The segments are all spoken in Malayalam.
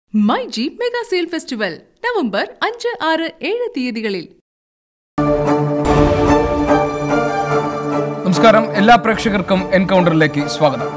My G mega sale festival November അഞ്ച് ആറ് ഏഴ് തീയതികളിൽ നമസ്കാരം എല്ലാ പ്രേക്ഷകർക്കും എൻകൗണ്ടറിലേക്ക് സ്വാഗതം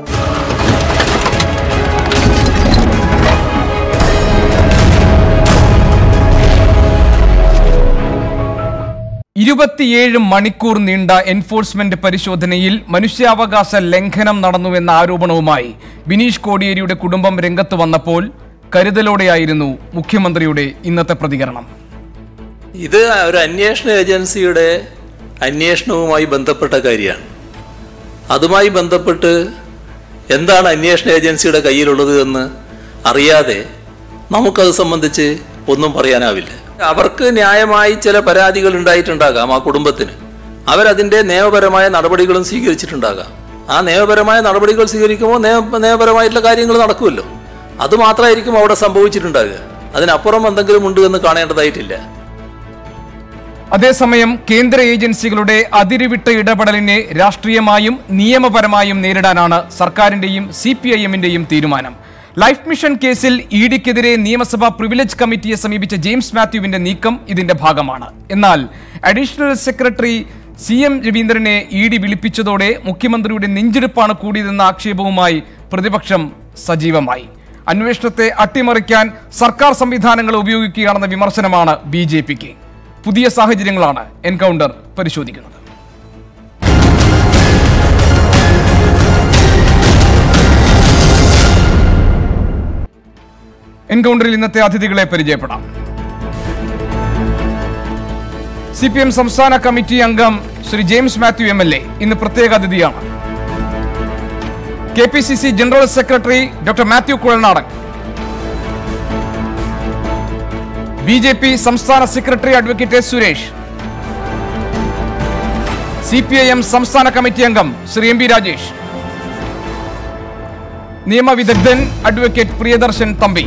ഇരുപത്തിയേഴ് മണിക്കൂർ നീണ്ട എൻഫോഴ്സ്മെന്റ് പരിശോധനയിൽ മനുഷ്യാവകാശ ലംഘനം നടന്നുവെന്ന ആരോപണവുമായി ബിനീഷ് കോടിയേരിയുടെ കുടുംബം രംഗത്ത് വന്നപ്പോൾ കരുതലോടെയായിരുന്നു മുഖ്യമന്ത്രിയുടെ ഇന്നത്തെ പ്രതികരണം ഇത് ഒരു അന്വേഷണ ഏജൻസിയുടെ അന്വേഷണവുമായി ബന്ധപ്പെട്ട കാര്യമാണ് അതുമായി ബന്ധപ്പെട്ട് എന്താണ് അന്വേഷണ ഏജൻസിയുടെ കയ്യിലുള്ളത് എന്ന് അറിയാതെ നമുക്കത് സംബന്ധിച്ച് ഒന്നും പറയാനാവില്ല അവർക്ക് ന്യായമായി ചില പരാതികൾ ഉണ്ടായിട്ടുണ്ടാകാം ആ കുടുംബത്തിന് അവരതിൻ്റെ നിയമപരമായ നടപടികളും സ്വീകരിച്ചിട്ടുണ്ടാകാം ആ നിയമപരമായ നടപടികൾ സ്വീകരിക്കുമ്പോൾ നിയമ നിയമപരമായിട്ടുള്ള കാര്യങ്ങൾ നടക്കുമല്ലോ അത് മാത്രമായിരിക്കും അവിടെ സംഭവിച്ചിട്ടുണ്ടാകുക അതിനപ്പുറം എന്തെങ്കിലും ഉണ്ട് എന്ന് കാണേണ്ടതായിട്ടില്ല അതേസമയം കേന്ദ്ര ഏജൻസികളുടെ അതിരുവിട്ട ഇടപെടലിനെ രാഷ്ട്രീയമായും നിയമപരമായും നേരിടാനാണ് സർക്കാരിന്റെയും സി പി ഐ എമ്മിന്റെയും തീരുമാനം ലൈഫ് മിഷൻ കേസിൽ ഇ ഡിക്കെതിരെ നിയമസഭാ പ്രിവിലേജ് കമ്മിറ്റിയെ സമീപിച്ച ജെയിംസ് മാത്യുവിന്റെ നീക്കം ഇതിന്റെ ഭാഗമാണ് എന്നാൽ അഡീഷണൽ സെക്രട്ടറി സി എം രവീന്ദ്രനെ ഇ ഡി വിളിപ്പിച്ചതോടെ മുഖ്യമന്ത്രിയുടെ നെഞ്ചെടുപ്പാണ് കൂടിയതെന്ന ആക്ഷേപവുമായി പ്രതിപക്ഷം സജീവമായി അന്വേഷണത്തെ അട്ടിമറിക്കാൻ സർക്കാർ സംവിധാനങ്ങൾ ഉപയോഗിക്കുകയാണെന്ന വിമർശനമാണ് ബി ജെ പിക്ക് പുതിയ സാഹചര്യങ്ങളാണ് എൻകൗണ്ടർ പരിശോധിക്കുന്നത് എൻകൗണ്ടറിൽ ഇന്നത്തെ അതിഥികളെ പരിചയപ്പെടാം സി പി എം സംസ്ഥാന കമ്മിറ്റി അംഗം Shri James Mathew M L A ഇന്ന് പ്രത്യേക അതിഥിയാണ് K P C C general secretary doctor Mathew Kuzhalnadan B J P സംസ്ഥാന secretary advocate S Suresh C P I M സംസ്ഥാന കമ്മിറ്റി അംഗം ശ്രീ എം പി രാജേഷ് നിയമവിദഗ്ധൻ അഡ്വക്കേറ്റ് പ്രിയദർശൻ തമ്പി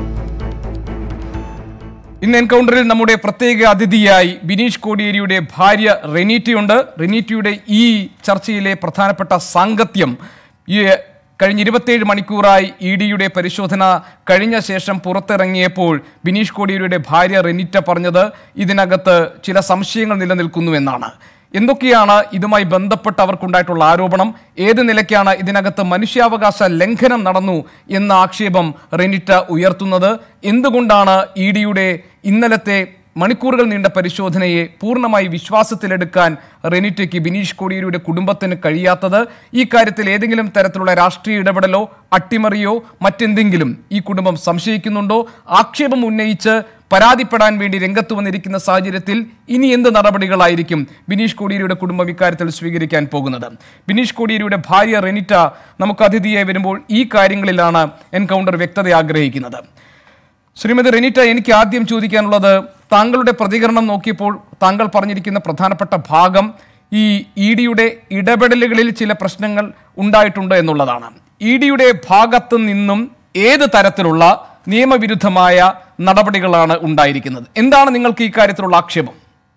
ഇന്ന് എൻകൗണ്ടറിൽ നമ്മുടെ പ്രത്യേക അതിഥിയായി ബിനീഷ് കോടിയേരിയുടെ ഭാര്യ റെനീറ്റയുണ്ട് റെനീറ്റയുടെ ഈ ചർച്ചയിലെ പ്രധാനപ്പെട്ട സാങ്കത്യം ഈ കഴിഞ്ഞ ഇരുപത്തിയേഴ് മണിക്കൂറായി ഇ ഡിയുടെ പരിശോധന കഴിഞ്ഞ ശേഷം പുറത്തിറങ്ങിയപ്പോൾ ബിനീഷ് കോടിയേരിയുടെ ഭാര്യ റെനിറ്റ പറഞ്ഞത് ഇതിനകത്ത് ചില സംശയങ്ങൾ നിലനിൽക്കുന്നുവെന്നാണ് എന്തൊക്കെയാണ് ഇതുമായി ബന്ധപ്പെട്ട് അവർക്കുണ്ടായിട്ടുള്ള ആരോപണം ഏത് നിലയ്ക്കാണ് ഇതിനകത്ത് മനുഷ്യാവകാശ ലംഘനം നടന്നു എന്ന ആക്ഷേപം റെനിറ്റ ഉയർത്തുന്നത് എന്തുകൊണ്ടാണ് ഇ ഡിയുടെ ഇന്നലത്തെ മണിക്കൂറുകൾ നീണ്ട പരിശോധനയെ പൂർണ്ണമായി വിശ്വാസത്തിലെടുക്കാൻ റെനിറ്റയ്ക്ക് ബിനീഷ് കോടിയേരിയുടെ കുടുംബത്തിന് കഴിയാത്തത് ഈ കാര്യത്തിൽ ഏതെങ്കിലും തരത്തിലുള്ള രാഷ്ട്രീയ ഇടപെടലോ അട്ടിമറിയോ മറ്റെന്തെങ്കിലും ഈ കുടുംബം സംശയിക്കുന്നുണ്ടോ ആക്ഷേപം ഉന്നയിച്ച് പരാതിപ്പെടാൻ വേണ്ടി രംഗത്ത് വന്നിരിക്കുന്ന സാഹചര്യത്തിൽ ഇനി എന്ത് നടപടികളായിരിക്കും ബിനീഷ് കോടിയേരിയുടെ കുടുംബം ഇക്കാര്യത്തിൽ സ്വീകരിക്കാൻ പോകുന്നത് ബിനീഷ് കോടിയേരിയുടെ ഭാര്യ റെനിറ്റ നമുക്ക് അതിഥിയായി വരുമ്പോൾ ഈ കാര്യങ്ങളിലാണ് എൻകൗണ്ടർ വ്യക്തത ആഗ്രഹിക്കുന്നത് ശ്രീമതി റെനിറ്റ എനിക്ക് ആദ്യം ചോദിക്കാനുള്ളത് താങ്കളുടെ പ്രതികരണം നോക്കിയപ്പോൾ താങ്കൾ പറഞ്ഞിരിക്കുന്ന പ്രധാനപ്പെട്ട ഭാഗം ഈ ഇ ഡിയുടെ ഇടപെടലുകളിൽ ചില പ്രശ്നങ്ങൾ ഉണ്ടായിട്ടുണ്ട് എന്നുള്ളതാണ് ഇ ഡിയുടെ ഭാഗത്ത് നിന്നും ഏത് തരത്തിലുള്ള നിയമവിരുദ്ധമായ നടപടികളാണ് ഉണ്ടായിരിക്കുന്നത് എന്താണ് നിങ്ങൾക്ക് ഈ കാര്യത്തിലുള്ള ആക്ഷേപം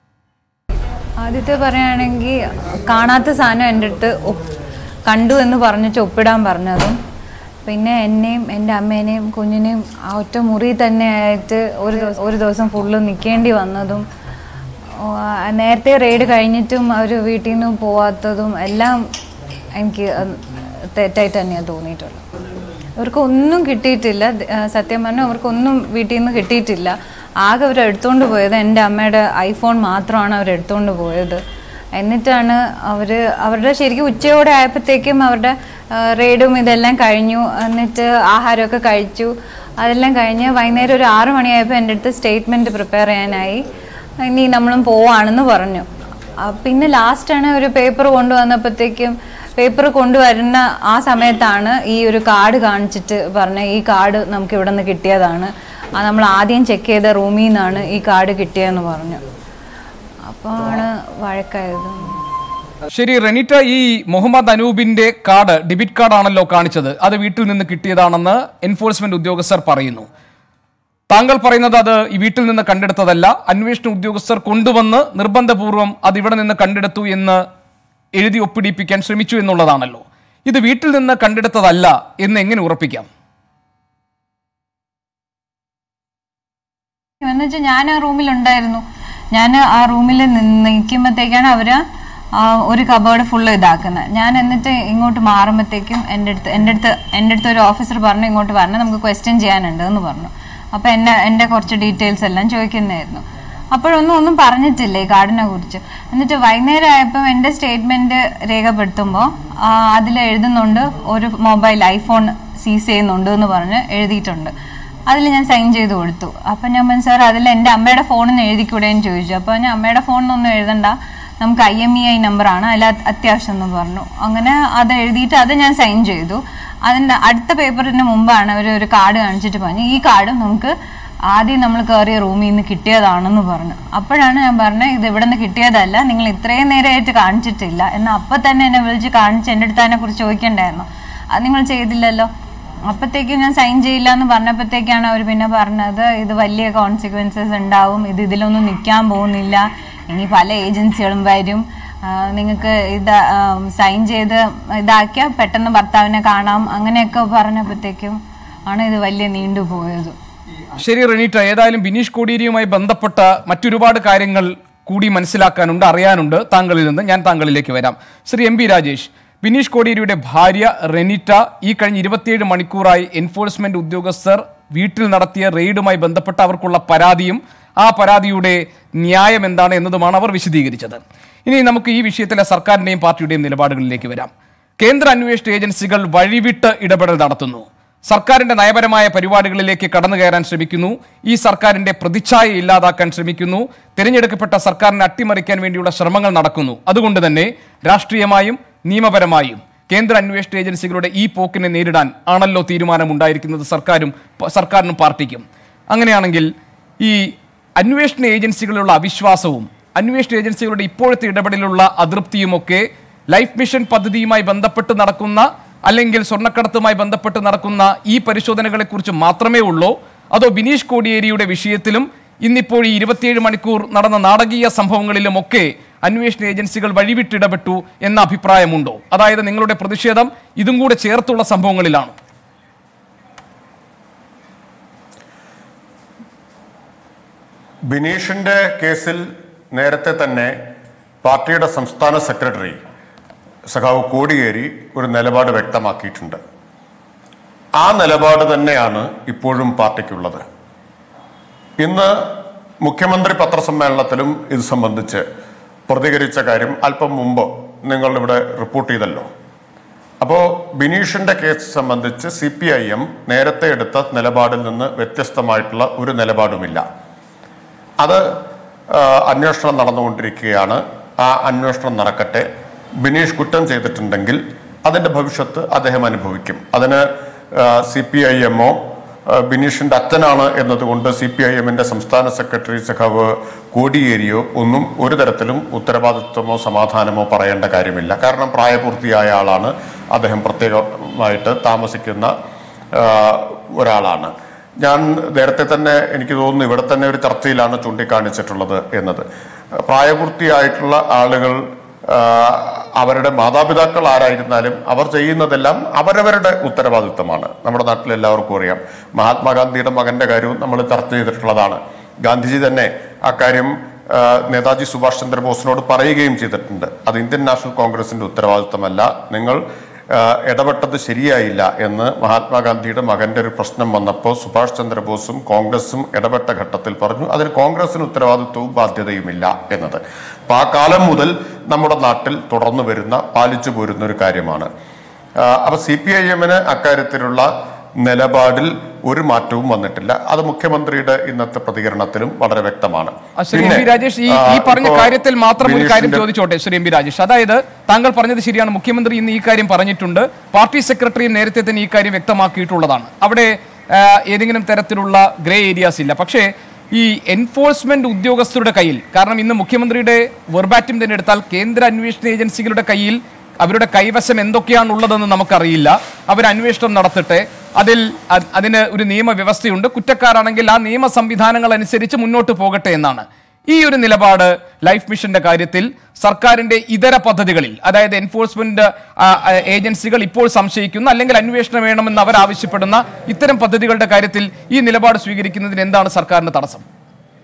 ആദ്യത്തെ പറയുകയാണെങ്കിൽ കാണാത്ത സാധനം എൻ്റെ അടുത്ത് ഒപ്പ് കണ്ടു എന്ന് പറഞ്ഞിട്ട് ഒപ്പിടാൻ പറഞ്ഞതും പിന്നെ എന്നെയും എൻ്റെ അമ്മേനെയും കുഞ്ഞിനെയും ആ ഒറ്റ മുറി തന്നെ ആയിട്ട് ഒരു ദിവസം ഒരു ദിവസം ഫുള്ള് നിൽക്കേണ്ടി വന്നതും ഓ, ആ നേരത്തെ റെയ്ഡ് കഴിഞ്ഞിട്ടും അവർ വീട്ടിൽ നിന്ന് പോവാത്തതും എല്ലാം എനിക്ക് അത് തെറ്റായിട്ട് തന്നെയാണ് തോന്നിയിട്ടുള്ളത് അവർക്ക് ഒന്നും കിട്ടിയിട്ടില്ല ദ- ആ, സത്യം പറഞ്ഞാൽ അവർക്കൊന്നും വീട്ടിൽ നിന്ന് കിട്ടിയിട്ടില്ല ആകെ അവർ എടുത്തുകൊണ്ട് പോയത് എൻ്റെ അമ്മയുടെ ഐഫോൺ മാത്രമാണ് അവർ എടുത്തുകൊണ്ട് പോയത് എന്നിട്ടാണ് അവർ അവരുടെ ശരിക്കും ഉച്ചയോടെ ആയപ്പോഴത്തേക്കും അവരുടെ ആ, റെയ്ഡും ഇതെല്ലാം കഴിഞ്ഞു എന്നിട്ട് ആഹാരമൊക്കെ കഴിച്ചു അതെല്ലാം കഴിഞ്ഞ് വൈകുന്നേരം ഒരു ആറ് മണിയായപ്പോൾ എൻ്റെ അടുത്ത് സ്റ്റേറ്റ്മെൻറ്റ് പ്രിപ്പയർ ചെയ്യാനായി ഇനി നമ്മളും പോവാണെന്ന് പറഞ്ഞു ആ, പിന്നെ ലാസ്റ്റാണ് ഒരു പേപ്പർ കൊണ്ടുവന്നപ്പോഴത്തേക്കും പേപ്പർ കൊണ്ടുവരുന്ന ആ സമയത്താണ് ഈ ഒരു കാർഡ് കാണിച്ചിട്ട് പറഞ്ഞ ഈ കാർഡ് നമുക്ക് ഇവിടെ നിന്ന് കിട്ടിയതാണ് ആ നമ്മൾ ആദ്യം ചെക്ക് ചെയ്ത റൂമിൽ നിന്നാണ് ഈ കാർഡ് കിട്ടിയതെന്ന് പറഞ്ഞു അപ്പോൾ ആണ് വഴക്കായത് ശരി റെനിറ്റ ഈ മുഹമ്മദ് അനൂപിന്റെ കാർഡ് ഡെബിറ്റ് കാർഡ് ആണല്ലോ കാണിച്ചത് അത് വീട്ടിൽ നിന്ന് കിട്ടിയതാണെന്ന് എൻഫോഴ്സ്മെന്റ് ഉദ്യോഗസ്ഥർ പറയുന്നു താങ്കൾ പറയുന്നത് അത് ഈ വീട്ടിൽ നിന്ന് കണ്ടെടുത്തതല്ല അന്വേഷണ ഉദ്യോഗസ്ഥർ കൊണ്ടുവന്ന് നിർബന്ധപൂർവം അത് ഇവിടെ നിന്ന് കണ്ടെടുത്തു എന്ന് എഴുതി ഒപ്പിടിപ്പിക്കാൻ ശ്രമിച്ചു എന്നുള്ളതാണല്ലോ ഇത് വീട്ടിൽ നിന്ന് കണ്ടെടുത്തതല്ല എന്ന് എങ്ങനെ ഉറപ്പിക്കാം എന്ന് വെച്ചാൽ ഞാൻ ആ റൂമിലുണ്ടായിരുന്നു ഞാൻ ആ റൂമിൽ നിൽക്കുമ്പോഴത്തേക്കാണ് അവര് ആ, ഒരു കബേർഡ് ഫുള്ള് ഇതാക്കുന്നത് ഞാൻ എന്നിട്ട് ഇങ്ങോട്ട് മാറുമ്പോഴത്തേക്കും എൻ്റെ അടുത്ത് എൻ്റെ അടുത്ത് എൻ്റെ അടുത്ത് ഒരു ഓഫീസർ പറഞ്ഞു ഇങ്ങോട്ട് പറഞ്ഞു നമുക്ക് ക്വസ്റ്റ്യൻ ചെയ്യാനുണ്ട് എന്ന് പറഞ്ഞു അപ്പോൾ എന്നെ എൻ്റെ കുറച്ച് ഡീറ്റെയിൽസ് എല്ലാം ചോദിക്കുന്നതായിരുന്നു അപ്പോഴൊന്നും ഒന്നും പറഞ്ഞിട്ടില്ല ഈ കാർഡിനെ കുറിച്ച് എന്നിട്ട് വൈകുന്നേരം ആയപ്പോൾ എൻ്റെ സ്റ്റേറ്റ്മെന്റ് രേഖപ്പെടുത്തുമ്പോൾ അതിൽ എഴുതുന്നുണ്ട് ഒരു മൊബൈൽ ഐഫോൺ സീസ് ചെയ്യുന്നുണ്ട് എന്ന് പറഞ്ഞ് എഴുതിയിട്ടുണ്ട് അതിൽ ഞാൻ സൈൻ ചെയ്ത് കൊടുത്തു അപ്പം ഞാൻ പറഞ്ഞു സാർ അതിൽ എൻ്റെ അമ്മയുടെ ഫോണിൽ നിന്ന് എഴുതിക്കൂടെയെന്ന് ചോദിച്ചു അപ്പോൾ ഞാൻ അമ്മയുടെ ഫോണിനൊന്നും എഴുതണ്ട നമുക്ക് ഐ എം ഇ ഐ നമ്പറാണ് അതിൽ അത് അത്യാവശ്യം എന്ന് പറഞ്ഞു അങ്ങനെ അത് എഴുതിയിട്ട് അത് ഞാൻ സൈൻ ചെയ്തു അതിൻ്റെ അടുത്ത പേപ്പറിന് മുമ്പാണ് അവർ ഒരു കാർഡ് കാണിച്ചിട്ട് പറഞ്ഞു ഈ കാർഡും നമുക്ക് ആദ്യം നമ്മൾ കയറിയ റൂമിൽ നിന്ന് കിട്ടിയതാണെന്ന് പറഞ്ഞു അപ്പോഴാണ് ഞാൻ പറഞ്ഞത് ഇത് ഇവിടെ നിന്ന് കിട്ടിയതല്ല നിങ്ങൾ ഇത്രയും നേരമായിട്ട് കാണിച്ചിട്ടില്ല എന്നാൽ അപ്പം തന്നെ എന്നെ വിളിച്ച് കാണിച്ച് എൻ്റെ അടുത്ത് അതിനെ കുറിച്ച് ചോദിക്കണ്ടായിരുന്നു അത് നിങ്ങൾ ചെയ്തില്ലല്ലോ അപ്പോഴത്തേക്കും ഞാൻ സൈൻ ചെയ്യില്ല എന്ന് പറഞ്ഞപ്പോഴത്തേക്കാണ് അവർ പിന്നെ പറഞ്ഞത് ഇത് വലിയ കോൺസിക്വൻസസ് ഉണ്ടാവും ഇത് ഇതിലൊന്നും നിൽക്കാൻ പോകുന്നില്ല ഇനി പല ഏജൻസികളും വരും നിങ്ങൾക്ക് ഇത് സൈൻ ചെയ്ത് ഇതാക്കിയാൽ പെട്ടെന്ന് ഭർത്താവിനെ കാണാം അങ്ങനെയൊക്കെ പറഞ്ഞപ്പോഴത്തേക്കും ആണ് ഇത് വലിയ നീണ്ടുപോയത് ശരി റെനീറ്റ ഏതായാലും ബിനീഷ് കോടിയേരിയുമായി ബന്ധപ്പെട്ട മറ്റൊരുപാട് കാര്യങ്ങൾ കൂടി മനസ്സിലാക്കാനുണ്ട് അറിയാനുണ്ട് താങ്കളിൽ നിന്ന് ഞാൻ താങ്കളിലേക്ക് വരാം ശ്രീ എം പി രാജേഷ് ബിനീഷ് കോടിയേരിയുടെ ഭാര്യ റെനിറ്റ ഈ കഴിഞ്ഞ ഇരുപത്തിയേഴ് മണിക്കൂറായി എൻഫോഴ്സ്മെന്റ് ഉദ്യോഗസ്ഥർ വീട്ടിൽ നടത്തിയ റെയ്ഡുമായി ബന്ധപ്പെട്ട അവർക്കുള്ള പരാതിയും ആ പരാതിയുടെ ന്യായം എന്താണ് എന്നതുമാണ് അവർ വിശദീകരിച്ചത് ഇനി നമുക്ക് ഈ വിഷയത്തിലെ സർക്കാരിന്റെയും പാർട്ടിയുടെയും നിലപാടുകളിലേക്ക് വരാം കേന്ദ്ര അന്വേഷണ ഏജൻസികൾ വഴിവിട്ട് ഇടപെടൽ നടത്തുന്നു സർക്കാരിന്റെ നയപരമായ പരിപാടികളിലേക്ക് കടന്നു കയറാൻ ശ്രമിക്കുന്നു ഈ സർക്കാരിന്റെ പ്രതിച്ഛായ ഇല്ലാതാക്കാൻ ശ്രമിക്കുന്നു തിരഞ്ഞെടുക്കപ്പെട്ട സർക്കാരിനെ അട്ടിമറിക്കാൻ വേണ്ടിയുള്ള ശ്രമങ്ങൾ നടക്കുന്നു അതുകൊണ്ട് തന്നെ രാഷ്ട്രീയമായും നിയമപരമായും കേന്ദ്ര അന്വേഷണ ഏജൻസികളുടെ ഈ പോക്കിനെ നേരിടാൻ ആണല്ലോ തീരുമാനമുണ്ടായിരിക്കുന്നത് സർക്കാരും പ- സർക്കാരിനും പാർട്ടിക്കും അങ്ങനെയാണെങ്കിൽ ഈ അന്വേഷണ ഏജൻസികളിലുള്ള അവിശ്വാസവും അന്വേഷണ ഏജൻസികളുടെ ഇപ്പോഴത്തെ ഇടപെടലിലുള്ള അതൃപ്തിയുമൊക്കെ ലൈഫ് മിഷൻ പദ്ധതിയുമായി ബന്ധപ്പെട്ട് നടക്കുന്ന അല്ലെങ്കിൽ സ്വർണ്ണക്കടത്തുമായി ബന്ധപ്പെട്ട് നടക്കുന്ന ഈ പരിശോധനകളെ കുറിച്ച് മാത്രമേ ഉള്ളൂ അതോ ബിനീഷ് കോടിയേരിയുടെ വിഷയത്തിലും ഇന്നിപ്പോൾ ഈ ഇരുപത്തിയേഴ് മണിക്കൂർ നടന്ന നാടകീയ സംഭവങ്ങളിലുമൊക്കെ അന്വേഷണ ഏജൻസികൾ വഴിവിട്ടിടപെട്ടു എന്ന അഭിപ്രായമുണ്ടോ അതായത് നിങ്ങളുടെ പ്രതിഷേധം ഇതും കൂടെ ചേർത്തുള്ള സംഭവങ്ങളിലാണ് ബിനീഷിന്റെ കേസിൽ നേരത്തെ തന്നെ പാർട്ടിയുടെ സംസ്ഥാന സെക്രട്ടറി സഖാവ് കോടിയേരി ഒരു നിലപാട് വ്യക്തമാക്കിയിട്ടുണ്ട് ആ നിലപാട് തന്നെയാണ് ഇപ്പോഴും പാർട്ടിക്കുള്ളത് ഇന്ന് മുഖ്യമന്ത്രി പത്രസമ്മേളനത്തിലും ഇത് സംബന്ധിച്ച് പ്രതികരിച്ച കാര്യം അല്പം മുമ്പ് നിങ്ങൾ ഇവിടെ റിപ്പോർട്ട് ചെയ്തല്ലോ അപ്പോൾ ബിനീഷിന്റെ കേസ് സംബന്ധിച്ച് സി പി ഐ എം നേരത്തെ എടുത്ത നിലപാടിൽ നിന്ന് വ്യത്യസ്തമായിട്ടുള്ള ഒരു നിലപാടുമില്ല അത് ആ, അന്വേഷണം നടന്നുകൊണ്ടിരിക്കുകയാണ് ആ അന്വേഷണം നടക്കട്ടെ ബിനീഷ് കുറ്റം ചെയ്തിട്ടുണ്ടെങ്കിൽ അതിന്റെ ഭവിഷ്യത്ത് അദ്ദേഹം അനുഭവിക്കും അതിന് സി പി ഐ എമ്മോ ബിനീഷിന്റെ അച്ഛനാണ് എന്നതുകൊണ്ട് സി പി ഐ എമ്മിന്റെ സംസ്ഥാന സെക്രട്ടറി സഖാവ് കോടിയേരിയോ ഒന്നും ഒരു തരത്തിലും ഉത്തരവാദിത്വമോ സമാധാനമോ പറയേണ്ട കാര്യമില്ല കാരണം പ്രായപൂർത്തിയായ ആളാണ് അദ്ദേഹം പ്രത്യേകമായിട്ട് താമസിക്കുന്ന ആ, ഒരാളാണ് ഞാൻ നേരത്തെ തന്നെ എനിക്ക് തോന്നുന്നു ഇവിടെ തന്നെ ഒരു ചർച്ചയിലാണ് ചൂണ്ടിക്കാണിച്ചിട്ടുള്ളത് എന്നത് പ്രായപൂർത്തിയായിട്ടുള്ള ആളുകൾ ആ, അവരുടെ മാതാപിതാക്കൾ ആരായിരുന്നാലും അവർ ചെയ്യുന്നതെല്ലാം അവരവരുടെ ഉത്തരവാദിത്തമാണ് നമ്മുടെ നാട്ടിൽ എല്ലാവർക്കും അറിയാം മഹാത്മാഗാന്ധിയുടെ മകന്റെ കാര്യവും നമ്മൾ ചർച്ച ചെയ്തിട്ടുള്ളതാണ് ഗാന്ധിജി തന്നെ അക്കാര്യം ആ, നേതാജി സുഭാഷ് ചന്ദ്രബോസിനോട് പറയുകയും ചെയ്തിട്ടുണ്ട് അത് ഇന്ത്യൻ നാഷണൽ കോൺഗ്രസിന്റെ ഉത്തരവാദിത്തമല്ല നിങ്ങൾ ആ, ഇടപെട്ടത് ശരിയായില്ല എന്ന് മഹാത്മാഗാന്ധിയുടെ മകന്റെ ഒരു പ്രശ്നം വന്നപ്പോൾ സുഭാഷ് ചന്ദ്രബോസും കോൺഗ്രസും ഇടപെട്ട ഘട്ടത്തിൽ പറഞ്ഞു അതിന് കോൺഗ്രസിന് ഉത്തരവാദിത്വവും ബാധ്യതയുമില്ല എന്നത് അപ്പൊ ആ കാലം മുതൽ നമ്മുടെ നാട്ടിൽ തുടർന്നു വരുന്ന പാലിച്ചു പോരുന്ന ഒരു കാര്യമാണ് ആ, അപ്പൊ സി പി ഐ എമ്മിന് അക്കാര്യത്തിലുള്ള നിലപാടിൽ ഒരു മാറ്റവും വന്നിട്ടില്ല അത് മുഖ്യമന്ത്രിയുടെ ഇന്നത്തെ പ്രതികരണത്തിലും വളരെ വ്യക്തമാണ് ആ, ശ്രീ എം പി രാജേഷ് ഈ ആ, ഈ പറഞ്ഞ ഇപ്പോ കാര്യത്തിൽ മാത്രം ഒരു കാര്യം ബിനീഷിന്റെ- ചോദിച്ചോട്ടെ ശ്രീ എം പി രാജേഷ് അതായത് താങ്കൾ പറഞ്ഞത് ശരിയാണ് മുഖ്യമന്ത്രി ഇന്ന് ഈ കാര്യം പറഞ്ഞിട്ടുണ്ട് പാർട്ടി സെക്രട്ടറിയും നേരത്തെ തന്നെ ഈ കാര്യം വ്യക്തമാക്കിയിട്ടുള്ളതാണ് അവിടെ ആ, ഏതെങ്കിലും തരത്തിലുള്ള ഗ്രേ ഏരിയാസ് ഇല്ല പക്ഷേ ഈ എൻഫോഴ്സ്മെന്റ് ഉദ്യോഗസ്ഥരുടെ കയ്യിൽ കാരണം ഇന്ന് മുഖ്യമന്ത്രിയുടെ വെർബാറ്റിം തന്നെ എടുത്താൽ കേന്ദ്ര അന്വേഷണ ഏജൻസികളുടെ കയ്യിൽ അവരുടെ കൈവശം എന്തൊക്കെയാണ് ഉള്ളതെന്ന് നമുക്കറിയില്ല അവർ അന്വേഷണം നടത്തട്ടെ അതിൽ അ- അതിന് ഒരു നിയമവ്യവസ്ഥയുണ്ട് കുറ്റക്കാരാണെങ്കിൽ ആ നിയമ സംവിധാനങ്ങൾ അനുസരിച്ച് മുന്നോട്ട് പോകട്ടെ എന്നാണ് ഈ ഒരു നിലപാട് ലൈഫ് മിഷന്റെ കാര്യത്തിൽ സർക്കാരിന്റെ ഇതര പദ്ധതികളിൽ അതായത് എൻഫോഴ്സ്മെന്റ് ആ, ആ, ഏജൻസികൾ ഇപ്പോൾ സംശയിക്കുന്ന അല്ലെങ്കിൽ അന്വേഷണം വേണമെന്ന് അവർ ആവശ്യപ്പെടുന്ന ഇത്തരം പദ്ധതികളുടെ കാര്യത്തിൽ ഈ നിലപാട് സ്വീകരിക്കുന്നതിന് എന്താണ് സർക്കാരിന്റെ തടസ്സം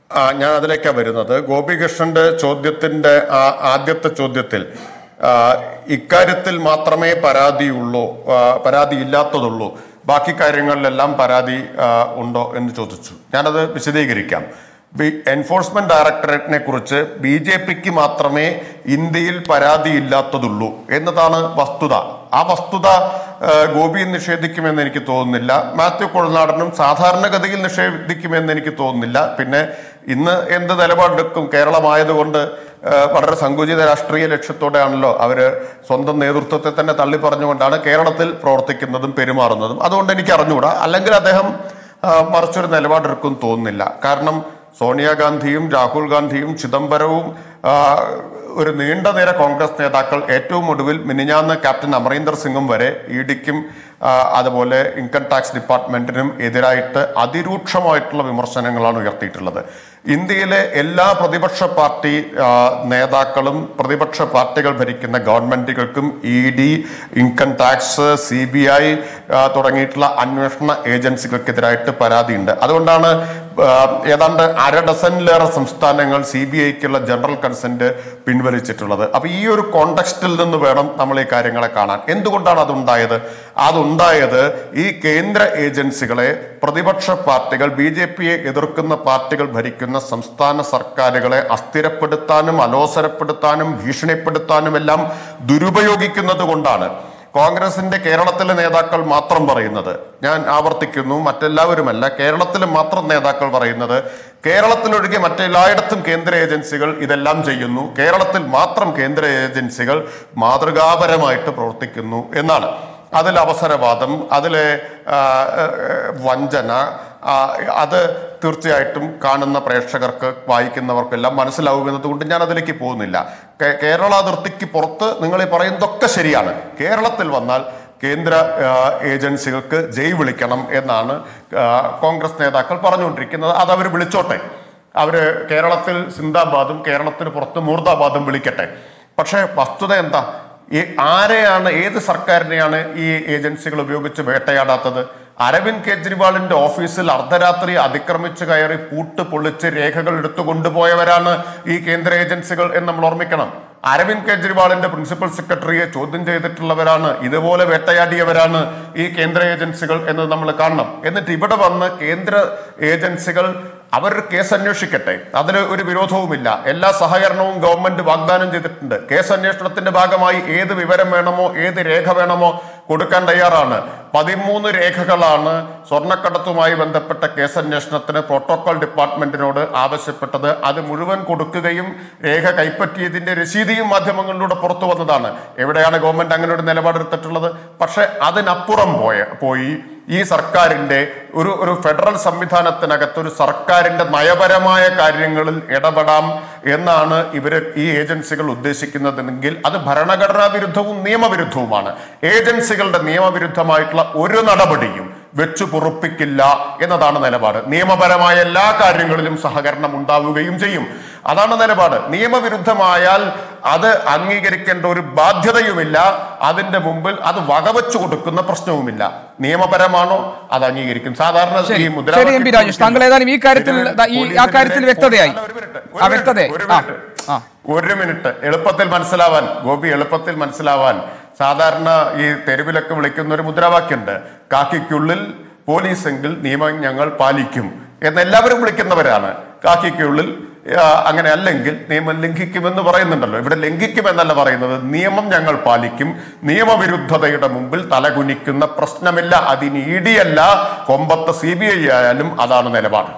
ആ, ഞാൻ അതിലേക്കാണ് വരുന്നത് ഗോപികൃഷ്ണന്റെ ചോദ്യത്തിന്റെ ആ ആദ്യത്തെ ചോദ്യത്തിൽ ആ, ഇക്കാര്യത്തിൽ മാത്രമേ പരാതിയുള്ളൂ ആ, പരാതി ഇല്ലാത്തതുള്ളൂ ബാക്കി കാര്യങ്ങളിലെല്ലാം പരാതി ആ, ഉണ്ടോ എന്ന് ചോദിച്ചു ഞാനത് വിശദീകരിക്കാം ബി എൻഫോഴ്സ്മെന്റ് ഡയറക്ടറേറ്റിനെ കുറിച്ച് ബി ജെ പിക്ക് മാത്രമേ ഇന്ത്യയിൽ പരാതിയില്ലാത്തതുള്ളൂ എന്നതാണ് വസ്തുത ആ വസ്തുത ആ, ഗോപി നിഷേധിക്കുമെന്ന് എനിക്ക് തോന്നുന്നില്ല മാത്യു കൊളനാടനും സാധാരണഗതിയിൽ നിഷേധിക്കുമെന്ന് എനിക്ക് തോന്നുന്നില്ല പിന്നെ ഇന്ന് എന്ത് നിലപാടെടുക്കും കേരളമായതുകൊണ്ട് ആ, വളരെ സങ്കുചിത രാഷ്ട്രീയ ലക്ഷ്യത്തോടെയാണല്ലോ അവര് സ്വന്തം നേതൃത്വത്തെ തന്നെ തള്ളി പറഞ്ഞുകൊണ്ടാണ് കേരളത്തിൽ പ്രവർത്തിക്കുന്നതും പെരുമാറുന്നതും അതുകൊണ്ട് എനിക്ക് അറിഞ്ഞുകൂടാ അല്ലെങ്കിൽ അദ്ദേഹം ആ, മറിച്ചൊരു നിലപാടെടുക്കും തോന്നുന്നില്ല കാരണം സോണിയാഗാന്ധിയും രാഹുൽ ഗാന്ധിയും ചിദംബരവും ആ, ഒരു നീണ്ട നിര കോൺഗ്രസ് നേതാക്കൾ ഏറ്റവും ഒടുവിൽ മിനിഞ്ഞാന്ന് ക്യാപ്റ്റൻ അമരീന്ദർ സിംഗും വരെ ഇ ഡിക്കും അതുപോലെ ഇൻകം ടാക്സ് ഡിപ്പാർട്ട്മെന്റിനും എതിരായിട്ട് അതിരൂക്ഷമായിട്ടുള്ള വിമർശനങ്ങളാണ് ഉയർത്തിയിട്ടുള്ളത് ഇന്ത്യയിലെ എല്ലാ പ്രതിപക്ഷ പാർട്ടി ആ, നേതാക്കളും പ്രതിപക്ഷ പാർട്ടികൾ ഭരിക്കുന്ന ഗവൺമെന്റുകൾക്കും E D income tax C B I തുടങ്ങിയിട്ടുള്ള അന്വേഷണ ഏജൻസികൾക്കെതിരായിട്ട് പരാതിയുണ്ട് അതുകൊണ്ടാണ് ആ, ഏതാണ്ട് അര ഡസനിലേറെ സംസ്ഥാനങ്ങൾ സി ബി ഐക്കുള്ള ജനറൽ കൺസെന്റ് പിൻവലിച്ചിട്ടുള്ളത് അപ്പൊ ഈ ഒരു കോണ്ടക്സ്റ്റിൽ നിന്ന് വേണം നമ്മൾ ഈ കാര്യങ്ങളെ കാണാൻ എന്തുകൊണ്ടാണ് അതുണ്ടായത് അതുണ്ടായത് ഈ കേന്ദ്ര ഏജൻസികളെ പ്രതിപക്ഷ പാർട്ടികൾ ബി ജെ പിയെ എതിർക്കുന്ന പാർട്ടികൾ ഭരിക്കുന്ന സംസ്ഥാന സർക്കാരുകളെ അസ്ഥിരപ്പെടുത്താനും അലോസരപ്പെടുത്താനും ഭീഷണിപ്പെടുത്താനും എല്ലാം ദുരുപയോഗിക്കുന്നത് കൊണ്ടാണ് കോൺഗ്രസിന്റെ കേരളത്തിലെ നേതാക്കൾ മാത്രം പറയുന്നത് ഞാൻ ആവർത്തിക്കുന്നു മറ്റെല്ലാവരുമല്ല കേരളത്തിലെ മാത്രം നേതാക്കൾ പറയുന്നത് കേരളത്തിലൊഴികെ മറ്റെല്ലായിടത്തും കേന്ദ്ര ഏജൻസികൾ ഇതെല്ലാം ചെയ്യുന്നു കേരളത്തിൽ മാത്രം കേന്ദ്ര ഏജൻസികൾ മാതൃകാപരമായിട്ട് പ്രവർത്തിക്കുന്നു എന്നാണ് അതിൽ അവസരവാദം അതിലെ ആ, ആ, വഞ്ചന ആ, അത് തീർച്ചയായിട്ടും കാണുന്ന പ്രേക്ഷകർക്ക് വായിക്കുന്നവർക്കെല്ലാം മനസ്സിലാവുമെന്നത് കൊണ്ട് ഞാൻ അതിലേക്ക് പോകുന്നില്ല കേ- കേരള അതിർത്തിക്ക് പുറത്ത് നിങ്ങൾ ഈ പറയുന്നതൊക്കെ ശരിയാണ് കേരളത്തിൽ വന്നാൽ കേന്ദ്ര ആ, ഏജൻസികൾക്ക് ജയ് വിളിക്കണം എന്നാണ് ആ, കോൺഗ്രസ് നേതാക്കൾ പറഞ്ഞുകൊണ്ടിരിക്കുന്നത് അത് അവർ വിളിച്ചോട്ടെ അവര് കേരളത്തിൽ സിന്ദാബാദും കേരളത്തിന് പുറത്ത് മൂർദാബാദും വിളിക്കട്ടെ പക്ഷേ വസ്തുത എന്താ ഈ ആരെയാണ് ഏത് സർക്കാരിനെയാണ് ഈ ഏജൻസികൾ ഉപയോഗിച്ച് വേട്ടയാടാത്തത് അരവിന്ദ് കെജ്രിവാളിന്റെ ഓഫീസിൽ അർദ്ധരാത്രി അതിക്രമിച്ച് കയറി പൂട്ട് പൊളിച്ച് രേഖകൾ എടുത്തു കൊണ്ടുപോയവരാണ് ഈ കേന്ദ്ര ഏജൻസികൾ എന്ന് നമ്മൾ ഓർമ്മിക്കണം അരവിന്ദ് കെജ്രിവാളിന്റെ പ്രിൻസിപ്പൽ സെക്രട്ടറിയെ ചോദ്യം ചെയ്തിട്ടുള്ളവരാണ് ഇതുപോലെ വേട്ടയാടിയവരാണ് ഈ കേന്ദ്ര ഏജൻസികൾ എന്ന് നമ്മൾ കാണണം എന്നിട്ട് ഇവിടെ വന്ന് കേന്ദ്ര ഏജൻസികൾ അവർ കേസ് അന്വേഷിക്കട്ടെ അതിൽ ഒരു വിരോധവുമില്ല എല്ലാ സഹകരണവും ഗവൺമെന്റ് വാഗ്ദാനം ചെയ്തിട്ടുണ്ട് കേസ് അന്വേഷണത്തിന്റെ ഭാഗമായി ഏത് വിവരം വേണമോ ഏത് രേഖ വേണമോ കൊടുക്കാൻ തയ്യാറാണ് പതിമൂന്ന് രേഖകളാണ് സ്വർണ്ണക്കടത്തുമായി ബന്ധപ്പെട്ട കേസ് അന്വേഷണത്തിന് പ്രോട്ടോകോൾ ഡിപ്പാർട്ട്മെന്റിനോട് ആവശ്യപ്പെട്ടത് അത് മുഴുവൻ കൊടുക്കുകയും രേഖ കൈപ്പറ്റിയതിന്റെ രസീതിയും മാധ്യമങ്ങളിലൂടെ പുറത്തു വന്നതാണ് എവിടെയാണ് ഗവൺമെന്റ് അങ്ങനെ ഒരു നിലപാടെടുത്തിട്ടുള്ളത് പക്ഷെ അതിനപ്പുറം പോയ പോയി ഈ സർക്കാരിന്റെ ഒരു ഒരു ഫെഡറൽ സംവിധാനത്തിനകത്ത് ഒരു സർക്കാരിന്റെ നയപരമായ കാര്യങ്ങളിൽ ഇടപെടാം എന്നാണ് ഇവര് ഈ ഏജൻസികൾ ഉദ്ദേശിക്കുന്നതെങ്കിൽ അത് ഭരണഘടനാ വിരുദ്ധവും നിയമവിരുദ്ധവുമാണ് ഏജൻസികളുടെ നിയമവിരുദ്ധമായിട്ടുള്ള ഒരു നടപടിയും വെച്ചു പൊറുപ്പിക്കില്ല എന്നതാണ് നിലപാട് നിയമപരമായ എല്ലാ കാര്യങ്ങളിലും സഹകരണം ഉണ്ടാവുകയും ചെയ്യും അതാണ് നിലപാട് നിയമവിരുദ്ധമായാൽ അത് അംഗീകരിക്കേണ്ട ഒരു ബാധ്യതയുമില്ല അതിന്റെ മുമ്പിൽ അത് വകവെച്ചു കൊടുക്കുന്ന പ്രശ്നവുമില്ല നിയമപരമാണോ അത് അംഗീകരിക്കും സാധാരണ ശരി. ഈ ശരി, എം പി രാജേഷ്. താങ്കൾ ഏതായാലും ഈ കാര്യത്തിൽ ഇതിന് ദാ ഈ- ആ കാര്യത്തിൽ പോലീസിന്റെ- വ്യക്തതയായി. അല്ല, ഒരു മിനിറ്റ്, ഒരു ആ, മിനിറ്റ്, വ്യക്തതയായി. ഒരു ആ, മിനിറ്റ്. ആ. ഒരു മിനിറ്റ് എളുപ്പത്തിൽ മനസ്സിലാവാൻ ഗോപി എളുപ്പത്തിൽ മനസ്സിലാവാൻ സാധാരണ ഈ തെരുവിലൊക്കെ വിളിക്കുന്ന ഒരു മുദ്രാവാക്യമുണ്ട് കാക്കിക്കുള്ളിൽ പോലീസെങ്കിൽ നിയമം ഞങ്ങൾ പാലിക്കും എന്ന് എല്ലാവരും വിളിക്കുന്നവരാണ് കാക്കിക്കുള്ളിൽ ആ, അങ്ങനെ അല്ലെങ്കിൽ നിയമം ലംഘിക്കുമെന്ന് പറയുന്നുണ്ടല്ലോ ഇവിടെ ലംഘിക്കുമെന്നല്ല പറയുന്നത് നിയമം ഞങ്ങൾ പാലിക്കും നിയമവിരുദ്ധതയുടെ മുമ്പിൽ തലകുനിക്കുന്ന പ്രശ്നമില്ല അതിന് ഇടിയല്ല കൊമ്പത്ത് സി ബി ഐ ആയാലും അതാണ് നിലപാട്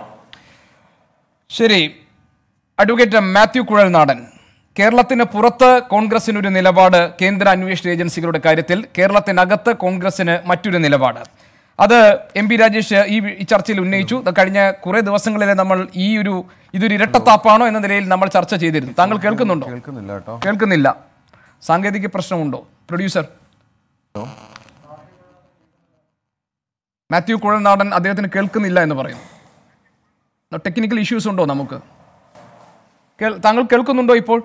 ശരി അഡ്വക്കേറ്റ് മാത്യു കുഴൽനാടൻ കേരളത്തിന് പുറത്ത് കോൺഗ്രസിന് ഒരു നിലപാട് കേന്ദ്ര അന്വേഷണ ഏജൻസികളുടെ കാര്യത്തിൽ കേരളത്തിനകത്ത് കോൺഗ്രസിന് മറ്റൊരു നിലപാട് അത് എം പി രാജേഷ് ഈ വി- ഈ ചർച്ചയിൽ ഉന്നയിച്ചു അത് കഴിഞ്ഞ കുറേ ദിവസങ്ങളിലെ നമ്മൾ ഈ ഒരു ഇതൊരു ഇരട്ടത്താപ്പാണോ എന്ന നിലയിൽ നമ്മൾ ചർച്ച ചെയ്തിരുന്നു താങ്കൾ കേൾക്കുന്നുണ്ടോ കേൾക്കുന്നില്ല കേട്ടോ കേൾക്കുന്നില്ല സാങ്കേതിക പ്രശ്നമുണ്ടോ പ്രൊഡ്യൂസർ മാത്യു കുഴൽനാടൻ അദ്ദേഹത്തിന് കേൾക്കുന്നില്ല എന്ന് പറയുന്നു ടെക്നിക്കൽ ഇഷ്യൂസ് ഉണ്ടോ നമുക്ക് കേൾ- താങ്കൾ കേൾക്കുന്നുണ്ടോ ഇപ്പോൾ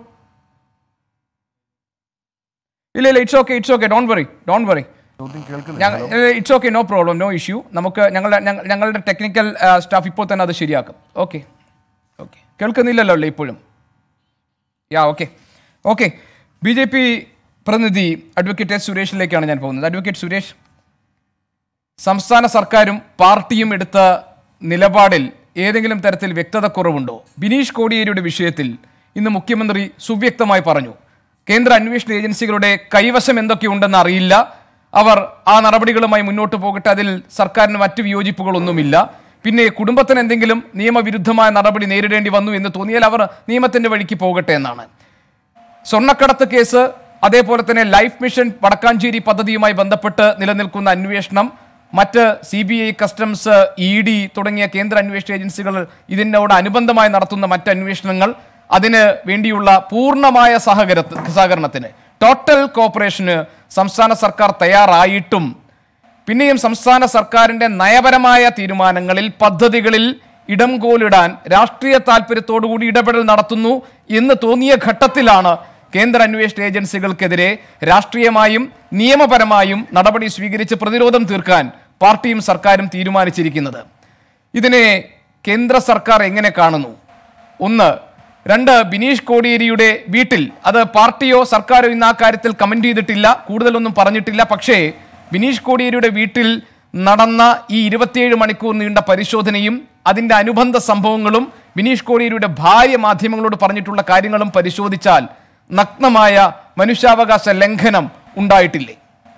ഇല്ല ഇല്ല it's okay it's okay don't worry don't worry ചോദ്യം കേൾക്കുന്നില്ല it's okay no problem no issue നമുക്ക് ഞങ്ങളുടെ ഞങ്ങ- ഞങ്ങളുടെ ടെക്നിക്കൽ സ്റ്റാഫ് ഇപ്പോൾ തന്നെ അത് ശരിയാക്കും ഓക്കെ ഓക്കെ കേൾക്കുന്നില്ലല്ലോ അല്ലേ ഇപ്പോഴും yeah okay okay B J P പ്രതിനിധി അഡ്വക്കേറ്റ് എസ് സുരേഷിലേക്കാണ് ഞാൻ പോകുന്നത് അഡ്വക്കേറ്റ് സുരേഷ് സംസ്ഥാന സർക്കാരും പാർട്ടിയും എടുത്ത നിലപാടിൽ ഏതെങ്കിലും തരത്തിൽ വ്യക്തത കുറവുണ്ടോ ബിനീഷ് കോടിയേരിയുടെ വിഷയത്തിൽ ഇന്ന് മുഖ്യമന്ത്രി സുവ്യക്തമായി പറഞ്ഞു കേന്ദ്ര അന്വേഷണ ഏജൻസികളുടെ കൈവശം എന്തൊക്കെയുണ്ടെന്ന് അറിയില്ല അവർ ആ നടപടികളുമായി മുന്നോട്ട് പോകട്ടെ അതിൽ സർക്കാരിന് മറ്റ് വിയോജിപ്പുകളൊന്നുമില്ല പിന്നെ കുടുംബത്തിന് എന്തെങ്കിലും നിയമവിരുദ്ധമായ നടപടി നേരിടേണ്ടി വന്നു എന്ന് തോന്നിയാൽ അവർ നിയമത്തിന്റെ വഴിക്ക് പോകട്ടെ എന്നാണ് സ്വർണ്ണക്കടത്ത് കേസ് അതേപോലെ തന്നെ ലൈഫ് മിഷൻ വടക്കാഞ്ചേരി പദ്ധതിയുമായി ബന്ധപ്പെട്ട് നിലനിൽക്കുന്ന അന്വേഷണം മറ്റ് C B I customs E D തുടങ്ങിയ കേന്ദ്ര അന്വേഷണ ഏജൻസികൾ ഇതിനോട് അനുബന്ധമായി നടത്തുന്ന മറ്റ് അന്വേഷണങ്ങൾ അതിന് വേണ്ടിയുള്ള പൂർണ്ണമായ സഹകര സഹകരണത്തിന് ടോട്ടൽ കോപ്പറേഷന് സംസ്ഥാന സർക്കാർ തയ്യാറായിട്ടും പിന്നെയും സംസ്ഥാന സർക്കാരിന്റെ നയപരമായ തീരുമാനങ്ങളിൽ പദ്ധതികളിൽ ഇടം കോലിടാൻ രാഷ്ട്രീയ താല്പര്യത്തോടുകൂടി ഇടപെടൽ നടത്തുന്നു എന്ന് തോന്നിയ ഘട്ടത്തിലാണ് കേന്ദ്ര അന്വേഷണ ഏജൻസികൾക്കെതിരെ രാഷ്ട്രീയമായും നിയമപരമായും നടപടി സ്വീകരിച്ച് പ്രതിരോധം തീർക്കാൻ പാർട്ടിയും സർക്കാരും തീരുമാനിച്ചിരിക്കുന്നത് ഇതിനെ കേന്ദ്ര സർക്കാർ എങ്ങനെ കാണുന്നു ഒന്ന് രണ്ട് ബിനീഷ് കോടിയേരിയുടെ വീട്ടിൽ അത് പാർട്ടിയോ സർക്കാരോ ഇന്ന് ആ കാര്യത്തിൽ കമന്റ് ചെയ്തിട്ടില്ല കൂടുതലൊന്നും പറഞ്ഞിട്ടില്ല പക്ഷേ ബിനീഷ് കോടിയേരിയുടെ വീട്ടിൽ നടന്ന ഈ ഇരുപത്തിയേഴ് മണിക്കൂർ നീണ്ട പരിശോധനയും അതിന്റെ അനുബന്ധ സംഭവങ്ങളും ബിനീഷ് കോടിയേരിയുടെ ഭാര്യ മാധ്യമങ്ങളോട് പറഞ്ഞിട്ടുള്ള കാര്യങ്ങളും പരിശോധിച്ചാൽ നഗ്നമായ മനുഷ്യാവകാശ ലംഘനം ഉണ്ടായിട്ടില്ലേ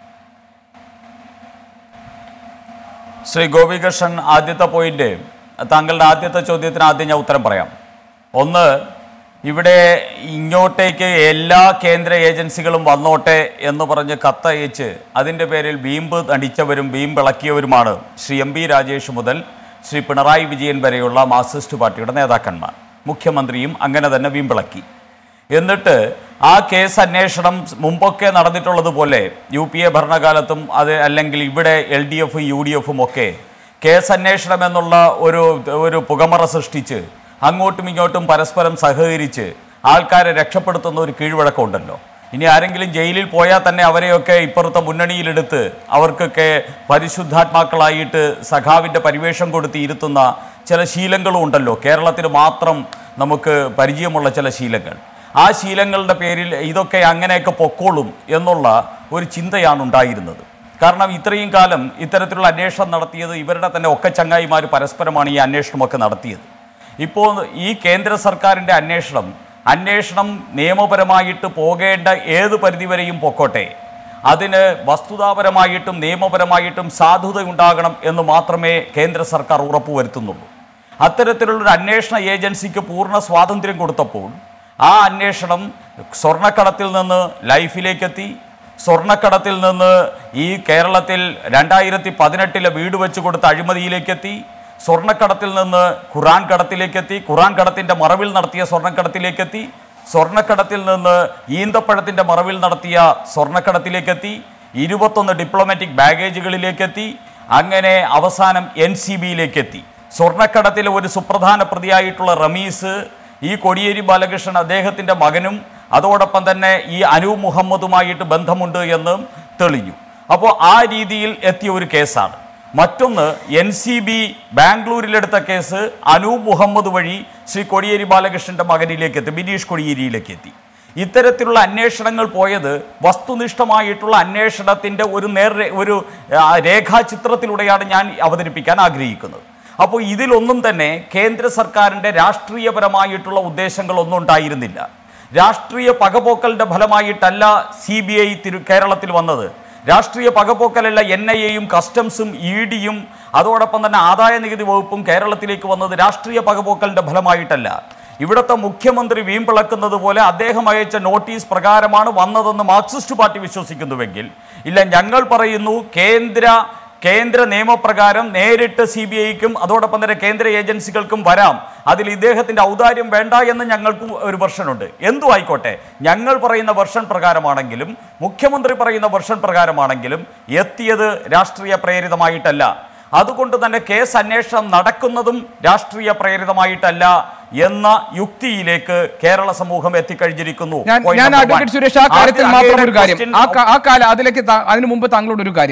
ശ്രീ ഗോപികൃഷ്ണൻ ആദ്യത്തെ പോയിന്റ് താങ്കളുടെ ആദ്യത്തെ ചോദ്യത്തിന് ആദ്യം ഞാൻ ഉത്തരം പറയാം ഒന്ന് ഇവിടെ ഇങ്ങോട്ടേക്ക് എല്ലാ കേന്ദ്ര ഏജൻസികളും വന്നോട്ടെ എന്ന് പറഞ്ഞ് കത്തയച്ച് അതിൻ്റെ പേരിൽ വീമ്പ് നടിച്ചവരും വീമ്പിളക്കിയവരുമാണ് ശ്രീ എം പി രാജേഷ് മുതൽ ശ്രീ പിണറായി വിജയൻ വരെയുള്ള മാർക്സിസ്റ്റ് പാർട്ടിയുടെ നേതാക്കന്മാർ മുഖ്യമന്ത്രിയും അങ്ങനെ തന്നെ വീമ്പിളക്കി എന്നിട്ട് ആ കേസ് അന്വേഷണം മുമ്പൊക്കെ നടന്നിട്ടുള്ളതുപോലെ യു പി എ ഭരണകാലത്തും അത് അല്ലെങ്കിൽ ഇവിടെ എൽ ഡി എഫും യു ഡി എഫും ഒക്കെ കേസ് അന്വേഷണം എന്നുള്ള ഒരു ഒരു പുകമറ സൃഷ്ടിച്ച് അങ്ങോട്ടും ഇങ്ങോട്ടും പരസ്പരം സഹകരിച്ച് ആൾക്കാരെ രക്ഷപ്പെടുത്തുന്ന ഒരു കീഴ്വഴക്കമുണ്ടല്ലോ ഇനി ആരെങ്കിലും ജയിലിൽ പോയാൽ തന്നെ അവരെയൊക്കെ ഇപ്പുറത്തെ മുന്നണിയിലെടുത്ത് അവർക്കൊക്കെ പരിശുദ്ധാത്മാക്കളായിട്ട് സഖാവിൻ്റെ പരിവേഷം കൊടുത്ത് ഇരുത്തുന്ന ചില ശീലങ്ങളും ഉണ്ടല്ലോ കേരളത്തിൽ മാത്രം നമുക്ക് പരിചയമുള്ള ചില ശീലങ്ങൾ ആ ശീലങ്ങളുടെ പേരിൽ ഇതൊക്കെ അങ്ങനെയൊക്കെ പൊക്കോളും എന്നുള്ള ഒരു ചിന്തയാണ് ഉണ്ടായിരുന്നത് കാരണം ഇത്രയും കാലം ഇത്തരത്തിലുള്ള അന്വേഷണം നടത്തിയത് ഇവരുടെ തന്നെ ഒക്കെ ചങ്ങായിമാർ പരസ്പരമാണ് ഈ അന്വേഷണമൊക്കെ നടത്തിയത് ഇപ്പോൾ ഈ കേന്ദ്ര സർക്കാരിൻ്റെ അന്വേഷണം അന്വേഷണം നിയമപരമായിട്ട് പോകേണ്ട ഏത് പരിധിവരെയും പൊക്കോട്ടെ അതിന് വസ്തുതാപരമായിട്ടും നിയമപരമായിട്ടും സാധുതയുണ്ടാകണം എന്ന് മാത്രമേ കേന്ദ്ര സർക്കാർ ഉറപ്പുവരുത്തുന്നുള്ളൂ അത്തരത്തിലുള്ളൊരു അന്വേഷണ ഏജൻസിക്ക് പൂർണ്ണ സ്വാതന്ത്ര്യം കൊടുത്തപ്പോൾ ആ അന്വേഷണം സ്വർണ്ണക്കടത്തിൽ നിന്ന് ലൈഫിലേക്കെത്തി സ്വർണ്ണക്കടത്തിൽ നിന്ന് ഈ കേരളത്തിൽ രണ്ടായിരത്തി പതിനെട്ടിലെ വീട് വെച്ച് കൊടുത്ത അഴിമതിയിലേക്കെത്തി സ്വർണ്ണക്കടത്തിൽ നിന്ന് ഖുറാൻ കടത്തിലേക്കെത്തി ഖുറാൻ കടത്തിൻ്റെ മറവിൽ നടത്തിയ സ്വർണ്ണക്കടത്തിലേക്കെത്തി സ്വർണ്ണക്കടത്തിൽ നിന്ന് ഈന്തപ്പഴത്തിൻ്റെ മറവിൽ നടത്തിയ സ്വർണ്ണക്കടത്തിലേക്കെത്തി ഇരുപത്തൊന്ന് ഡിപ്ലോമാറ്റിക് ബാഗേജുകളിലേക്കെത്തി അങ്ങനെ അവസാനം എൻ സി ബിയിലേക്കെത്തി സ്വർണ്ണക്കടത്തിലെ ഒരു സുപ്രധാന പ്രതിയായിട്ടുള്ള റമീസ് ഈ കൊടിയേരി ബാലകൃഷ്ണൻ അദ്ദേഹത്തിൻ്റെ മകനും അതോടൊപ്പം തന്നെ ഈ അനൂപ് മുഹമ്മദുമായിട്ട് ബന്ധമുണ്ട് എന്ന് തെളിഞ്ഞു അപ്പോൾ ആ രീതിയിൽ എത്തിയ ഒരു കേസാണ് മറ്റൊന്ന് എൻ സി ബി ബാംഗ്ലൂരിലെടുത്ത കേസ് അനൂപ് മുഹമ്മദ് വഴി ശ്രീ കൊടിയേരി ബാലകൃഷ്ണന്റെ മകനിലേക്ക് എത്തി ബിനീഷ് കൊടിയേരിയിലേക്ക് എത്തി ഇത്തരത്തിലുള്ള അന്വേഷണങ്ങൾ പോയത് വസ്തുനിഷ്ഠമായിട്ടുള്ള അന്വേഷണത്തിൻ്റെ ഒരു നേർ ഒരു ആ, രേഖാചിത്രത്തിലൂടെയാണ് ഞാൻ അവതരിപ്പിക്കാൻ ആഗ്രഹിക്കുന്നത് അപ്പോൾ ഇതിലൊന്നും തന്നെ കേന്ദ്ര സർക്കാരിൻ്റെ രാഷ്ട്രീയപരമായിട്ടുള്ള ഉദ്ദേശങ്ങളൊന്നും ഉണ്ടായിരുന്നില്ല രാഷ്ട്രീയ പകപോക്കലിൻ്റെ ഫലമായിട്ടല്ല സി ബി ഐ തിരു കേരളത്തിൽ വന്നത് രാഷ്ട്രീയ പകപോക്കലല്ല എൻ ഐ എയും കസ്റ്റംസും ഇ ഡിയും അതോടൊപ്പം തന്നെ ആദായ നികുതി വകുപ്പും കേരളത്തിലേക്ക് വന്നത് രാഷ്ട്രീയ പകപോക്കലിൻ്റെ ഫലമായിട്ടല്ല ഇവിടുത്തെ മുഖ്യമന്ത്രി വീമ്പിളക്കുന്നത് പോലെ അദ്ദേഹം അയച്ച നോട്ടീസ് പ്രകാരമാണ് വന്നതെന്ന് മാർക്സിസ്റ്റ് പാർട്ടി വിശ്വസിക്കുന്നുവെങ്കിൽ ഇല്ല ഞങ്ങൾ പറയുന്നു കേന്ദ്ര കേന്ദ്ര നിയമപ്രകാരം നേരിട്ട് സി ബി ഐക്കും അതോടൊപ്പം തന്നെ കേന്ദ്ര ഏജൻസികൾക്കും വരാം അതിൽ ഇദ്ദേഹത്തിന്റെ ഔദാര്യം വേണ്ട എന്ന് ഞങ്ങൾക്കും ഒരു വെർഷനുണ്ട് എന്തു ആയിക്കോട്ടെ ഞങ്ങൾ പറയുന്ന വെർഷൻ പ്രകാരമാണെങ്കിലും മുഖ്യമന്ത്രി പറയുന്ന വെർഷൻ പ്രകാരമാണെങ്കിലും എത്തിയത് രാഷ്ട്രീയ പ്രേരിതമായിട്ടല്ല അതുകൊണ്ട് തന്നെ കേസ് അന്വേഷണം നടക്കുന്നതും രാഷ്ട്രീയ പ്രേരിതമായിട്ടല്ല എന്ന യുക്തിയിലേക്ക് കേരള സമൂഹം എത്തിക്കഴിഞ്ഞിരിക്കുന്നു ഞാൻ Point ഞാൻ number one. അഡ്വക്കേറ്റ് സുരേഷ് ആ കാര്യത്തിൽ ആദ്യ- മാത്രം അങ്ങയുടെ ഒരു കാര്യം question ആ കാ- ആ കാല അതിലേക്ക് ത- അതിനു മുമ്പ് താങ്കളോട് ഒരു കാര്യം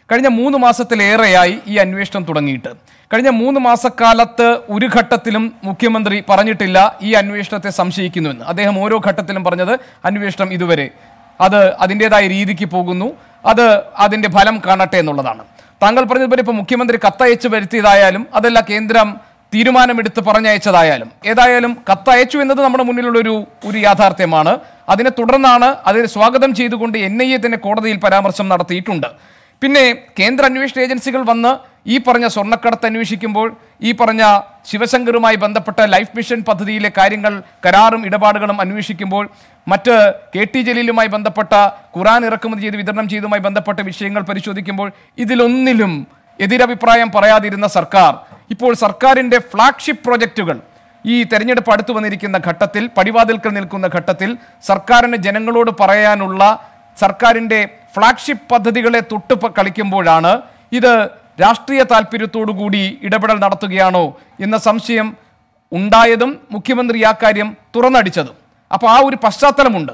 കഴിഞ്ഞ മൂന്ന് മാസത്തിലേറെയായി ഈ അന്വേഷണം തുടങ്ങിയിട്ട് കഴിഞ്ഞ മൂന്ന് മാസക്കാലത്ത് ഒരു ഘട്ടത്തിലും മുഖ്യമന്ത്രി പറഞ്ഞിട്ടില്ല ഈ അന്വേഷണത്തെ സംശയിക്കുന്നുവെന്ന് അദ്ദേഹം ഓരോ ഘട്ടത്തിലും പറഞ്ഞത് അന്വേഷണം ഇതുവരെ അത് അതിൻ്റെതായ രീതിക്ക് പോകുന്നു അത് അതിൻ്റെ ഫലം കാണട്ടെ എന്നുള്ളതാണ് താങ്കൾ പറഞ്ഞതുപോലെ ഇപ്പോൾ മുഖ്യമന്ത്രി കത്തയച്ച് വരുത്തിയതായാലും അതല്ല കേന്ദ്രം തീരുമാനമെടുത്ത് പറഞ്ഞയച്ചതായാലും ഏതായാലും കത്തയച്ചു എന്നത് നമ്മുടെ മുന്നിലുള്ള ഒരു ഒരു യാഥാർത്ഥ്യമാണ് അതിനെ തുടർന്നാണ് അതിനെ സ്വാഗതം ചെയ്തുകൊണ്ട് എൻ ഐ എ തന്നെ കോടതിയിൽ പരാമർശം നടത്തിയിട്ടുണ്ട് പിന്നെ കേന്ദ്ര അന്വേഷണ ഏജൻസികൾ വന്ന് ഈ പറഞ്ഞ സ്വർണ്ണക്കടത്ത് അന്വേഷിക്കുമ്പോൾ ഈ പറഞ്ഞ ശിവശങ്കറുമായി ബന്ധപ്പെട്ട ലൈഫ് മിഷൻ പദ്ധതിയിലെ കാര്യങ്ങൾ കരാറും ഇടപാടുകളും അന്വേഷിക്കുമ്പോൾ മറ്റ് കെ ടി ജലീലുമായി ബന്ധപ്പെട്ട ഖുറാൻ ഇറക്കുമതി ചെയ്ത് വിതരണം ചെയ്തതുമായി ബന്ധപ്പെട്ട വിഷയങ്ങൾ പരിശോധിക്കുമ്പോൾ ഇതിലൊന്നിലും എതിരഭിപ്രായം പറയാതിരുന്ന സർക്കാർ ഇപ്പോൾ സർക്കാരിൻ്റെ ഫ്ലാഗ്ഷിപ്പ് പ്രോജക്റ്റുകൾ ഈ തെരഞ്ഞെടുപ്പ് അടുത്തു വന്നിരിക്കുന്ന ഘട്ടത്തിൽ പടിവാതിൽക്കൽ നിൽക്കുന്ന ഘട്ടത്തിൽ സർക്കാരിന് ജനങ്ങളോട് പറയാനുള്ള സർക്കാരിൻ്റെ ഫ്ലാഗ്ഷിപ്പ് പദ്ധതികളെ തൊട്ട് പ- കളിക്കുമ്പോഴാണ് ഇത് രാഷ്ട്രീയ താല്പര്യത്തോടു കൂടി ഇടപെടൽ നടത്തുകയാണോ എന്ന സംശയം ഉണ്ടായതും മുഖ്യമന്ത്രി ആ കാര്യം തുറന്നടിച്ചതും അപ്പോൾ ആ ഒരു പശ്ചാത്തലമുണ്ട്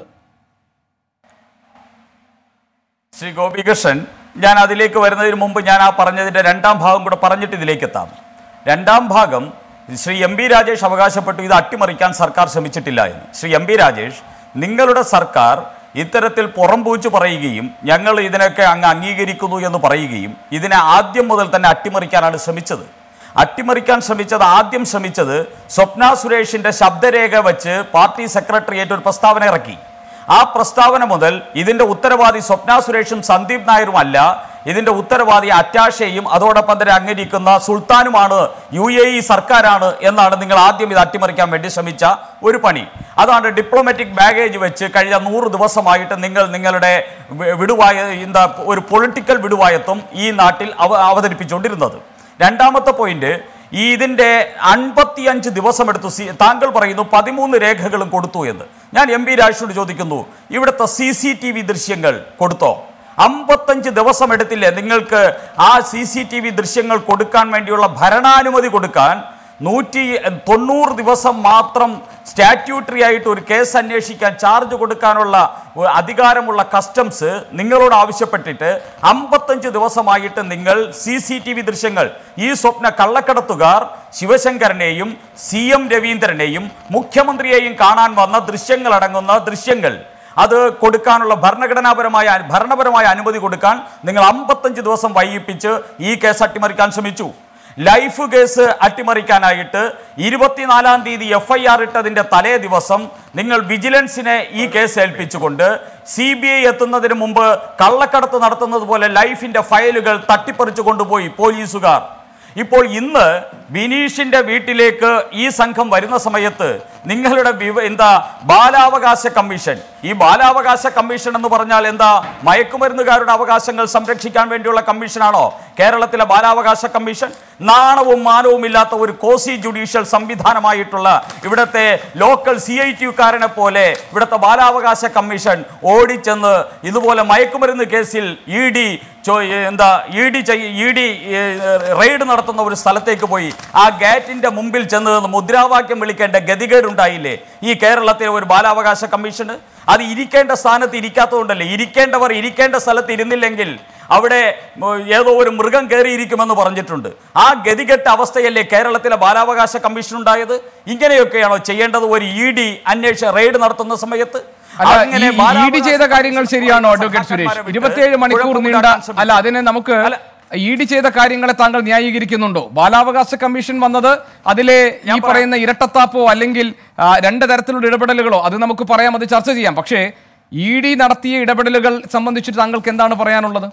ശ്രീ ഗോപികൃഷ്ണൻ ഞാൻ അതിലേക്ക് വരുന്നതിന് മുമ്പ് ഞാൻ ആ പറഞ്ഞതിന്റെ രണ്ടാം ഭാഗം കൂടെ പറഞ്ഞിട്ട് ഇതിലേക്ക് എത്താം രണ്ടാം ഭാഗം ശ്രീ എം പി രാജേഷ് അവകാശപ്പെട്ടു ഇത് അട്ടിമറിക്കാൻ സർക്കാർ ശ്രമിച്ചിട്ടില്ല എന്ന് ശ്രീ എം പി രാജേഷ് നിങ്ങളുടെ സർക്കാർ ഇത്തരത്തിൽ പുറംപൂച്ച് പറയുകയും ഞങ്ങൾ ഇതിനൊക്കെ അങ്ങ് അംഗീകരിക്കുന്നു എന്ന് പറയുകയും ഇതിനെ ആദ്യം മുതൽ തന്നെ അട്ടിമറിക്കാനാണ് ശ്രമിച്ചത് അട്ടിമറിക്കാൻ ശ്രമിച്ചത് ആദ്യം ശ്രമിച്ചത് സ്വപ്ന സുരേഷിന്റെ ശബ്ദരേഖ വെച്ച് പാർട്ടി സെക്രട്ടേറിയറ്റ് ഒരു പ്രസ്താവന ഇറക്കി ആ പ്രസ്താവന മുതൽ ഇതിന്റെ ഉത്തരവാദി സ്വപ്ന സുരേഷും സന്ദീപ് നായരും അല്ല ഇതിന്റെ ഉത്തരവാദി അറ്റാഷയും അതോടൊപ്പം തന്നെ അങ്ങിരിക്കുന്ന സുൽത്താനുമാണ് യു എ ഇ സർക്കാരാണ് എന്നാണ് നിങ്ങൾ ആദ്യം ഇത് അട്ടിമറിക്കാൻ വേണ്ടി ശ്രമിച്ച ഒരു പണി അതാണ് ഡിപ്ലോമാറ്റിക് ബാഗേജ് വെച്ച് കഴിഞ്ഞ നൂറ് ദിവസമായിട്ട് നിങ്ങൾ നിങ്ങളുടെ വി- വിടുവായ എന്താ ഒരു പൊളിറ്റിക്കൽ വിടുവായത്വം ഈ നാട്ടിൽ അവ അവതരിപ്പിച്ചുകൊണ്ടിരുന്നത് രണ്ടാമത്തെ പോയിന്റ് ഈ ഇതിന്റെ അൻപത്തിയഞ്ച് ദിവസമെടുത്തു സി താങ്കൾ പറയുന്നു പതിമൂന്ന് രേഖകളും കൊടുത്തു എന്ന് ഞാൻ എം പി രാജോട് ചോദിക്കുന്നു ഇവിടുത്തെ സി സി ടി വി ദൃശ്യങ്ങൾ കൊടുത്തോ അമ്പത്തഞ്ച് ദിവസം എടുത്തില്ലേ നിങ്ങൾക്ക് ആ സി സി ടി വി ദൃശ്യങ്ങൾ കൊടുക്കാൻ വേണ്ടിയുള്ള ഭരണാനുമതി കൊടുക്കാൻ നൂറ്റി തൊണ്ണൂറ് ദിവസം മാത്രം സ്റ്റാറ്റ്യൂട്ടറി ആയിട്ട് ഒരു കേസ് അന്വേഷിക്കാൻ ചാർജ് കൊടുക്കാനുള്ള ഒരു അധികാരമുള്ള കസ്റ്റംസ് നിങ്ങളോട് ആവശ്യപ്പെട്ടിട്ട് അമ്പത്തഞ്ച് ദിവസമായിട്ട് നിങ്ങൾ സി സി ടി വി ദൃശ്യങ്ങൾ ഈ സ്വപ്ന കള്ളക്കടത്തുകാർ ശിവശങ്കരനെയും സി എം രവീന്ദ്രനെയും മുഖ്യമന്ത്രിയെയും കാണാൻ വന്ന ദൃശ്യങ്ങൾ അടങ്ങുന്ന ദൃശ്യങ്ങൾ അത് കൊടുക്കാനുള്ള ഭരണഘടനാപരമായ ഭരണപരമായ അനുമതി കൊടുക്കാൻ നിങ്ങൾ അമ്പത്തഞ്ച് ദിവസം വൈകിപ്പിച്ച് ഈ കേസ് അട്ടിമറിക്കാൻ ശ്രമിച്ചു ലൈഫ് കേസ് അട്ടിമറിക്കാനായിട്ട് ഇരുപത്തിനാലാം തീയതി എഫ് ഐ ആർ ഇട്ടതിന്റെ തലേ ദിവസം നിങ്ങൾ വിജിലൻസിനെ ഈ കേസ് ഏൽപ്പിച്ചുകൊണ്ട് സി ബി ഐ എത്തുന്നതിന് മുമ്പ് കള്ളക്കടത്ത് നടത്തുന്നത് പോലെ ലൈഫിന്റെ ഫയലുകൾ തട്ടിപ്പറിച്ചു കൊണ്ടുപോയി പോലീസുകാർ ഇപ്പോൾ ഇന്ന് ബിനീഷിന്റെ വീട്ടിലേക്ക് ഈ സംഘം വരുന്ന സമയത്ത് നിങ്ങളുടെ വിവ എന്താ ബാലാവകാശ കമ്മീഷൻ ഈ ബാലാവകാശ കമ്മീഷൻ എന്ന് പറഞ്ഞാൽ എന്താ മയക്കുമരുന്നുകാരുടെ അവകാശങ്ങൾ സംരക്ഷിക്കാൻ വേണ്ടിയുള്ള കമ്മീഷനാണോ കേരളത്തിലെ ബാലാവകാശ കമ്മീഷൻ നാണവും മാനവും ഇല്ലാത്ത ഒരു കോസി ജുഡീഷ്യൽ സംവിധാനമായിട്ടുള്ള ഇവിടുത്തെ ലോക്കൽ സി ഐ ടിയുകാരനെ പോലെ ഇവിടുത്തെ ബാലാവകാശ കമ്മീഷൻ ഓടിച്ചെന്ന് ഇതുപോലെ മയക്കുമരുന്ന് കേസിൽ ഇ ഡി എന്താ E D E D raid നടത്തുന്ന ഒരു സ്ഥലത്തേക്ക് പോയി ആ ഗേറ്റിന്റെ മുമ്പിൽ ചെന്ന് നിന്ന് മുദ്രാവാക്യം വിളിക്കേണ്ട ഗതികേടുണ്ടായില്ലേ ഈ കേരളത്തിലെ ഒരു ബാലാവകാശ കമ്മീഷന് അത് ഇരിക്കേണ്ട സ്ഥാനത്ത് ഇരിക്കാത്തതുകൊണ്ടല്ലേ ഇരിക്കേണ്ടവർ ഇരിക്കേണ്ട സ്ഥലത്ത് ഇരുന്നില്ലെങ്കിൽ അവിടെ ഉം, ഏതോ ഒരു മൃഗം കയറിയിരിക്കുമെന്ന് പറഞ്ഞിട്ടുണ്ട് ആ ഗതികെട്ട അവസ്ഥയല്ലേ കേരളത്തിലെ ബാലാവകാശ കമ്മീഷൻ ഉണ്ടായത് ഇങ്ങനെയൊക്കെയാണോ ചെയ്യേണ്ടത് ഒരു ഇ ഡി അന്വേഷണ റെയ്ഡ് നടത്തുന്ന സമയത്ത് അല്ല അങ്ങനെ ഈ ഇ ഡി ബാലാവകാശ ചെയ്ത കാര്യങ്ങൾ ശരിയാണോ അഡ്വക്കേറ്റ് സുരേഷ് സഖാക്കന്മാരെ വിട്ട് ഇരുപത്തിയേഴ് മണിക്കൂർ നീണ്ട കുഴപ്പമുണ്ടാക്കാൻ ശ്രമിച്ചു. അല്ല അതിനെ നമുക്ക് അല്ല. ഇ ഡി ചെയ്ത കാര്യങ്ങളെ താങ്കൾ ന്യായീകരിക്കുന്നുണ്ടോ ബാലാവകാശ കമ്മീഷൻ വന്നത് അതിലെ ഈ ഞാൻ പറയുന്ന ഇരട്ടത്താപ്പോ അല്ലെങ്കിൽ ആ, രണ്ട് തരത്തിലുള്ള ഇടപെടലുകളോ അത് നമുക്ക് പറയാം അത് ചർച്ച ചെയ്യാം പക്ഷേ ഇ ഡി നടത്തിയ ഇടപെടലുകൾ സംബന്ധിച്ചിട്ട് താങ്കൾക്ക് എന്താണ് പറയാനുള്ളത്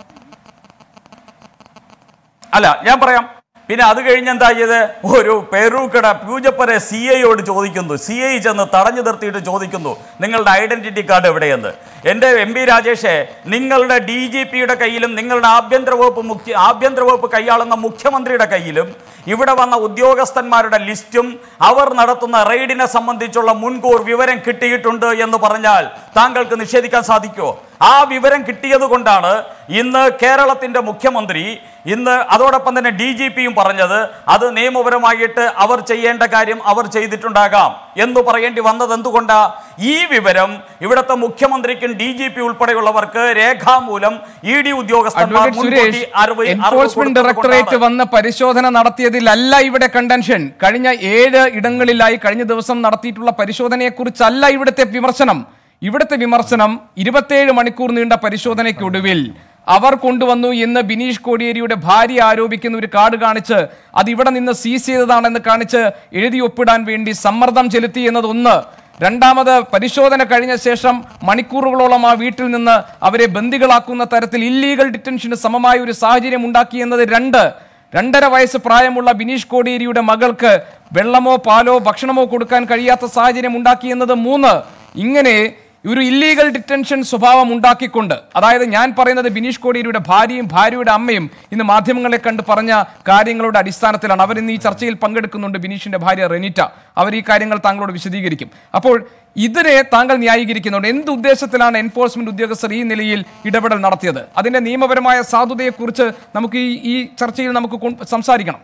അല്ല ഞാൻ പറയാം പിന്നെ അത് കഴിഞ്ഞ് എന്താ ചെയ്ത് ഒരു പെരൂക്കട പൂജപ്പര സി ഐയോട് ചോദിക്കുന്നു സി ഐ ചെന്ന് തടഞ്ഞു നിർത്തിയിട്ട് ചോദിക്കുന്നു നിങ്ങളുടെ ഐഡന്റിറ്റി കാർഡ് എവിടെയെന്ന് എൻ്റെ എം പി രാജേഷെ നിങ്ങളുടെ ഡി ജി പിയുടെ കയ്യിലും നിങ്ങളുടെ ആഭ്യന്തര വകുപ്പ് മുഖ്യ ആഭ്യന്തര വകുപ്പ് കൈയാളുന്ന മുഖ്യമന്ത്രിയുടെ കയ്യിലും ഇവിടെ വന്ന ഉദ്യോഗസ്ഥന്മാരുടെ ലിസ്റ്റും അവർ നടത്തുന്ന റെയ്ഡിനെ സംബന്ധിച്ചുള്ള മുൻകൂർ വിവരം കിട്ടിയിട്ടുണ്ട് എന്ന് പറഞ്ഞാൽ താങ്കൾക്ക് നിഷേധിക്കാൻ സാധിക്കുമോ ആ വിവരം കിട്ടിയത് കൊണ്ടാണ് ഇന്ന് കേരളത്തിന്റെ മുഖ്യമന്ത്രി ഇന്ന് അതോടൊപ്പം തന്നെ ഡി ജി പിയും പറഞ്ഞത് അത് നിയമപരമായിട്ട് അവർ ചെയ്യേണ്ട കാര്യം അവർ ചെയ്തിട്ടുണ്ടാകാം എന്ന് പറയേണ്ടി വന്നത് എന്തുകൊണ്ടാ ഈ വിവരം ഇവിടുത്തെ മുഖ്യമന്ത്രിക്കും ഡി ജി പി ഉൾപ്പെടെയുള്ളവർക്ക് രേഖാമൂലം ഇ ഡി ഉദ്യോഗസ്ഥന്മാർ അഡ്വക്കേറ്റ് സുരേഷ് മുൻകൂട്ടി അറിവ് അറിവ് എൻഫോഴ്സ്മെന്റ് ഡയറക്ടറേറ്റ് കൊടുത്തതുകൊണ്ടാണ്. വന്ന് പരിശോധന നടത്തിയതിലല്ല ഇവിടെ കണ്ടൻഷൻ കഴിഞ്ഞ ഏഴ് ഇടങ്ങളിലായി കഴിഞ്ഞ ദിവസം നടത്തിയിട്ടുള്ള പരിശോധനയെക്കുറിച്ചല്ല ഇവിടുത്തെ വിമർശനം ഇവിടുത്തെ വിമർശനം ഇരുപത്തേഴ് മണിക്കൂർ നീണ്ട പരിശോധനയ്ക്കൊടുവിൽ അവർ കൊണ്ടുവന്നു എന്ന് ബിനീഷ് കോടിയേരിയുടെ ഭാര്യ ആരോപിക്കുന്ന ഒരു കാർഡ് കാണിച്ച് അത് ഇവിടെ നിന്ന് സീസ് ചെയ്തതാണെന്ന് കാണിച്ച് എഴുതി ഒപ്പിടാൻ വേണ്ടി സമ്മർദ്ദം ചെലുത്തി എന്നതൊന്ന് രണ്ടാമത് പരിശോധന കഴിഞ്ഞ ശേഷം മണിക്കൂറുകളോളം ആ വീട്ടിൽ നിന്ന് അവരെ ബന്ദികളാക്കുന്ന തരത്തിൽ ഇല്ലീഗൽ ഡിറ്റൻഷന് സമമായ ഒരു സാഹചര്യം ഉണ്ടാക്കി എന്നത് രണ്ട് രണ്ടര വയസ്സ് പ്രായമുള്ള ബിനീഷ് കോടിയേരിയുടെ മകൾക്ക് വെള്ളമോ പാലോ ഭക്ഷണമോ കൊടുക്കാൻ കഴിയാത്ത സാഹചര്യം ഉണ്ടാക്കി എന്നത് മൂന്ന് ഇങ്ങനെ ഒരു ഇല്ലീഗൽ ഡിറ്റൻഷൻ സ്വഭാവം ഉണ്ടാക്കിക്കൊണ്ട് അതായത് ഞാൻ പറയുന്നത് ബിനീഷ് കോടിയേരിയുടെ ഭാര്യയും ഭാര്യയുടെ അമ്മയും ഇന്ന് മാധ്യമങ്ങളെ കണ്ട് പറഞ്ഞ കാര്യങ്ങളുടെ അടിസ്ഥാനത്തിലാണ് അവർ ഇന്ന് ഈ ചർച്ചയിൽ പങ്കെടുക്കുന്നുണ്ട് ബിനീഷിന്റെ ഭാര്യ റെനിറ്റ അവർ ഈ കാര്യങ്ങൾ താങ്കളോട് വിശദീകരിക്കും അപ്പോൾ ഇതിനെ താങ്കൾ ന്യായീകരിക്കുന്നുണ്ട് എന്ത് ഉദ്ദേശത്തിലാണ് എൻഫോഴ്സ്മെന്റ് ഉദ്യോഗസ്ഥർ ഈ നിലയിൽ ഇടപെടൽ നടത്തിയത് അതിന്റെ നിയമപരമായ സാധുതയെക്കുറിച്ച് നമുക്ക് ഈ ഈ ചർച്ചയിൽ നമുക്ക് കൊ- സംസാരിക്കണം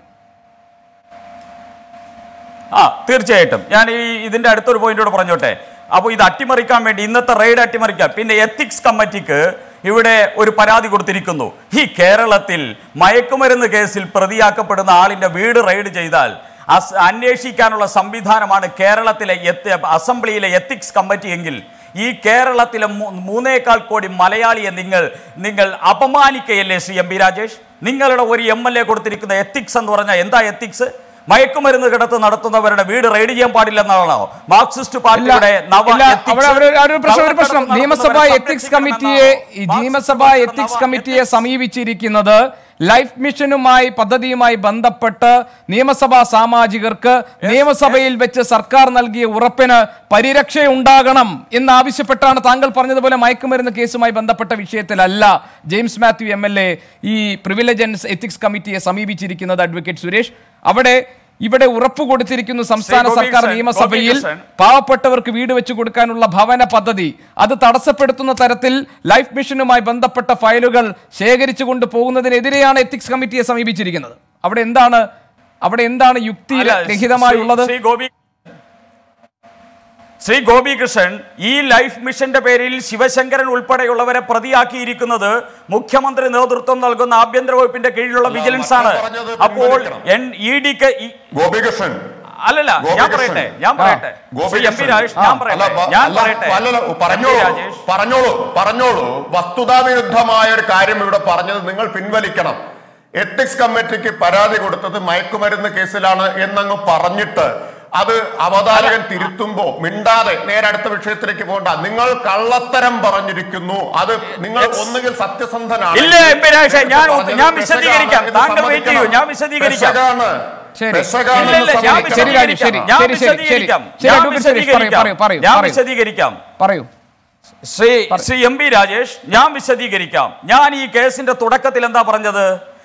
ആ തീർച്ചയായിട്ടും ഞാൻ ഈ ഇതിന്റെ അടുത്തൊരു പോയിന്റോട് പറഞ്ഞോട്ടെ അപ്പോൾ ഇത് അട്ടിമറിക്കാൻ വേണ്ടി ഇന്നത്തെ റെയ്ഡ് അട്ടിമറിക്കാൻ പിന്നെ എത്തിക്സ് കമ്മിറ്റിക്ക് ഇവിടെ ഒരു പരാതി കൊടുത്തിരിക്കുന്നു ഈ കേരളത്തിൽ മയക്കുമരുന്ന് കേസിൽ പ്രതിയാക്കപ്പെടുന്ന ആളിന്റെ വീട് റെയ്ഡ് ചെയ്താൽ അസ് അന്വേഷിക്കാനുള്ള സംവിധാനമാണ് കേരളത്തിലെ എത്തി- അസംബ്ലിയിലെ എത്തിക്സ് കമ്മിറ്റി എങ്കിൽ ഈ കേരളത്തിലെ മൂ- മൂന്നേകാൽ കോടി മലയാളിയെ നിങ്ങൾ നിങ്ങൾ അപമാനിക്കയല്ലേ ശ്രീ എം പി രാജേഷ് നിങ്ങളുടെ ഒരു എം എൽ എ കൊടുത്തിരിക്കുന്ന എത്തിക്സ് എന്ന് പറഞ്ഞാൽ എന്താ എത്തിക്സ് മയക്കുമരുന്ന് കിടത്ത് നടത്തുന്നവരുടെ വീട് റെയ്ഡ് ചെയ്യാൻ പാടില്ലെന്നാണോ മാർക്സിസ്റ്റ് പാർട്ടിയുടെ നവ ഇല്ല, ethics അവിടെ ഒരു- ഒരു പ്രശ്നം ഒരു പ്രശ്നം കള്ളക്കടത്ത് നിയമസഭാ നടത്തുന്നവരെ എത്തിക്സ് സംരക്ഷിക്കണമെന്നാണോ? കമ്മിറ്റിയെ ഈ നിയമസഭാ മാർക്സിസ്റ്റ് എത്തിക്സ് നവ കമ്മിറ്റിയെ ethics സമീപിച്ചിരിക്കുന്നത് ലൈഫ് മിഷനുമായി പദ്ധതിയുമായി ബന്ധപ്പെട്ട് നിയമസഭാ സാമാജികർക്ക് നിയമസഭയിൽ വെച്ച് സർക്കാർ നൽകിയ ഉറപ്പിന് പരിരക്ഷയുണ്ടാകണം എന്നാവശ്യപ്പെട്ടാണ് താങ്കൾ പറഞ്ഞതുപോലെ മയക്കുമരുന്ന് കേസുമായി ബന്ധപ്പെട്ട വിഷയത്തിലല്ല James Mathew M L A ഈ പ്രിവിലജൻസ് എത്തിക്സ് കമ്മിറ്റിയെ സമീപിച്ചിരിക്കുന്നത് അഡ്വക്കേറ്റ് സുരേഷ് അവിടെ ഇവിടെ ഉറപ്പ് കൊടുത്തിരിക്കുന്നു സംസ്ഥാന ശ്രീ സർക്കാർ ഗോപി നിയമസഭയിൽ കൃഷ്ണൻ. പാവപ്പെട്ടവർക്ക് വീട് വെച്ച് കൊടുക്കാനുള്ള ഭവന പദ്ധതി അത് തടസ്സപ്പെടുത്തുന്ന തരത്തിൽ ലൈഫ് മിഷനുമായി ബന്ധപ്പെട്ട ഫയലുകൾ ശേഖരിച്ചു കൊണ്ട് പോകുന്നതിനെതിരെയാണ് എത്തിക്സ് കമ്മിറ്റിയെ സമീപിച്ചിരിക്കുന്നത് അവിടെ എന്താണ് അവിടെ എന്താണ് യുക്തി അല്ല, രഹിതമായുള്ളത് ശ്രീ- ശ്രീ ഗോപി ശ്രീ ഗോപികൃഷ്ണൻ ഈ ലൈഫ് മിഷന്റെ പേരിൽ ശിവശങ്കരൻ ഉൾപ്പെടെയുള്ളവരെ പ്രതിയാക്കിയിരിക്കുന്നത് മുഖ്യമന്ത്രി നേതൃത്വം നൽകുന്ന ആഭ്യന്തര വകുപ്പിന്റെ കീഴിലുള്ള അല്ല, വിജിലൻസ് ആണ് മക്കൾ പറഞ്ഞത് അപ്പോൾ പിൻവലിക്കണം. എൻ ഇ ഡിക്ക് ഗോപികൃഷ്ണൻ അല്ലല്ല ഞാൻ ഗോപികൃഷ്ണൻ. പറയട്ടെ ഞാൻ പറയട്ടെ ശ്രീ എം പി രാജേഷ് ഞാൻ അല്ല, പറയട്ടെ വ- ഞാൻ അല്ല, പറയട്ടെ അല്ലല്ല, എം പി പറഞ്ഞോളൂ രാജേഷ് പറഞ്ഞോളൂ പറഞ്ഞോളൂ വസ്തുതാവിരുദ്ധമായ ഒരു കാര്യം ഇവിടെ പറഞ്ഞത് നിങ്ങൾ പിൻവലിക്കണം എത്തിക്സ് കമ്മിറ്റിക്ക് പരാതി കൊടുത്തത് മയക്കുമരുന്ന് കേസിലാണ് എന്നങ്ങ് പറഞ്ഞിട്ട് അത് അവതാരകൻ തിരുത്തുമ്പോ മിണ്ടാതെ നേരെ അടുത്ത വിഷയത്തിലേക്ക് പോകണ്ട നിങ്ങൾ കള്ളത്തരം പറഞ്ഞിരിക്കുന്നു അത് നിങ്ങൾ ഒന്നുകിൽ സത്യസന്ധനാണ് ഇല്ല, എം പി രാജേഷേ, ഞാൻ ഞാൻ വിശദീകരിക്കാം. താങ്കൾ wait ചെയ്യൂ, ഞാൻ വിശദീകരിക്കാം. ശരി. ഇല്ല, ഇല്ല, ഞാൻ ശരി, രാജു, ശരി, ഞാൻ ശരി, ശരി, ശരി. വിശദീകരിക്കാം. ശരി, ഞാൻ അഡ്വക്കേറ്റ് സുരേഷ്, പറയൂ, വിശദീകരിക്കാം. പറയൂ, പറയൂ, ഞാൻ പറയൂ. വിശദീകരിക്കാം പറയൂ ശ്രീ ശ്രീ എം പി രാജേഷ് ഞാൻ വിശദീകരിക്കാം ഞാൻ ഈ കേസിന്റെ തുടക്കത്തിൽ എന്താ പറഞ്ഞത്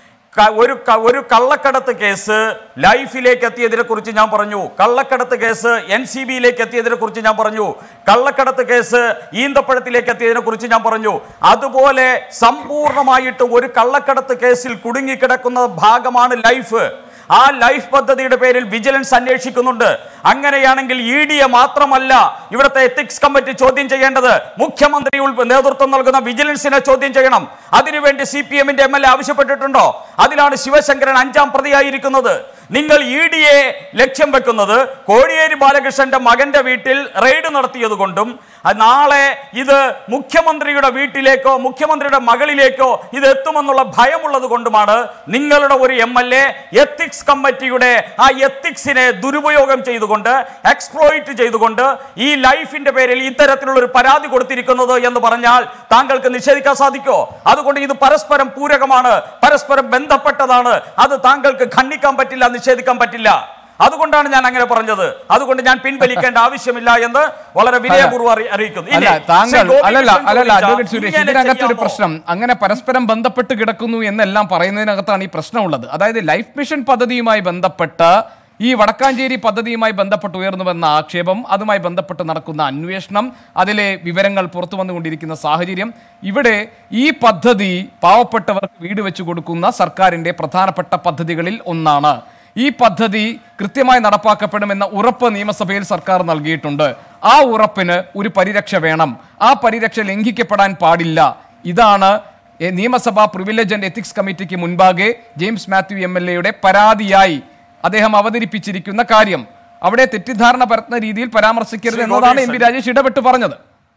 ക- ഒരു ക- ഒരു കള്ളക്കടത്ത് കേസ് ലൈഫിലേക്ക് എത്തിയതിനെ കുറിച്ച് ഞാൻ പറഞ്ഞു കള്ളക്കടത്ത് കേസ് എൻ സി ബിയിലേക്ക് എത്തിയതിനെ കുറിച്ച് ഞാൻ പറഞ്ഞു കള്ളക്കടത്ത് കേസ് ഈന്തപ്പഴത്തിലേക്ക് എത്തിയതിനെ കുറിച്ച് ഞാൻ പറഞ്ഞു അതുപോലെ സമ്പൂർണ്ണമായിട്ട് ഒരു കള്ളക്കടത്ത് കേസിൽ കുടുങ്ങിക്കിടക്കുന്ന ഭാഗമാണ് ലൈഫ് ആ ലൈഫ് പദ്ധതിയുടെ പേരിൽ വിജിലൻസ് അന്വേഷിക്കുന്നുണ്ട് അങ്ങനെയാണെങ്കിൽ ഇ ഡിയെ മാത്രമല്ല ഇവിടുത്തെ എത്തിക്സ് കമ്മിറ്റി ചോദ്യം ചെയ്യേണ്ടത് മുഖ്യമന്ത്രി ഉൾപ്പെ- നേതൃത്വം നൽകുന്ന വിജിലൻസിനെ ചോദ്യം ചെയ്യണം അതിനുവേണ്ടി സി പി എമ്മിന്റെ എം എൽ എ ആവശ്യപ്പെട്ടിട്ടുണ്ടോ അതിലാണ് ശിവശങ്കരൻ അഞ്ചാം പ്രതിയായിരിക്കുന്നത് നിങ്ങൾ ഇ ഡിയെ ലക്ഷ്യം വെക്കുന്നത് കോടിയേരി ബാലകൃഷ്ണന്റെ മകന്റെ വീട്ടിൽ റെയ്ഡ് നടത്തിയത് കൊണ്ടും അത് നാളെ ഇത് മുഖ്യമന്ത്രിയുടെ വീട്ടിലേക്കോ മുഖ്യമന്ത്രിയുടെ മകളിലേക്കോ ഇത് എത്തുമെന്നുള്ള ഭയമുള്ളത് കൊണ്ടുമാണ് നിങ്ങളുടെ ഒരു എം എൽ എ എത്തിക്സ് കമ്മിറ്റിയുടെ ആ എത്തിക്സിനെ ദുരുപയോഗം ചെയ്തുകൊണ്ട് എക്സ്പ്ലോയിറ്റ് ചെയ്തുകൊണ്ട് ഈ ലൈഫിന്റെ പേരിൽ ഇത്തരത്തിലുള്ള ഒരു പരാതി കൊടുത്തിരിക്കുന്നത് എന്ന് പറഞ്ഞാൽ താങ്കൾക്ക് നിഷേധിക്കാൻ സാധിക്കോ അതുകൊണ്ട് ഇത് പരസ്പരം പൂരകമാണ് പരസ്പരം ബന്ധപ്പെട്ടതാണ് അത് താങ്കൾക്ക് ഖണ്ഡിക്കാൻ പറ്റില്ല നിഷേധിക്കാൻ പറ്റില്ല അതുകൊണ്ടാണ് ഞാൻ അങ്ങനെ പറഞ്ഞത് അതുകൊണ്ട് ഞാൻ പിൻവലിക്കേണ്ട ആവശ്യമില്ല എന്ന് വളരെ വിനയപൂർവ്വം അറി- അറിയിക്കുന്നു ഇനി അല്ല താങ്കൾ ശ്രീ ഗോപികൃഷ്ണൻ അല്ലല്ല അല്ലല്ല ചോദിച്ച അഡ്വക്കേറ്റ് സുരേഷ് ഇങ്ങനെ ഇതിനകത്തൊരു ചെയ്യാമോ? പ്രശ്നം അങ്ങനെ പരസ്പരം ബന്ധപ്പെട്ട് കിടക്കുന്നു എന്നെല്ലാം പറയുന്നതിനകത്താണ് ഈ പ്രശ്നമുള്ളത് അതായത് ലൈഫ് മിഷൻ പദ്ധതിയുമായി ബന്ധപ്പെട്ട് ഈ വടക്കാഞ്ചേരി പദ്ധതിയുമായി ബന്ധപ്പെട്ട് ഉയർന്നു വന്ന ആക്ഷേപം അതുമായി ബന്ധപ്പെട്ട് നടക്കുന്ന അന്വേഷണം അതിലെ വിവരങ്ങൾ പുറത്തു വന്നുകൊണ്ടിരിക്കുന്ന സാഹചര്യം ഇവിടെ ഈ പദ്ധതി പാവപ്പെട്ടവർക്ക് വീട് വെച്ചു കൊടുക്കുന്ന സർക്കാരിന്റെ പ്രധാനപ്പെട്ട പദ്ധതികളിൽ ഒന്നാണ് ഈ പദ്ധതി കൃത്യമായി നടപ്പാക്കപ്പെടുമെന്ന ഉറപ്പ് നിയമസഭയിൽ സർക്കാർ നൽകിയിട്ടുണ്ട് ആ ഉറപ്പിന് ഒരു പരിരക്ഷ വേണം ആ പരിരക്ഷ ലംഘിക്കപ്പെടാൻ പാടില്ല ഇതാണ് എ, നിയമസഭാ പ്രിവിലേജ് ആൻഡ് എത്തിക്സ് കമ്മിറ്റിക്ക് മുൻപാകെ ജെയിംസ് മാത്യു എം എൽ എയുടെ പരാതിയായി അദ്ദേഹം അവതരിപ്പിച്ചിരിക്കുന്ന കാര്യം അവിടെ തെറ്റിദ്ധാരണ പരത്തുന്ന രീതിയിൽ പരാമർശിക്കരുത് ശ്രീ എന്നതാണ് എം പി ഗോപീഷ് രാജേഷ് ഇടപെട്ട് പറഞ്ഞത്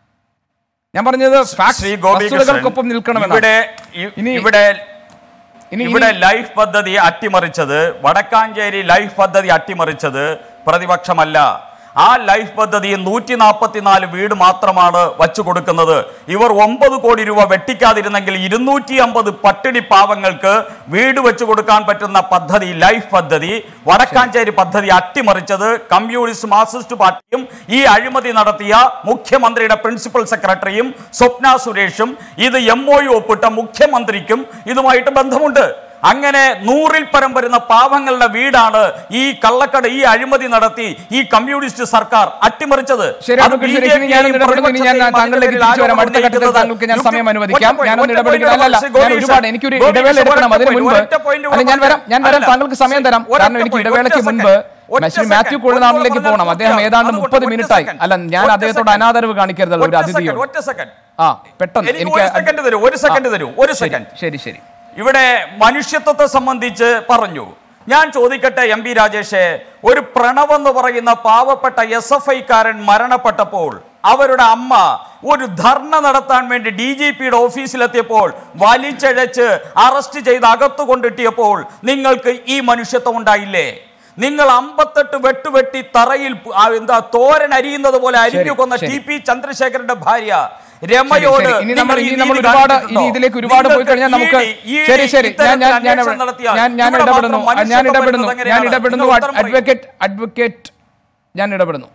ഞാൻ പറഞ്ഞത് facts, ശ്രീ ഗോപികൃഷ്ണൻ വസ്തുതകൾക്കൊപ്പം നിൽക്കണമെന്നാണ് ഇവിടെ ഇ- ഇനി- ഇവിടെ ഇനി ഇവിടെ ഇനി- ലൈഫ് പദ്ധതി അട്ടിമറിച്ചത് വടക്കാഞ്ചേരി ലൈഫ് പദ്ധതി അട്ടിമറിച്ചത് പ്രതിപക്ഷമല്ല ആ ലൈഫ് പദ്ധതി നൂറ്റി നാൽപ്പത്തിനാല് വീട് മാത്രമാണ് വച്ചു കൊടുക്കുന്നത് ഇവർ ഒമ്പത് കോടി രൂപ വെട്ടിക്കാതിരുന്നെങ്കിൽ ഇരുന്നൂറ്റി അമ്പത് പട്ടിണി പാവങ്ങൾക്ക് വീട് വെച്ചു കൊടുക്കാൻ പറ്റുന്ന പദ്ധതി ലൈഫ് പദ്ധതി വടക്കാഞ്ചേരി പദ്ധതി അട്ടിമറിച്ചത് കമ്മ്യൂണിസ്റ്റ് മാർക്സിസ്റ്റ് പാർട്ടിയും ഈ അഴിമതി നടത്തിയ മുഖ്യമന്ത്രിയുടെ പ്രിൻസിപ്പൽ സെക്രട്ടറിയും സ്വപ്ന സുരേഷും ഇത് എം ഒ യു ഒപ്പിട്ട മുഖ്യമന്ത്രിക്കും ഇതുമായിട്ട് ബന്ധമുണ്ട് അങ്ങനെ നൂറിൽ പരം വരുന്ന പാവങ്ങളുടെ വീടാണ് ഈ കള്ളക്കട ഈ അഴിമതി നടത്തി ഈ കമ്മ്യൂണിസ്റ്റ് സർക്കാർ അട്ടിമറിച്ചത് ശരി അത് അഡ്വക്കേറ്റ് സുരേഷ്, ഇനി ഞാനൊന്ന് ഇടപെടുന്നു. ഇനി ഞാൻ താങ്കളിലേക്ക് തിരിച്ചു വരാം അടുത്ത ഘട്ടത്തിൽ താങ്കൾക്ക് ഞാൻ സമയം അനുവദിക്കാം ഞാനൊന്ന് ഇടപെടുക അല്ലല്ല ഞാൻ ഒരുപാട് എനിക്കൊരു ഇടവേള എടുക്കണം അതിന് മുൻപ് അല്ല ഞാൻ വരാം ഞാൻ വരാം താങ്കൾക്ക് സമയം തരാം കാരണം എനിക്ക് ഇടവേളയ്ക്ക് മുൻപ് ശ്രീ മാത്യു കൊഴുനാളിലേക്ക് പോകണം അദ്ദേഹം ഏതാണ്ട് മുപ്പത് മിനിറ്റായി അല്ല ഞാൻ അദ്ദേഹത്തോട് അനാദരവ് കാണിക്കരുതല്ലോ ഒരു അതിഥിയോട് ഒറ്റ സെക്കൻഡ് ആ പെട്ടെന്ന് എനിക്ക് ഒരു സെക്കൻഡ് തരൂ ഒരു സെക്കൻഡ് തരൂ ഒരു ശരി, സെക്കൻഡ് ശരി ശരി ഇവിടെ മനുഷ്യത്വത്തെ സംബന്ധിച്ച് പറഞ്ഞു ഞാൻ ചോദിക്കട്ടെ എം പി രാജേഷെ ഒരു പ്രണവ് എന്ന് പറയുന്ന പാവപ്പെട്ട എസ് എഫ് ഐക്കാരൻ മരണപ്പെട്ടപ്പോൾ അവരുടെ അമ്മ ഒരു ധർണ നടത്താൻ വേണ്ടി ഡി ജി പിയുടെ ഓഫീസിലെത്തിയപ്പോൾ വലിച്ചഴച്ച് അറസ്റ്റ് ചെയ്ത് അകത്തു കൊണ്ടിട്ടിയപ്പോൾ നിങ്ങൾക്ക് ഈ മനുഷ്യത്വം ഉണ്ടായില്ലേ നിങ്ങൾ അമ്പത്തെട്ട് വെട്ടുവെട്ടി തറയിൽ ആ, എന്താ തോരൻ അരിയുന്നത് പോലെ അരിഞ്ഞു ശരി, കൊന്ന ശരി. ടി പി ചന്ദ്രശേഖരന്റെ ഭാര്യ ശരി, രമയോട് ശരി. ഇനി നമ്മൾ നിങ്ങൾ ഈ ഇനി നമ്മൾ നീതി ഒരുപാട് കാണിച്ചിട്ടുണ്ടോ? ഇനി ഇതിലേക്ക് ഒരുപാട് പോയി കഴിഞ്ഞാൽ നമുക്ക് നിങ്ങൾക്ക് ഈ- ഈ ശരി ശരി ഞാൻ ഞാൻ ഞാൻ അന്വേഷണം നടത്തിയാൽ ഞാൻ ഞാൻ ഇവിടെ ഇടപെടുന്നു മാത്രം ഞാൻ മനുഷ്യത്വം ഇടപെടുന്നു വരുന്നത് ഞാൻ എങ്ങനെയാണ്? ഇടപെടുന്നു നിങ്ങൾ ഉത്തരം പറയൂ. അഡ്വക്കേറ്റ് അഡ്വക്കേറ്റ് ഞാൻ ഇടപെടുന്നു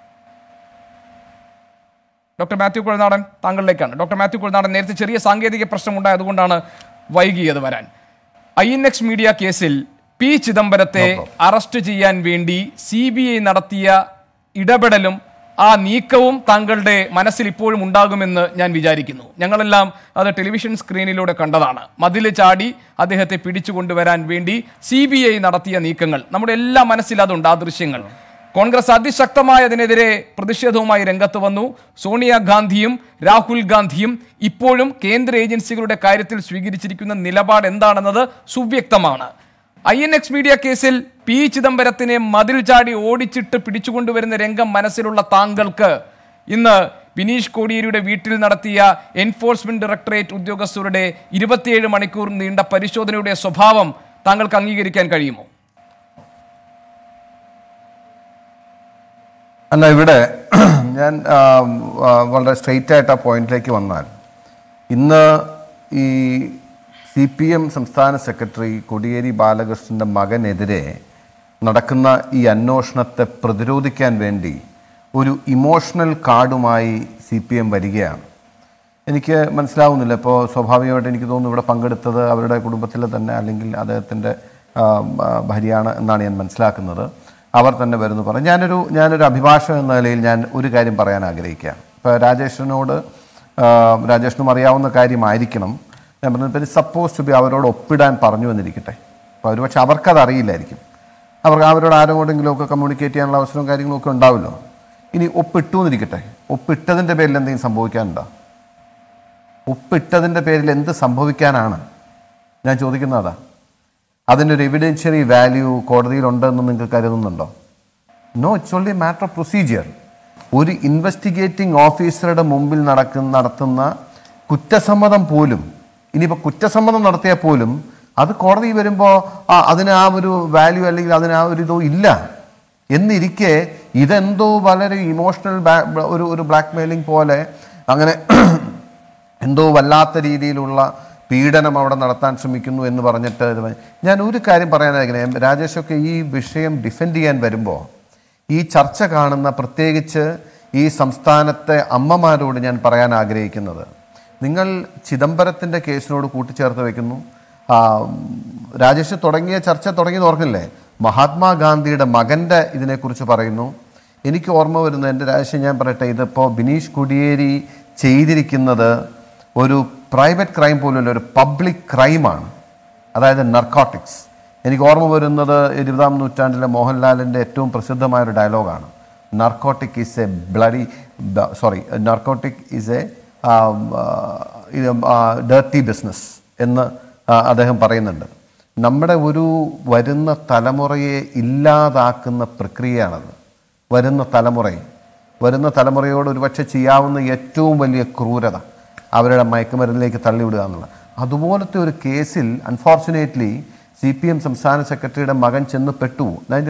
ഡോക്ടർ മാത്യു കുഴനാടൻ താങ്കളിലേക്കാണ് ഡോക്ടർ മാത്യു കുഴനാടൻ നേരത്തെ ചെറിയ സാങ്കേതിക പ്രശ്നമുണ്ടായി അതുകൊണ്ടാണ് വൈകിയത് വരാൻ ഐ എൻ എക്സ് മീഡിയ കേസിൽ പി ചിദംബരത്തെ അറസ്റ്റ് ചെയ്യാൻ വേണ്ടി സി ബി ഐ നടത്തിയ ഇടപെടലും ആ നീക്കവും താങ്കളുടെ മനസ്സിൽ ഇപ്പോഴും ഉണ്ടാകുമെന്ന് ഞാൻ വിചാരിക്കുന്നു ഞങ്ങളെല്ലാം അത് ടെലിവിഷൻ സ്ക്രീനിലൂടെ കണ്ടതാണ് മതിൽ ചാടി അദ്ദേഹത്തെ പിടിച്ചു കൊണ്ടുവരാൻ വേണ്ടി സി ബി ഐ നടത്തിയ നീക്കങ്ങൾ നമ്മുടെ എല്ലാ മനസ്സിൽ അതുണ്ട് ആ ദൃശ്യങ്ങൾ കോൺഗ്രസ് അതിശക്തമായ അതിനെതിരെ പ്രതിഷേധവുമായി രംഗത്ത് വന്നു സോണിയാഗാന്ധിയും രാഹുൽ ഗാന്ധിയും ഇപ്പോഴും കേന്ദ്ര ഏജൻസികളുടെ കാര്യത്തിൽ സ്വീകരിച്ചിരിക്കുന്ന നിലപാട് എന്താണെന്നത് സുവ്യക്തമാണ് ഐ എൻ എക്സ് മീഡിയ കേസിൽ പി ചിദംബരത്തിനെ മതിൽ ചാടി ഓടിച്ചിട്ട് പിടിച്ചുകൊണ്ടുവരുന്ന രംഗം മനസ്സിലുള്ള താങ്കൾക്ക് ഇന്ന് ബിനീഷ് കോടിയേരിയുടെ വീട്ടിൽ നടത്തിയ എൻഫോഴ്സ്മെന്റ് ഡയറക്ടറേറ്റ് ഉദ്യോഗസ്ഥരുടെ ഇരുപത്തിയേഴ് മണിക്കൂർ നീണ്ട പരിശോധനയുടെ സ്വഭാവം താങ്കൾക്ക് അംഗീകരിക്കാൻ കഴിയുമോ അല്ല ഇവിടെ ഞാൻ ആ, ആ, വളരെ സ്ട്രെയിറ്റ് ആയിട്ട് ആ പോയിന്റിലേക്ക് വന്നാൽ ഇന്ന് ഈ സി പി എം സംസ്ഥാന സെക്രട്ടറി കോടിയേരി ബാലകൃഷ്ണൻ്റെ മകനെതിരെ നടക്കുന്ന ഈ അന്വേഷണത്തെ പ്രതിരോധിക്കാൻ വേണ്ടി ഒരു ഇമോഷണൽ കാർഡുമായി സി പി എം വരികയാണ് എനിക്ക് മനസ്സിലാവുന്നില്ല ഇപ്പോൾ സ്വാഭാവികമായിട്ട് എനിക്ക് തോന്നുന്നു ഇവിടെ പങ്കെടുത്തത് അവരുടെ കുടുംബത്തിലെ തന്നെ അല്ലെങ്കിൽ അദ്ദേഹത്തിൻ്റെ ആ, ആ, ഭാര്യയാണ് എന്നാണ് ഞാൻ മനസ്സിലാക്കുന്നത് അവർ തന്നെ വരുന്നു പറഞ്ഞു ഞാനൊരു ഞാനൊരു അഭിഭാഷകൻ എന്ന നിലയിൽ ഞാൻ ഒരു കാര്യം പറയാൻ ആഗ്രഹിക്കുകയാണ് ഇപ്പോൾ രാജേഷിനോട് ആ, രാജേഷിനും അറിയാവുന്ന കാര്യമായിരിക്കണം ഞാൻ പറഞ്ഞത് ഇപ്പം സപ്പോസ് ടു ബി അവരോട് ഒപ്പിടാൻ പറഞ്ഞു എന്നിരിക്കട്ടെ അപ്പോൾ അവർ പക്ഷെ അവർക്കത് അറിയില്ലായിരിക്കും അവർക്ക് അവരോട് ആരോടെങ്കിലും ഒക്കെ കമ്മ്യൂണിക്കേറ്റ് ചെയ്യാനുള്ള അവസരവും കാര്യങ്ങളും ഒക്കെ ഉണ്ടാവുമല്ലോ ഇനി ഒപ്പിട്ടു എന്നിരിക്കട്ടെ ഒപ്പിട്ടതിൻ്റെ പേരിൽ എന്തെങ്കിലും സംഭവിക്കാനുണ്ടോ ഒപ്പിട്ടതിൻ്റെ പേരിൽ എന്ത് സംഭവിക്കാനാണ് ഞാൻ ചോദിക്കുന്നത് അതാ അതിൻ്റെ ഒരു എവിഡൻഷ്യറി വാല്യൂ കോടതിയിലുണ്ടെന്ന് നിങ്ങൾക്ക് കരുതുന്നുണ്ടോ no it's only matter of procedure ഒരു ഇൻവെസ്റ്റിഗേറ്റിംഗ് ഓഫീസറുടെ മുമ്പിൽ നടക്കുന്ന നടത്തുന്ന കുറ്റസമ്മതം പോലും ഇനിയിപ്പോൾ കുറ്റസമ്മതം നടത്തിയാൽ പോലും അത് കോടതി വരുമ്പോൾ അതിന് ആ ഒരു വാല്യൂ അല്ലെങ്കിൽ അതിന് ആ ഒരു ഇതോ ഇല്ല എന്നിരിക്കെ ഇതെന്തോ വളരെ ഇമോഷണൽ ഒരു ഒരു ബ്ലാക്ക് മെയിലിംഗ് പോലെ അങ്ങനെ എന്തോ വല്ലാത്ത രീതിയിലുള്ള പീഡനം അവിടെ നടത്താൻ ശ്രമിക്കുന്നു എന്ന് പറഞ്ഞിട്ട് ഇത് വ- ഞാൻ ഒരു കാര്യം പറയാനായിരിക്കും രാജേഷൊക്കെ ഈ വിഷയം ഡിഫെൻഡ് ചെയ്യാൻ വരുമ്പോൾ ഈ ചർച്ച കാണുന്ന പ്രത്യേകിച്ച് ഈ സംസ്ഥാനത്തെ അമ്മമാരോട് ഞാൻ പറയാൻ ആഗ്രഹിക്കുന്നത് നിങ്ങൾ ചിദംബരത്തിൻ്റെ കേസിനോട് കൂട്ടിച്ചേർത്ത് വെക്കുന്നു ആ, രാജേഷ് തുടങ്ങിയ ചർച്ച തുടങ്ങിയത് ഓർക്കില്ലേ മഹാത്മാഗാന്ധിയുടെ മകൻ്റെ ഇതിനെക്കുറിച്ച് പറയുന്നു എനിക്ക് ഓർമ്മ വരുന്ന എൻ്റെ രാശി ഞാൻ പറയട്ടെ ഇതിപ്പോൾ ബിനീഷ് കുടിയേരി ചെയ്തിരിക്കുന്നത് ഒരു പ്രൈവറ്റ് ക്രൈം പോലുള്ള ഒരു പബ്ലിക് ക്രൈമാണ് അതായത് നർക്കോട്ടിക്സ് എനിക്ക് ഓർമ്മ വരുന്നത് ഇരുപതാം നൂറ്റാണ്ടിലെ മോഹൻലാലിൻ്റെ ഏറ്റവും പ്രസിദ്ധമായ ഒരു ഡയലോഗാണ് narcotic is a bloody sorry narcotic is a dirty business എന്ന് ആ, അദ്ദേഹം പറയുന്നുണ്ട് നമ്മുടെ ഒരു വരുന്ന തലമുറയെ ഇല്ലാതാക്കുന്ന പ്രക്രിയയാണത് വരുന്ന തലമുറയെ വരുന്ന തലമുറയോട് ഒരുപക്ഷെ ചെയ്യാവുന്ന ഏറ്റവും വലിയ ക്രൂരത അവരുടെ മയക്കുമരുന്നിലേക്ക് തള്ളിവിടുക എന്നുള്ളത് അതുപോലത്തെ ഒരു കേസിൽ അൺഫോർച്ചുനേറ്റ്ലി സി പി എം സംസ്ഥാന സെക്രട്ടറിയുടെ മകൻ ചെന്ന് പെട്ടു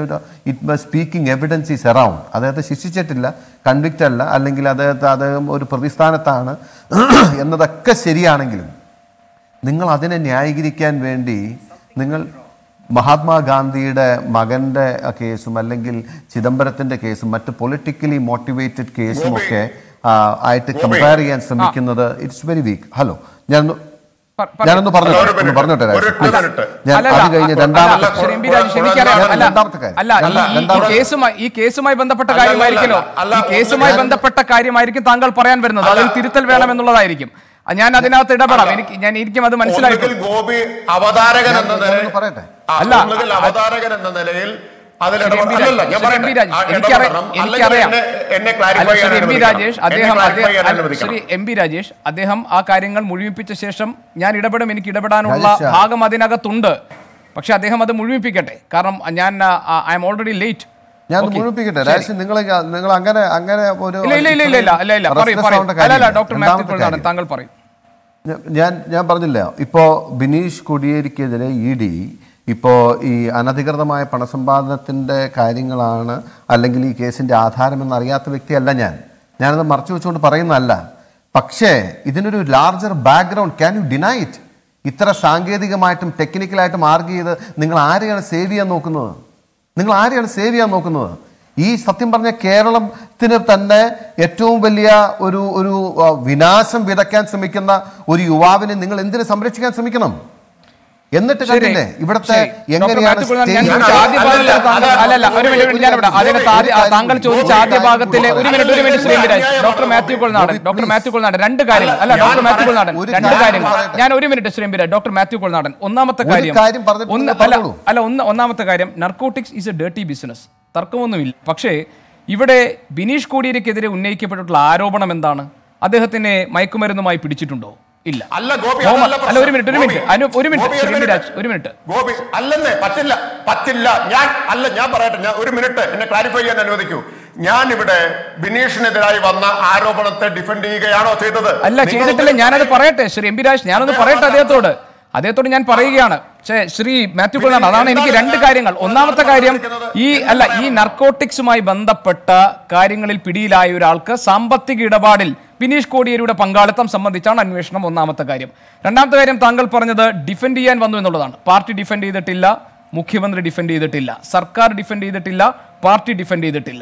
it speaking evidence is around അദ്ദേഹത്തെ ശിക്ഷിച്ചിട്ടില്ല കൺവിക്റ്റ് അല്ല അല്ലെങ്കിൽ അദ്ദേഹത്തെ അദ്ദേഹം ഒരു പ്രതിസ്ഥാനത്താണ് എന്നതൊക്കെ ശരിയാണെങ്കിലും നിങ്ങൾ അതിനെ ന്യായീകരിക്കാൻ വേണ്ടി നിങ്ങൾ മഹാത്മാഗാന്ധിയുടെ മകന്റെ കേസും അല്ലെങ്കിൽ ചിദംബരത്തിന്റെ കേസും മറ്റ് പൊളിറ്റിക്കലി മോട്ടിവേറ്റഡ് കേസും ഒക്കെ ആ, ആയിട്ട് കമ്പയർ ചെയ്യാൻ ശ്രമിക്കുന്നത് ഇറ്റ്സ് വെരി വീക്ക് ഹലോ ഞാൻ പ- പറ- ഞാനൊന്ന് പറഞ്ഞു ഒരു minute. പറഞ്ഞോട്ടെ രാജ്. ഒരു Please. minute. ഞാൻ അല്ലല്ല, അത് കഴിഞ്ഞ് അല്ല, രണ്ടാമത്തെ അല്ല, ശ്രീ എം പി രാജേഷ് എനിക്കറിയാം ഞാൻ അല്ല രണ്ടാമത്തെ കാര്യം. അല്ല ഈ- ഈ- ഈ രണ്ടാമത്തെ- കേസുമായി ഈ കേസുമായി ബന്ധപ്പെട്ട അല്ല, അല്ല, കാര്യമായിരിക്കുമല്ലോ അല്ല, ഈ ഒന്ന് കേസുമായി ഞാൻ- ബന്ധപ്പെട്ട കാര്യമായിരിക്കും താങ്കൾ പറയാൻ വരുന്നത് അതിൽ തിരുത്തൽ വേണമെന്നുള്ളതായിരിക്കും ആ, ഞാൻ അതിനകത്ത് ഇടപെടാം എനിക്ക് ഞാൻ എനിക്കും അത് മനസ്സിലായി ഒന്നുകിൽ ഗോപി അവതാരകൻ എന്ന ഞാൻ- നിലയിൽ ഞാനൊന്ന് പറയട്ടെ. ആ, അല്ല, ഒന്നുകിൽ ആ- അവതാരകൻ എന്ന നിലയിൽ അതിൽ ശ്രീ എം പി ഇടപെടണം. അല്ലല്ല, ഞാൻ രാജേഷ്, ശ്രീ എം പി പറയട്ടെ. രാജേഷ്, ആ, എനിക്കറിയാം, ഇടപെടണം. അല്ലെങ്കിൽ എനിക്കറിയാം. എന്നെ- എന്നെ അല്ല, clarify ചെയ്യാൻ ശ്രീ എം പി അനുവദിക്കണം. രാജേഷ് എന്നെ അദ്ദേഹം clarify അദ്ദേഹം- ചെയ്യാൻ അല്ല, അനുവദിക്കണം. ശ്രീ എം പി രാജേഷ് അദ്ദേഹം ആ കാര്യങ്ങൾ മുഴുമിപ്പിച്ച ശേഷം ഞാൻ ഇടപെടും എനിക്ക് ഇടപെടാനുള്ള രാജേഷ്, ഭാഗം അതിനകത്തുണ്ട് പക്ഷെ അദ്ദേഹം അത് മുഴുമിപ്പിക്കട്ടെ കാരണം ഞാൻ ഐ എം ഓൾറെഡി ലേറ്റ് ഞാൻ ഒന്ന് മുഴുമിപ്പിക്കട്ടെ രാജ് നിങ്ങൾ നിങ്ങൾ അങ്ങനെ അങ്ങനെ ഒരു ഇല്ല ഇല്ല ഇല്ല ഇല്ല ഇല്ല അല്ല ഇല്ല പറയൂ restless പറയൂ ആവേണ്ട അല്ല അല്ല കാര്യമില്ല. ഡോക്ടർ മാത്യു രണ്ടാമത്തെ കൊള്ളാണ് കാര്യം. താങ്കൾ പറയും ഞ- ഞാൻ ഞാൻ പറഞ്ഞില്ല ഇപ്പോൾ ബിനീഷ് കൊടിയേരിക്കെതിരെ ഇ ഡി ഇപ്പോൾ ഈ അനധികൃതമായ പണസമ്പാദനത്തിൻ്റെ കാര്യങ്ങളാണ് അല്ലെങ്കിൽ ഈ കേസിൻ്റെ ആധാരമെന്ന് അറിയാത്ത വ്യക്തിയല്ല ഞാൻ ഞാനത് മറച്ചു വെച്ചുകൊണ്ട് പറയുന്നതല്ല പക്ഷേ ഇതിനൊരു larger background can you deny it ഇത്ര സാങ്കേതികമായിട്ടും ടെക്നിക്കലായിട്ടും ആർഗ് ചെയ്ത് നിങ്ങൾ ആരെയാണ് സേവ് ചെയ്യാൻ നോക്കുന്നത് നിങ്ങൾ ആരെയാണ് സേവ് ചെയ്യാൻ നോക്കുന്നത് ഈ സത്യം പറഞ്ഞ കേരളത്തിന് തന്നെ ഏറ്റവും വലിയ ഒരു ഒരു ആ, വിനാശം വിതയ്ക്കാൻ ശ്രമിക്കുന്ന ഒരു യുവാവിനെ നിങ്ങൾ എന്തിനു സംരക്ഷിക്കാൻ ശ്രമിക്കണം എന്നിട്ട് ശരി. കണ്ടില്ലേ ഇവിടുത്തെ ശരി. ഡോക്ടർ എങ്ങനെയാണ് മാത്യു കൊള്ളാൻ ഞാൻ state- ചോദിച്ച ആദ്യ ഭാഗത്തിലെ താങ്കൾ അല്ലല്ല ഒരു മിനിറ്റ് ഒരു മിനിറ്റ് ഞാൻ ഇവിടെ അതിനകത്ത് ആദ്യ ആ, താങ്കൾ ചോദിച്ച ആദ്യ ഭാഗത്തിലെ ഒരു മിനിറ്റ് ഒരു മിനിറ്റ് ശ്രീമിരാജ് doctor Mathew Kuzhalnadan doctor Mathew Kuzhalnadan രണ്ട് കാര്യങ്ങൾ അല്ല ഡോക്ടർ മാത്യു കൊൾനാടൻ ഒരു രണ്ട് കാര്യം കാര്യങ്ങൾ പറയട്ടെ. ഞാൻ ഒരു മിനിറ്റ് ശ്രീമിരാജ് ഡോക്ടർ മാത്യു കൊൾനാടൻ ഒന്നാമത്തെ ഒരു കാര്യം കാര്യം പറഞ്ഞിട്ട് ഒന്ന് നിങ്ങൾ അല്ല പറഞ്ഞോളൂ. അല്ല ഒന്ന് ഒന്നാമത്തെ കാര്യം narcotics is a dirty business തർക്കമൊന്നുമില്ല പക്ഷേ ഇവിടെ ബിനീഷ് കോടിയേരിക്കെതിരെ ഉന്നയിക്കപ്പെട്ടിട്ടുള്ള ആരോപണം എന്താണ് അദ്ദേഹത്തിനെ മയക്കുമരുന്നുമായി പിടിച്ചിട്ടുണ്ടോ ഇല്ല അല്ല ഗോപി ഹോമ- അതല്ല അല്ല ഒരു മിനിറ്റ് ഒരു മിനിറ്റ് ഗോപി, അനു ഒരു മിനിറ്റ് ഗോപി, ഒരു ശ്രീമിരാജ് മിനിറ്റ്. ഒരു മിനിറ്റ് ഗോപി അല്ലെന്നേ പറ്റില്ല പറ്റില്ല ഞാൻ അല്ല ഞാൻ പറയട്ടെ ഞാൻ ഒരു മിനിറ്റ് എന്നെ ക്ലാരിഫൈ ചെയ്യാൻ അനുവദിക്കൂ ഞാൻ ഇവിടെ ബിനീഷിനെതിരായി വന്ന ആരോപണത്തെ ഡിഫെൻഡ് ചെയ്യുകയാണോ ചെയ്തത് അല്ല നിങ്ങൾ ചെയ്തിട്ടില്ല ഞാനത് പറയട്ടെ ശ്രീ എം പി രാജ് ഞാനൊന്ന് പറയട്ടെ അദ്ദേഹത്തോട് അദ്ദേഹത്തോട് ഞാൻ പറയുകയാണ് പക്ഷേ ശ്രീ മാത്യു കൊള്ളാണ് അതാണ് എനിക്ക് രണ്ട് കാര്യങ്ങൾ ഒന്നാമത്തെ കാര്യം ഈ അല്ല ഈ നർക്കോട്ടിക്സുമായി ബന്ധപ്പെട്ട കാര്യങ്ങളിൽ പിടിയിലായ ഒരാൾക്ക് സാമ്പത്തിക ഇടപാടിൽ ബിനീഷ് കോടിയേരിയുടെ പങ്കാളിത്തം സംബന്ധിച്ചാണ് അന്വേഷണം ഒന്നാമത്തെ കാര്യം രണ്ടാമത്തെ കാര്യം താങ്കൾ പറഞ്ഞത് ഡിഫെൻഡ് ചെയ്യാൻ വന്നു എന്നുള്ളതാണ് പാർട്ടി ഡിഫെൻഡ് ചെയ്തിട്ടില്ല മുഖ്യമന്ത്രി ഡിഫെൻഡ് ചെയ്തിട്ടില്ല സർക്കാർ ഡിഫെൻഡ് ചെയ്തിട്ടില്ല പാർട്ടി ഡിഫെൻഡ് ചെയ്തിട്ടില്ല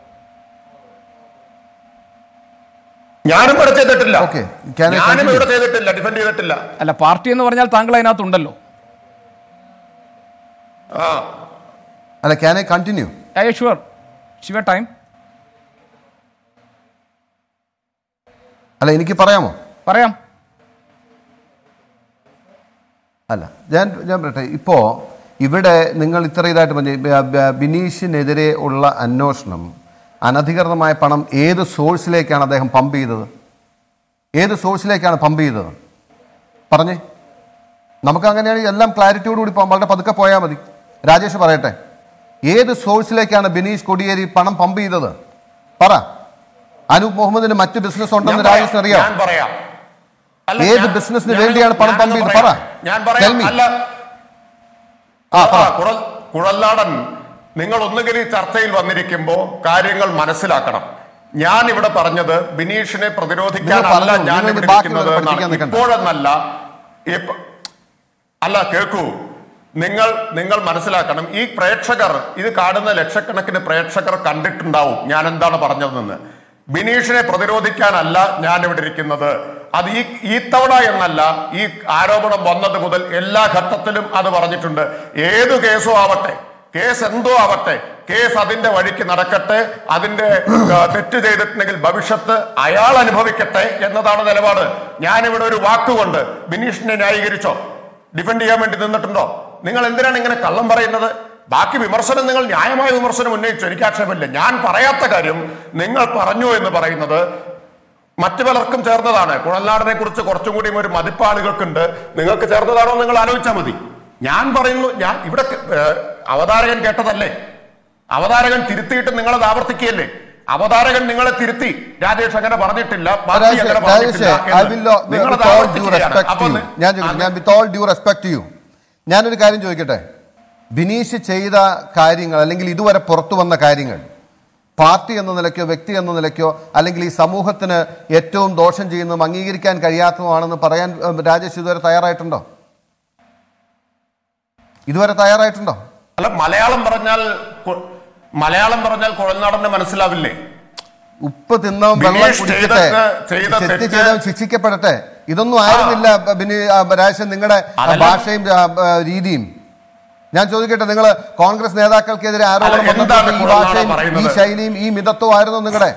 ഞാനും ഇവിടെ ചെയ്തിട്ടില്ല Okay. Can I ഞാനും continue? ഇവിടെ ചെയ്തിട്ടില്ല ഡിഫെൻഡ് ചെയ്തിട്ടില്ല അല്ല പാർട്ടി എന്ന് പറഞ്ഞാൽ താങ്കൾ അതിനകത്തുണ്ടല്ലോ ആ അല്ല can I continue I sure ശിവ ടൈം അല്ല എനിക്ക് പറയാമോ പറയാം അല്ല ഞാൻ ഞാൻ പറയട്ടെ ഇപ്പോൾ ഇവിടെ നിങ്ങൾ ഇത്ര ഇതായിട്ട് പറഞ്ഞു ബ- ബ- ബിനീഷിനെതിരെ ഉള്ള അന്വേഷണം അനധികൃതമായ പണം ഏത് സോഴ്സിലേക്കാണ് അദ്ദേഹം പമ്പ് ചെയ്തത് ഏത് സോഴ്സിലേക്കാണ് പമ്പ് ചെയ്തത് പറഞ്ഞേ നമുക്ക് അങ്ങനെയാണെങ്കിൽ എല്ലാം ക്ലാരിറ്റിയോടുകൂടി പോകാം വളരെ പതുക്കെ പോയാൽ മതി രാജേഷ് പറയട്ടെ ഏത് സോഴ്സിലേക്കാണ് ബിനീഷ് കൊടിയേരി പണം പമ്പ് ചെയ്തത് പറ അനൂപ് മുഹമ്മദിന് മറ്റ് ബിസിനസ് ഞാൻ ഉണ്ടെന്ന് പറയാം, രാജേഷിന് അറിയാം ഞാൻ പറയാം അല്ല, ഏത് ഞാൻ- ബിസിനസ്സിന് ഞാൻ- വേണ്ടിയാണ് പണം ഞാനത് പമ്പ് ചെയ്തത്? പറയാം. പറ. ഞാൻ Tell പറയാം me. അല്ല ആ ആ, പറ കുഴൽ കുഴൽനാടൻ നിങ്ങൾ ഒന്നുകിൽ ഈ ചർച്ചയിൽ വന്നിരിക്കുമ്പോ കാര്യങ്ങൾ മനസ്സിലാക്കണം ഞാൻ ഇവിടെ പറഞ്ഞത് ബിനീഷിനെ പ്രതിരോധിക്കാനല്ല പറഞ്ഞു. ഞാൻ നിങ്ങൾ ഇവിടെ ഇനി ബാക്കിയുള്ളത് ഇരിക്കുന്നത് പഠിപ്പിക്കാൻ എന്നാണ്. നിൽക്കണ്ട. ഇപ്പോഴെന്നല്ല ഇപ്പ- അല്ല കേൾക്കൂ നിങ്ങൾ നിങ്ങൾ മനസ്സിലാക്കണം ഈ പ്രേക്ഷകർ ഇത് കാണുന്ന ലക്ഷക്കണക്കിന് പ്രേക്ഷകർ കണ്ടിട്ടുണ്ടാവും ഞാൻ എന്താണ് പറഞ്ഞതെന്ന് ബിനീഷിനെ പ്രതിരോധിക്കാനല്ല ഞാൻ ഇവിടെ ഇരിക്കുന്നത് അത് ഈ ഈ തവണ എന്നല്ല ഈ ആരോപണം വന്നത് മുതൽ എല്ലാ ഘട്ടത്തിലും അത് പറഞ്ഞിട്ടുണ്ട് ഏതു കേസും ആവട്ടെ കേസ് എന്തോ ആവട്ടെ കേസ് അതിന്റെ വഴിക്ക് നടക്കട്ടെ അതിന്റെ ആ, തെറ്റ് ചെയ്തിട്ടുണ്ടെങ്കിൽ ഭവിഷ്യത്ത് അയാൾ അനുഭവിക്കട്ടെ എന്നതാണ് നിലപാട് ഞാനിവിടെ ഒരു വാക്കുകൊണ്ട് ബിനീഷിനെ ന്യായീകരിച്ചോ ഡിഫെൻഡ് ചെയ്യാൻ വേണ്ടി നിന്നിട്ടുണ്ടോ നിങ്ങൾ എന്തിനാണ് ഇങ്ങനെ കള്ളം പറയുന്നത് ബാക്കി വിമർശനം നിങ്ങൾ ന്യായമായ വിമർശനം ഉന്നയിച്ചു എനിക്ക് ആക്ഷേപമില്ല ഞാൻ പറയാത്ത കാര്യം നിങ്ങൾ പറഞ്ഞു എന്ന് പറയുന്നത് മറ്റു പലർക്കും ചേർന്നതാണ് കുഴൽനാടിനെ കുറിച്ച് കുറച്ചും കൂടിയും ഒരു മതിപ്പ് ആളുകൾക്കുണ്ട് നിങ്ങൾക്ക് ചേർന്നതാണോ എന്ന് നിങ്ങൾ ആലോചിച്ചാൽ മതി ഞാൻ പറയുന്നു ഞാൻ ഇവിടെ ഏഹ്, അവതാരകൻ കേട്ടതല്ലേ അവതാരകൻ തിരുത്തിയിട്ട് നിങ്ങളത് ആവർത്തിക്കുകയല്ലേ അവതാരകൻ നിങ്ങളെ തിരുത്തി രാജേഷ് അങ്ങനെ പറഞ്ഞിട്ടില്ല പാർട്ടി രാജേഷ്, അങ്ങനെ രാജേഷ്, പറഞ്ഞിട്ടില്ല I എന്ന് will, uh, നിങ്ങളത് with all due ആവർത്തിക്കുകയാണ്. respect അപ്പൊ to you. നി- ഞാൻ ചോദിക്കട്ടെ, ഞാൻ വിത്ത് ഓൾ ഡ്യൂ റെസ്പെക്ട് ചെയ്യൂ ഞാനൊരു കാര്യം ചോദിക്കട്ടെ ബിനീഷ് ചെയ്ത കാര്യങ്ങൾ അല്ലെങ്കിൽ ഇതുവരെ പുറത്തു വന്ന കാര്യങ്ങൾ പാർട്ടി എന്ന നിലയ്ക്കോ വ്യക്തി എന്ന നിലയ്ക്കോ അല്ലെങ്കിൽ ഈ സമൂഹത്തിന് ഏറ്റവും ദോഷം ചെയ്യുന്നതും അംഗീകരിക്കാൻ കഴിയാത്തതുമാണെന്ന് പറയാൻ ഉം, രാജേഷ് ഇതുവരെ തയ്യാറായിട്ടുണ്ടോ ഇതുവരെ തയ്യാറായിട്ടുണ്ടോ അല്ല മലയാളം പറഞ്ഞാൽ കു- മലയാളം പറഞ്ഞാൽ കുഴൽനാടന് മനസ്സിലാവില്ലേ ഉപ്പ് തിന്നവൻ വെള്ളം ബിനീഷ് കുടിക്കട്ടെ ചെയ്തിട്ട് ചെയ്ത തെറ്റ് തെറ്റ് ചെയ്തവൻ ശിക്ഷിക്കപ്പെടട്ടെ ഇതൊന്നും ആയിരുന്നില്ല ബിനി ആ, രാജേഷൻ നിങ്ങളുടെ അതല്ല. ഭാഷയും ആ, ആ, രീതിയും ഞാൻ ചോദിക്കട്ടെ നിങ്ങൾ കോൺഗ്രസ് നേതാക്കൾക്കെതിരെ ആരോപണം അല്ല, എന്താണ് വന്നപ്പോൾ ഈ കുഴൽനാടൻ ഭാഷയും ഈ പറയുന്നത്? ശൈലിയും ഈ മിതത്വം ആയിരുന്നു നിങ്ങളുടെ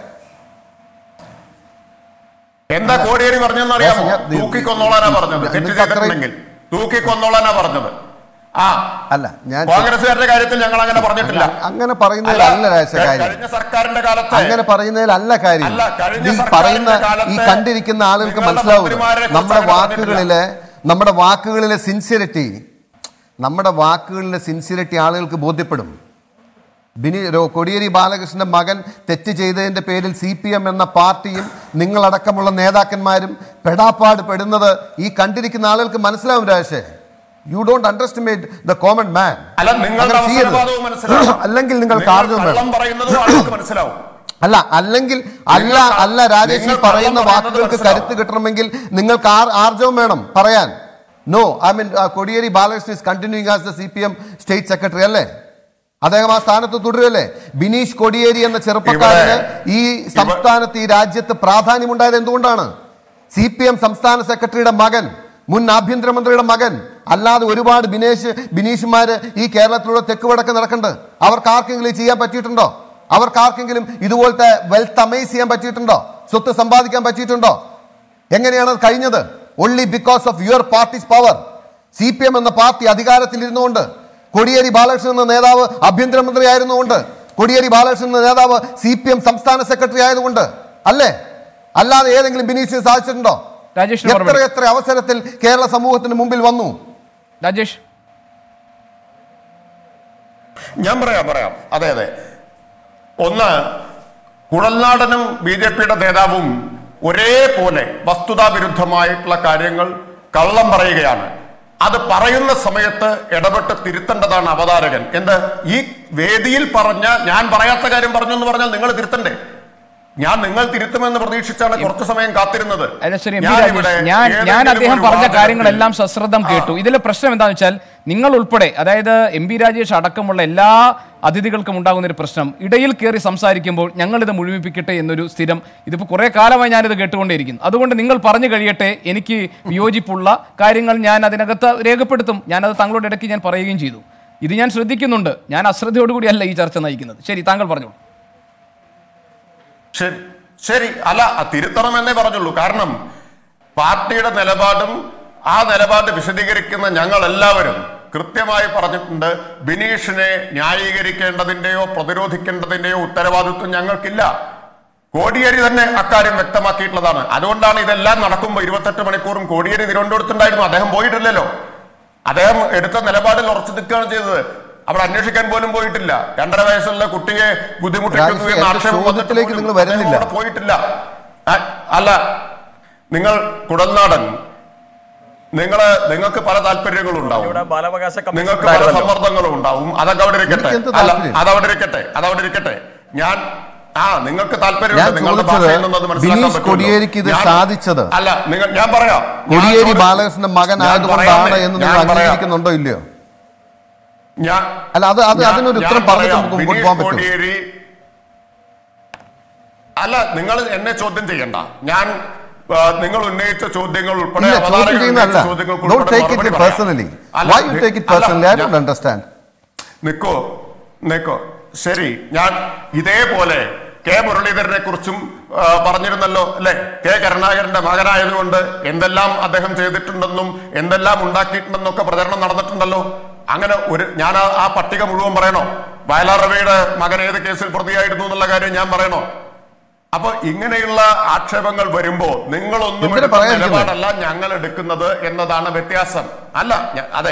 എന്താ കോടിയേരി പറഞ്ഞെന്ന് അറിയാമോ ഞാൻ- തൂക്കിക്കൊന്നോളാനാ പറഞ്ഞത് തെറ്റ് നിങ്ങൾക്ക് അത്രയും- ചെയ്തിട്ടുണ്ടെങ്കിൽ തൂക്കിക്കൊന്നോളാനാ പറഞ്ഞത് ആ അല്ല ഞാൻ കോൺഗ്രസുകാരുടെ കാര്യത്തിൽ ഞങ്ങൾ അങ്ങനെ പറഞ്ഞിട്ടില്ല അങ്ങനെ പറയുന്നതിലല്ല രാജേഷ ക- കാര്യം കഴിഞ്ഞ സർക്കാരിന്റെ കാലത്ത് അങ്ങനെ പറയുന്നതിലല്ല കാര്യം അല്ല, കഴിഞ്ഞ ഈ സർക്കാരിന്റെ പറയുന്ന ഈ കാലത്ത് കണ്ടിരിക്കുന്ന ആളുകൾക്ക് നിങ്ങളുടെ മനസ്സിലാവും മന്ത്രിമാരെ കുറിച്ച് നമ്മുടെ അങ്ങനെ വാക്കുകളിലെ നമ്മുടെ വാക്കുകളിലെ സിൻസിയറിറ്റി നമ്മുടെ വാക്കുകളിലെ സിൻസിയറിറ്റി ആളുകൾക്ക് ബോധ്യപ്പെടും ബിനി രോ- കോടിയേരി ബാലകൃഷ്ണന്റെ മകൻ തെറ്റ് ചെയ്തതിന്റെ പേരിൽ സി പി എം എന്ന പാർട്ടിയും നിങ്ങളടക്കമുള്ള നേതാക്കന്മാരും പെടാപ്പാട് പെടുന്നത് ഈ കണ്ടിരിക്കുന്ന ആളുകൾക്ക് മനസ്സിലാവും രാജേഷേ you don't underestimate the common man അല്ല നിങ്ങളുടെ അവസരവാദവും മനസ്സിലാവും അല്ലെങ്കിൽ നിങ്ങൾ നിങ്ങൾ കാർജം കള്ളം വേണം പറയുന്നതും ആളുകൾക്ക് മനസ്സിലാവും അല്ല അല്ലെങ്കിൽ അല്ല നിങ്ങൾ ക- അല്ല രാജേഷ് ഈ നിങ്ങൾ പറയുന്ന കള്ളം വാക്കുകൾക്ക് പറയുന്നത് കരുത്ത് കിട്ടണമെങ്കിൽ നിങ്ങൾക്ക് ആർ ആർജവം വേണം പറയാൻ no I mean Kodiyeri Balakrishnan is continuing as the C P M state secretary അല്ലേ അദ്ദേഹം ആ സ്ഥാനത്ത് തുടരുമല്ലേ ബിനീഷ് കോടിയേരി എന്ന ചെറുപ്പക്കാരന് ഈ സംസ്ഥാനത്ത് ഈ രാജ്യത്ത് പ്രാധാന്യമുണ്ടായത് എന്തുകൊണ്ടാണ് സി പി എം സംസ്ഥാന സെക്രട്ടറിയുടെ മകൻ മുൻ ആഭ്യന്തരമന്ത്രിയുടെ മകൻ അല്ലാതെ ഒരുപാട് ബിനേഷ് ബിനീഷുമാര് ഈ കേരളത്തിലൂടെ തെക്ക് വടക്ക് നടക്കുന്നുണ്ട് അവർക്ക് ആർക്കെങ്കിലും ഇത് ചെയ്യാൻ പറ്റിയിട്ടുണ്ടോ അവർക്ക് ആർക്കെങ്കിലും ഇതുപോലത്തെ വെൽത്ത് അമേസ് ചെയ്യാൻ പറ്റിയിട്ടുണ്ടോ സ്വത്ത് സമ്പാദിക്കാൻ പറ്റിയിട്ടുണ്ടോ എങ്ങനെയാണ് അത് കഴിഞ്ഞത് only because of your parties power C P M എന്ന പാർട്ടി അധികാരത്തിൽ ഇരുന്നുകൊണ്ട് കോടിയേരി ബാലകൃഷ്ണൻ എന്ന നേതാവ് ആഭ്യന്തരമന്ത്രി ആയിരുന്നുകൊണ്ട് കോടിയേരി ബാലകൃഷ്ണൻ എന്ന നേതാവ് സി പി എം സംസ്ഥാന സെക്രട്ടറി ആയതുകൊണ്ട് അല്ലേ അല്ലാതെ ഏതെങ്കിലും ബിനീഷിന് സാധിച്ചിട്ടുണ്ടോ രാജേഷിന് എത്ര മറുപടി. എത്ര അവസരത്തിൽ കേരള സമൂഹത്തിന് മുമ്പിൽ വന്നു രാജേഷ് ഞാൻ പറയാം പറയാം അതെ അതെ ഒന്ന് കുഴൽനാടനും ബി ജെ പിയുടെ നേതാവും ഒരേപോലെ വസ്തുതാവിരുദ്ധമായിട്ടുള്ള കാര്യങ്ങൾ കള്ളം പറയുകയാണ് അത് പറയുന്ന സമയത്ത് ഇടപെട്ട് തിരുത്തേണ്ടതാണ് അവതാരകൻ എന്ത് ഈ വേദിയിൽ പറഞ്ഞ ഞാൻ പറയാത്ത കാര്യം പറഞ്ഞു എന്ന് പറഞ്ഞാൽ നിങ്ങൾ തിരുത്തണ്ടേ ഞാൻ നിങ്ങൾ തിരുത്തുമെന്ന് പ്രതീക്ഷിച്ചാണ് കുറച്ചു സമയം കാത്തിരുന്നത് അല്ല ശരി എം പി ഞാനിവിടെ രാജേഷ് ഞാൻ ഞാൻ ഏതെങ്കിലും അദ്ദേഹം ഒരു പറഞ്ഞ വാചകത്തിൽ- കാര്യങ്ങളെല്ലാം സശ്രദ്ധം ആ. കേട്ടു ഇതിലെ പ്രശ്നം എന്താണെന്ന് വെച്ചാൽ നിങ്ങൾ ഉൾപ്പെടെ അതായത് എം പി രാജേഷ് അടക്കമുള്ള എല്ലാ അതിഥികൾക്കും ഉണ്ടാകുന്ന ഒരു പ്രശ്നം ഇടയിൽ കയറി സംസാരിക്കുമ്പോൾ ഞങ്ങൾ ഇത് മുഴുമിപ്പിക്കട്ടെ എന്നൊരു സ്ഥിരം ഇതിപ്പോൾ കുറേ കാലമായി ഞാനിത് കേട്ടുകൊണ്ടേയിരിക്കുന്നു അതുകൊണ്ട് നിങ്ങൾ പറഞ്ഞു കഴിയട്ടെ എനിക്ക് വിയോജിപ്പുള്ള കാര്യങ്ങൾ ഞാൻ അതിനകത്ത് രേഖപ്പെടുത്തും ഞാനത് താങ്കളോട് ഇടയ്ക്ക് ഞാൻ പറയുകയും ചെയ്തു ഇത് ഞാൻ ശ്രദ്ധിക്കുന്നുണ്ട് ഞാൻ അശ്രദ്ധയോടുകൂടിയല്ല ഈ ചർച്ച നയിക്കുന്നത് ശരി താങ്കൾ പറഞ്ഞോളൂ ശരി ശരി അല്ല ആ തിരുത്തണമെന്നേ പറഞ്ഞുള്ളൂ കാരണം പാർട്ടിയുടെ നിലപാടും ആ നിലപാട് വിശദീകരിക്കുന്ന ഞങ്ങൾ എല്ലാവരും കൃത്യമായി പറഞ്ഞിട്ടുണ്ട് ബിനീഷിനെ ന്യായീകരിക്കേണ്ടതിന്റെയോ പ്രതിരോധിക്കേണ്ടതിന്റെയോ ഉത്തരവാദിത്വം ഞങ്ങൾക്കില്ല കോടിയേരി തന്നെ അക്കാര്യം വ്യക്തമാക്കിയിട്ടുള്ളതാണ് അതുകൊണ്ടാണ് ഇതെല്ലാം നടക്കുമ്പോൾ ഇരുപത്തെട്ട് മണിക്കൂറും കോടിയേരി തിരുവനന്തപുരത്തുണ്ടായിരുന്നു അദ്ദേഹം പോയിട്ടില്ലല്ലോ അദ്ദേഹം എടുത്ത നിലപാടിൽ ഉറച്ചു നിൽക്കുകയാണ് ചെയ്തത് അവിടെ അന്വേഷിക്കാൻ പോലും പോയിട്ടില്ല രണ്ടര വയസ്സുള്ള കുട്ടിയെ ബുദ്ധിമുട്ടിക്കുന്നു രാജേഷ്, എന്ന എന്റെ ആക്ഷേപം വന്നിട്ട് ചോദ്യത്തിലേക്ക് പോലും നിങ്ങൾ വരുന്നില്ല. അദ്ദേഹം അവിടെ പോയിട്ടില്ല അ- അല്ല നിങ്ങൾ കുടൽനാടൻ നിങ്ങള് നിങ്ങൾക്ക് പല താല്പര്യങ്ങളും ഉണ്ടാവും ഇവിടെ ബാലാവകാശ കമ്മീഷൻ നിങ്ങൾക്ക് പല ഉണ്ടായിരുന്നല്ലോ. സമ്മർദ്ദങ്ങളും ഉണ്ടാവും അതൊക്കെ അവിടെ ഇരിക്കട്ടെ എനിക്ക് എന്ത് അല്ല താല്പര്യം? അതവിടെ ഇരിക്കട്ടെ അതവിടെ ഇരിക്കട്ടെ ഞാൻ ആ നിങ്ങൾക്ക് ഞാൻ താല്പര്യമുണ്ട് നിങ്ങളുടെ ചോദിച്ചത് ഭാഷയിൽ നിന്നത് മനസ്സിലാക്കാൻ ബിനീഷ് പറ്റുമല്ലോ. കോടിയേരിക്ക് ഇത് ഞാൻ- സാധിച്ചത് അല്ല നിങ്ങൾ ഞാൻ പറയാം ഞാൻ കോടിയേരി ചോദി- ബാലകൃഷ്ണന്റെ മകൻ ഞാൻ ആയതുകൊണ്ടാണ് പറയാമേ, എന്ന് ഞാൻ നിങ്ങൾ പറയാം. അംഗീകരിക്കുന്നുണ്ടോ ഇല്ലയോ ഞാൻ അല്ല അത് അത് ഞാൻ- അതിനൊരു ഞാൻ ഉത്തരം പറഞ്ഞിട്ട് പറയാം. നമുക്ക് മുമ്പോട്ട് ബിനീഷ് പോകാൻ പറ്റും കോടിയേരി അല്ല നിങ്ങൾ എന്നെ ചോദ്യം ചെയ്യണ്ട ഞാൻ ആ, നിങ്ങൾ ഉന്നയിച്ച ചോദ്യങ്ങൾ ഉൾപ്പെടെ ഇല്ല ചോദ്യം അവതാരകർ ചെയ്യുന്നതല്ല ഉന്നയിച്ച ചോദ്യങ്ങൾക്ക് ഡോണ്ട് ഉൾപ്പെടെ ടേക്ക് മറുപടി ഇറ്റ് പറയാം. പേഴ്സണലി അല്ല, വൈ യു നി- ടേക്ക് ഇറ്റ് അല്ല, പേഴ്സണലി ഐ ഞാൻ- ഡോണ്ട് അണ്ടർസ്റ്റാൻഡ് നിക്കോ നിക്കോ ശരി ഞാൻ ഇതേപോലെ കെ മുരളീധരനെ കുറിച്ചും ആ, പറഞ്ഞിരുന്നല്ലോ അല്ലെ കെ കരുണാകരന്റെ മകനായതുകൊണ്ട് എന്തെല്ലാം അദ്ദേഹം ചെയ്തിട്ടുണ്ടെന്നും എന്തെല്ലാം ഉണ്ടാക്കിയിട്ടുണ്ടെന്നും ഒക്കെ പ്രചരണം നടന്നിട്ടുണ്ടല്ലോ അങ്ങനെ ഒരു ഞാൻ ആ- ആ പട്ടിക മുഴുവൻ പറയണോ വയലാർ രവിയുടെ മകൻ ഏത് കേസിൽ പ്രതിയായിരുന്നു എന്നുള്ള കാര്യം ഞാൻ പറയണോ അപ്പൊ ഇങ്ങനെയുള്ള ആക്ഷേപങ്ങൾ വരുമ്പോ നിങ്ങളൊന്നും എന്തിനാ എടുക്കുന്ന പറയാതിരിക്കുന്നത്? നിലപാടല്ല ഞങ്ങൾ എടുക്കുന്നത് എന്നതാണ് വ്യത്യാസം അല്ല ഞ- അതെ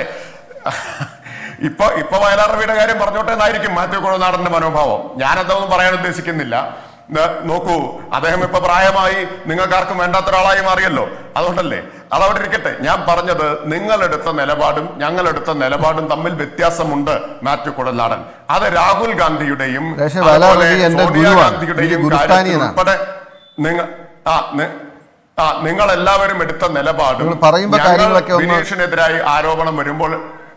ഇപ്പൊ ഇപ്പൊ വയലാർ രവിയുടെ കാര്യം പറഞ്ഞോട്ടെ എന്നായിരിക്കും മാത്യു കുഴനാടന്റെ മനോഭാവം ഞാനതൊന്നും പറയാൻ ഉദ്ദേശിക്കുന്നില്ല ന- നോക്കൂ അദ്ദേഹം ഇപ്പൊ പ്രായമായി നിങ്ങൾക്കാർക്കും വേണ്ടാത്ത ഒരാളായി മാറിയല്ലോ അതുകൊണ്ടല്ലേ അതവിടെ ഇരിക്കട്ടെ ഞാൻ പറഞ്ഞത് നിങ്ങളെടുത്ത നിലപാടും ഞങ്ങളെടുത്ത നിലപാടും തമ്മിൽ വ്യത്യാസമുണ്ട് മാത്യു കുഴൽനാടൻ അത് രാഹുൽ ഗാന്ധിയുടെയും പക്ഷേ വയലാർ അതുപോലെ രവി എന്റെ സോണിയാ ഗുരുവാണ്. ഗാന്ധിയുടെയും എനിക്ക് ഗുരുസ്ഥാനീയനാണ്. കാര്യത്തിൽ ഉൾപ്പെടെ നിങ്ങൾ ആ നി- ആ നിങ്ങൾ എല്ലാവരും എടുത്ത നിലപാടും നിങ്ങൾ പറയുമ്പോ ഞങ്ങൾ കാര്യങ്ങളൊക്കെ ഒന്ന് ബിനീഷിനെതിരായി ആരോപണം വരുമ്പോൾ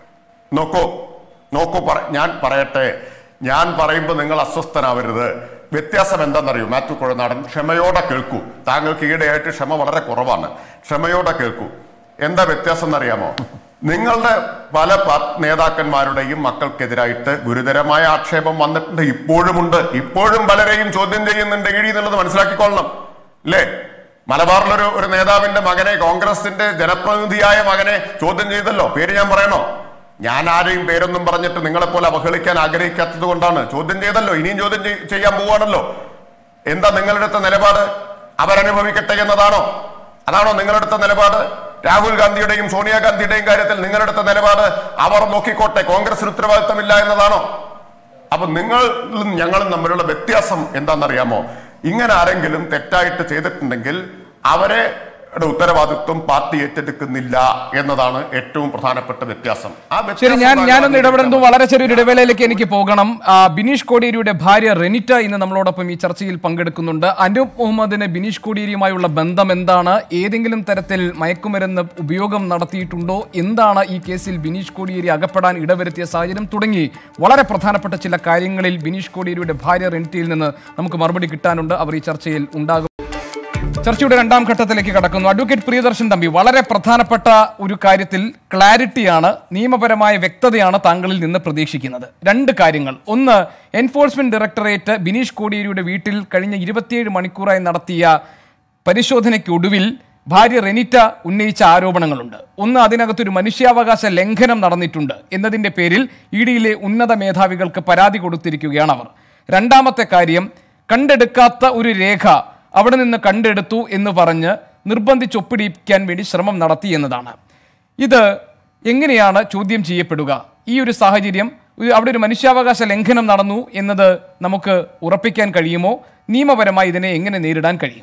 നോക്കൂ നോക്കൂ പറ- ഞാൻ പറയട്ടെ ഞാൻ പറയുമ്പോൾ നിങ്ങൾ അസ്വസ്ഥനാവരുത് വ്യത്യാസം എന്താണെന്നറിയൂ മാത്യു കുഴനാടൻ ക്ഷമയോടെ കേൾക്കൂ താങ്കൾക്ക് ഈയിടെയായിട്ട് ക്ഷമ വളരെ കുറവാണ് ക്ഷമയോടെ കേൾക്കൂ എന്താ വ്യത്യാസം എന്നറിയാമോ നിങ്ങളുടെ പല പ- നേതാക്കന്മാരുടെയും മക്കൾക്കെതിരായിട്ട് ഗുരുതരമായ ആക്ഷേപം വന്നിട്ടുണ്ട് ഇപ്പോഴുമുണ്ട് ഇപ്പോഴും പലരെയും ചോദ്യം ചെയ്യുന്നുണ്ട് ഇഴി എന്നുള്ളത് മനസ്സിലാക്കിക്കൊള്ളണം അല്ലേ മലബാറിലൊരു ഒരു നേതാവിന്റെ മകനെ കോൺഗ്രസിന്റെ ജനപ്രതിനിധിയായ മകനെ ചോദ്യം ചെയ്തല്ലോ പേര് ഞാൻ പറയണോ ഞാൻ ആരെയും പേരൊന്നും പറഞ്ഞിട്ട് നിങ്ങളെപ്പോലെ അവഹേളിക്കാൻ ആഗ്രഹിക്കാത്തത് കൊണ്ടാണ് ചോദ്യം ചെയ്തല്ലോ ഇനിയും ചോദ്യം ചെയ്- ചെയ്യാൻ പോവാണല്ലോ എന്താ നിങ്ങളെടുത്ത നിലപാട് അവരനുഭവിക്കട്ടെ എന്നതാണോ അതാണോ നിങ്ങളെടുത്ത നിലപാട് രാഹുൽ ഗാന്ധിയുടെയും സോണിയാഗാന്ധിയുടെയും കാര്യത്തിൽ നിങ്ങളെടുത്ത നിലപാട് അവർ നോക്കിക്കോട്ടെ കോൺഗ്രസിന് ഉത്തരവാദിത്തമില്ല എന്നതാണോ അപ്പൊ നിങ്ങളും ഞങ്ങളും തമ്മിലുള്ള വ്യത്യാസം എന്താണെന്നറിയാമോ ഇങ്ങനെ ആരെങ്കിലും തെറ്റായിട്ട് ചെയ്തിട്ടുണ്ടെങ്കിൽ അവരെ യുടെ ഉത്തരവാദിത്വം പാർട്ടി ഏറ്റെടുക്കുന്നില്ല എന്നതാണ് ഏറ്റവും പ്രധാനപ്പെട്ട വ്യത്യാസം ആ ശരി വ്യത്യാസം ഞാൻ താങ്കൾ ഞാനൊന്ന് ഇടപെടുന്നു അംഗീകരിക്കണം. വളരെ ചെറിയൊരു ഇടവേളയിലേക്ക് എനിക്ക് പോകണം ആ, ബിനീഷ് കോടിയേരിയുടെ ഭാര്യ റെനിറ്റ ഇന്ന് നമ്മളോടൊപ്പം ഈ ചർച്ചയിൽ പങ്കെടുക്കുന്നുണ്ട് അനൂപ് മുഹമ്മദിന് ബിനീഷ് കോടിയേരിയുമായുള്ള ബന്ധം എന്താണ് ഏതെങ്കിലും തരത്തിൽ മയക്കുമരുന്ന് ഉപയോഗം നടത്തിയിട്ടുണ്ടോ എന്താണ് ഈ കേസിൽ ബിനീഷ് കോടിയേരി അകപ്പെടാൻ ഇടവരുത്തിയ സാഹചര്യം തുടങ്ങി വളരെ പ്രധാനപ്പെട്ട ചില കാര്യങ്ങളിൽ ബിനീഷ് കോടിയേരിയുടെ ഭാര്യ റെനിറ്റയിൽ നിന്ന് നമുക്ക് മറുപടി കിട്ടാനുണ്ട് അവർ ഈ ചർച്ചയിൽ ഉണ്ടാകും ചർച്ചയുടെ രണ്ടാം ഘട്ടത്തിലേക്ക് കടക്കുന്നു അഡ്വക്കേറ്റ് പ്രിയദർശൻ തമ്പി വളരെ പ്രധാനപ്പെട്ട ഒരു കാര്യത്തിൽ ക്ലാരിറ്റിയാണ് നിയമപരമായ വ്യക്തതയാണ് താങ്കളിൽ നിന്ന് പ്രതീക്ഷിക്കുന്നത് രണ്ട് കാര്യങ്ങൾ ഒന്ന് എൻഫോഴ്സ്മെന്റ് ഡയറക്ടറേറ്റ് ബിനീഷ് കോടിയേരിയുടെ വീട്ടിൽ കഴിഞ്ഞ ഇരുപത്തിയേഴ് മണിക്കൂറായി നടത്തിയ പരിശോധനയ്ക്കൊടുവിൽ ഭാര്യ റെനിറ്റ ഉന്നയിച്ച ആരോപണങ്ങളുണ്ട് ഒന്ന് അതിനകത്തൊരു മനുഷ്യാവകാശ ലംഘനം നടന്നിട്ടുണ്ട് എന്നതിന്റെ പേരിൽ ഇ ഡിയിലെ ഉന്നത മേധാവികൾക്ക് പരാതി കൊടുത്തിരിക്കുകയാണ് അവർ രണ്ടാമത്തെ കാര്യം കണ്ടെടുക്കാത്ത ഒരു രേഖ അവിടെ നിന്ന് കണ്ടെടുത്തു എന്ന് പറഞ്ഞ് നിർബന്ധിച്ച് ഒപ്പിടിക്കാൻ വേണ്ടി ശ്രമം നടത്തി എന്നതാണ് ഇത് എങ്ങനെയാണ് ചോദ്യം ചെയ്യപ്പെടുക ഈ ഒരു സാഹചര്യം ഒരു- അവിടെ ഒരു മനുഷ്യാവകാശ ലംഘനം നടന്നു എന്നത് നമുക്ക് ഉറപ്പിക്കാൻ കഴിയുമോ നിയമപരമായി ഇതിനെ എങ്ങനെ നേരിടാൻ കഴിയും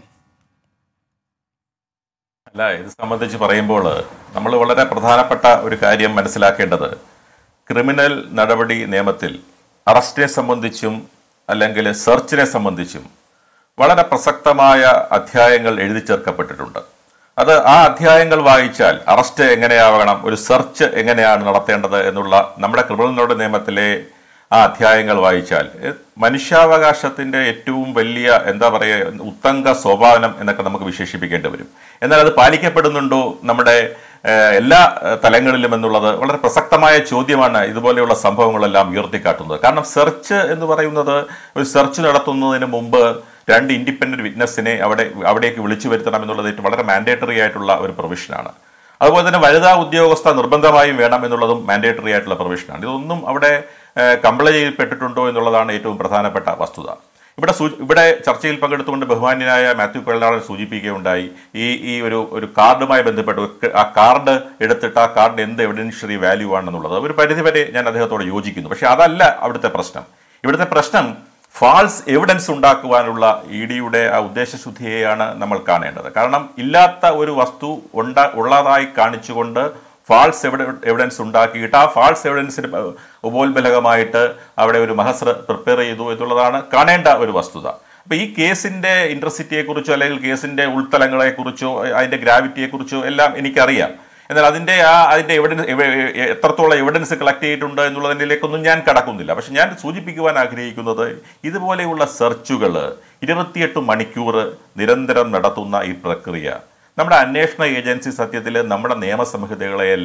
അല്ല ഇത് സംബന്ധിച്ച് പറയുമ്പോൾ നമ്മൾ വളരെ പ്രധാനപ്പെട്ട ഒരു കാര്യം മനസ്സിലാക്കേണ്ടത് ക്രിമിനൽ നടപടി നിയമത്തിൽ അറസ്റ്റിനെ സംബന്ധിച്ചും അല്ലെങ്കിൽ സെർച്ചിനെ സംബന്ധിച്ചും വളരെ പ്രസക്തമായ അധ്യായങ്ങൾ എഴുതി ചേർക്കപ്പെട്ടിട്ടുണ്ട് അത് ആ അധ്യായങ്ങൾ വായിച്ചാൽ അറസ്റ്റ് എങ്ങനെയാവണം ഒരു സെർച്ച് എങ്ങനെയാണ് നടത്തേണ്ടത് എന്നുള്ള നമ്മുടെ ക്രിമിനൽ നടപടി നിയമത്തിലെ ആ അധ്യായങ്ങൾ വായിച്ചാൽ എ, മനുഷ്യാവകാശത്തിന്റെ ഏറ്റവും വലിയ എന്താ പറയുക ഉത്തങ്ക സോപാനം എന്നൊക്കെ നമുക്ക് വിശേഷിപ്പിക്കേണ്ടി വരും എന്നാൽ അത് പാലിക്കപ്പെടുന്നുണ്ടോ നമ്മുടെ ഏഹ്, എല്ലാ ഏഹ്, തലങ്ങളിലും എന്നുള്ളത് വളരെ പ്രസക്തമായ ചോദ്യമാണ് ഇതുപോലെയുള്ള സംഭവങ്ങളെല്ലാം ഉയർത്തിക്കാട്ടുന്നത് കാരണം സെർച്ച് എന്ന് പറയുന്നത് ഒരു സെർച്ച് നടത്തുന്നതിന് മുമ്പ് രണ്ട് ഇൻഡിപെൻഡന്റ് വിറ്റ്നസിനെ അവിടെ അവിടേക്ക് വിളിച്ചു വരുത്തണം എന്നുള്ളത് ഏറ്റവും വളരെ മാൻഡേറ്ററി ആയിട്ടുള്ള ഒരു പ്രൊവിഷനാണ് അതുപോലെ തന്നെ വനിതാ ഉദ്യോഗസ്ഥ നിർബന്ധമായും വേണം എന്നുള്ളതും മാൻഡേറ്ററി ആയിട്ടുള്ള പ്രൊവിഷനാണ് ഇതൊന്നും അവിടെ കംപ്ലൈ ചെയ്യപ്പെട്ടിട്ടുണ്ടോ എന്നുള്ളതാണ് ഏറ്റവും പ്രധാനപ്പെട്ട വസ്തുത ഇവിടെ സൂ ഇവിടെ ചർച്ചയിൽ പങ്കെടുത്തുകൊണ്ട് ബഹുമാന്യനായ മാത്യു കൊള്ളനാടൻ സൂചിപ്പിക്കുകയുണ്ടായി ഈ ഈ ഒരു ഒരു കാർഡുമായി ബന്ധപ്പെട്ട് ഒരു- ആ കാർഡ് എടുത്തിട്ട് ആ കാർഡിന് എന്ത് എവിഡൻഷ്യറി വാല്യൂ ആണെന്നുള്ളത് ഒരു പരിധിവരെ ഞാൻ അദ്ദേഹത്തോട് യോജിക്കുന്നു പക്ഷെ അതല്ല അവിടുത്തെ പ്രശ്നം ഇവിടുത്തെ പ്രശ്നം ഫാൾസ് എവിഡൻസ് ഉണ്ടാക്കുവാനുള്ള ഇ ഡിയുടെ ആ ഉദ്ദേശശുദ്ധിയെയാണ് നമ്മൾ കാണേണ്ടത് കാരണം ഇല്ലാത്ത ഒരു വസ്തു ഉണ്ട ഉള്ളതായി കാണിച്ചുകൊണ്ട് ഫാൾസ് എവിഡൻസ് ഉണ്ടാക്കിയിട്ട് ആ ഫാൾസ് എവിഡൻസിന് ഉപോത്ബലകമായിട്ട് അവിടെ ഒരു മഹസ്ര പ്രിപ്പയർ ചെയ്തു എന്നുള്ളതാണ് കാണേണ്ട ഒരു വസ്തുത അപ്പൊ ഈ കേസിന്റെ ഇൻട്രസിറ്റിയെ കുറിച്ചോ അല്ലെങ്കിൽ കേസിന്റെ ഉൾത്തലങ്ങളെ കുറിച്ചോ അതിന്റെ ഗ്രാവിറ്റിയെ കുറിച്ചോ എല്ലാം എനിക്കറിയാം എന്നാൽ അതിന്റെ ആ അതിന്റെ എവിഡൻസ് എത്രത്തോളം എവിഡൻസ് കളക്ട് ചെയ്തിട്ടുണ്ട് എന്നുള്ളതിലേക്കൊന്നും ഞാൻ കടക്കുന്നില്ല പക്ഷെ ഞാൻ സൂചിപ്പിക്കുവാൻ ആഗ്രഹിക്കുന്നത് ഇതുപോലെയുള്ള സെർച്ചുകൾ ഇരുപത്തിയെട്ട് മണിക്കൂർ നിരന്തരം നടത്തുന്ന ഈ പ്രക്രിയ നമ്മുടെ അന്വേഷണ ഏജൻസി സത്യത്തിൽ നമ്മുടെ നിയമസംഹിതകളെയെല്ലാം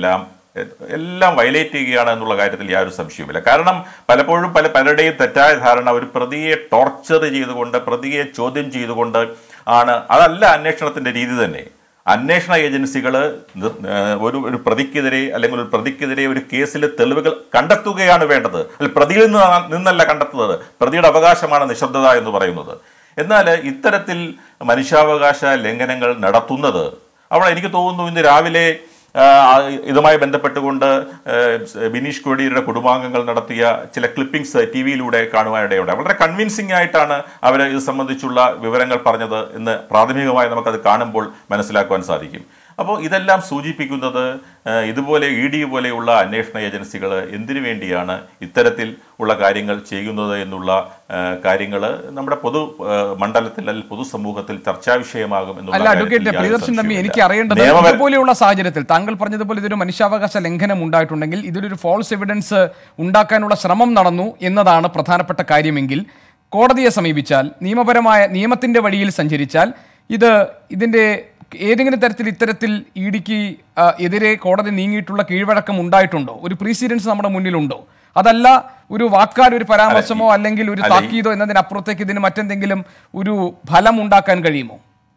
എ- എല്ലാം വയലേറ്റ് ചെയ്യുകയാണ് എന്നുള്ള കാര്യത്തിൽ യാതൊരു സംശയവുമില്ല കാരണം പലപ്പോഴും പല പലരുടെയും തെറ്റായ ധാരണ ഒരു പ്രതിയെ ടോർച്ചർ ചെയ്തുകൊണ്ട് പ്രതിയെ ചോദ്യം ചെയ്തുകൊണ്ട് ആണ് അതല്ല അന്വേഷണത്തിന്റെ രീതി തന്നെ അന്വേഷണ ഏജൻസികൾ ഒരു ഒരു പ്രതിക്കെതിരെ അല്ലെങ്കിൽ ഒരു പ്രതിക്കെതിരെ ഒരു കേസിലെ തെളിവുകൾ കണ്ടെത്തുകയാണ് വേണ്ടത് അല്ല പ്രതിയിൽ നിന്ന് നിന്നല്ല കണ്ടെത്തുന്നത് പ്രതിയുടെ അവകാശമാണ് നിശബ്ദത എന്ന് പറയുന്നത് എന്നാൽ ഇത്തരത്തിൽ മനുഷ്യാവകാശ ലംഘനങ്ങൾ നടത്തുന്നത് അവിടെ എനിക്ക് തോന്നുന്നു ഇന്ന് രാവിലെ ആ, ഇതുമായി ബന്ധപ്പെട്ടുകൊണ്ട് ആ, ബിനീഷ് കോടിയുടെ കുടുംബാംഗങ്ങൾ നടത്തിയ ചില ക്ലിപ്പിംഗ്സ് ടി വിയിലൂടെ കാണുവാനിടയുണ്ട് വളരെ കൺവിൻസിംഗ് ആയിട്ടാണ് അവർ ഇത് സംബന്ധിച്ചുള്ള വിവരങ്ങൾ പറഞ്ഞത് എന്ന് പ്രാഥമികമായി നമുക്കത് കാണുമ്പോൾ മനസ്സിലാക്കുവാൻ സാധിക്കും അപ്പോൾ ഇതെല്ലാം സൂചിപ്പിക്കുന്നത് ആ, ഇതുപോലെ ഇ ഡി പോലെയുള്ള അന്വേഷണ ഏജൻസികൾ എന്തിനു വേണ്ടിയാണ് ഇത്തരത്തിൽ ഉള്ള കാര്യങ്ങൾ ചെയ്യുന്നത് എന്നുള്ള കാര്യങ്ങൾ നമ്മുടെ പൊതു ആ, മണ്ഡലത്തിൽ അല്ലെങ്കിൽ പൊതുസമൂഹത്തിൽ ചർച്ചാ വിഷയമാകും എന്നുള്ള അല്ല കാര്യത്തിൽ അഡ്വക്കേറ്റ് യാതൊരു പ്രിയദർശൻ തമ്പി സംശയവുമില്ല. എനിക്ക് അറിയേണ്ടത് നിയമപര- ഇതുപോലെയുള്ള സാഹചര്യത്തിൽ താങ്കൾ പറഞ്ഞതുപോലെ ഇതൊരു മനുഷ്യാവകാശ ലംഘനം ഉണ്ടായിട്ടുണ്ടെങ്കിൽ ഇതിലൊരു ഫോൾസ് എവിഡൻസ് ഉണ്ടാക്കാനുള്ള ശ്രമം നടന്നു എന്നതാണ് പ്രധാനപ്പെട്ട കാര്യമെങ്കിൽ കോടതിയെ സമീപിച്ചാൽ നിയമപരമായ നിയമത്തിന്റെ വഴിയിൽ സഞ്ചരിച്ചാൽ ഇത് ഇതിന്റെ ഏതെങ്കിലും തരത്തിൽ ഇത്തരത്തിൽ ഇ ഡിക്ക് എതിരെ കോടതി നീങ്ങിയിട്ടുള്ള കീഴ്വഴക്കം ഉണ്ടായിട്ടുണ്ടോ ഒരു പ്രീസിഡൻസ് നമ്മുടെ മുന്നിലുണ്ടോ അതല്ല ഒരു വാക്കാൽ ഒരു പരാമർശമോ അല്ലെങ്കിൽ ഒരു അല്ല, ഈ- താക്കീതോ എന്നതിനപ്പുറത്തേക്ക് ഇതിന് മറ്റെന്തെങ്കിലും ഒരു ഫലം ഉണ്ടാക്കാൻ കഴിയുമോ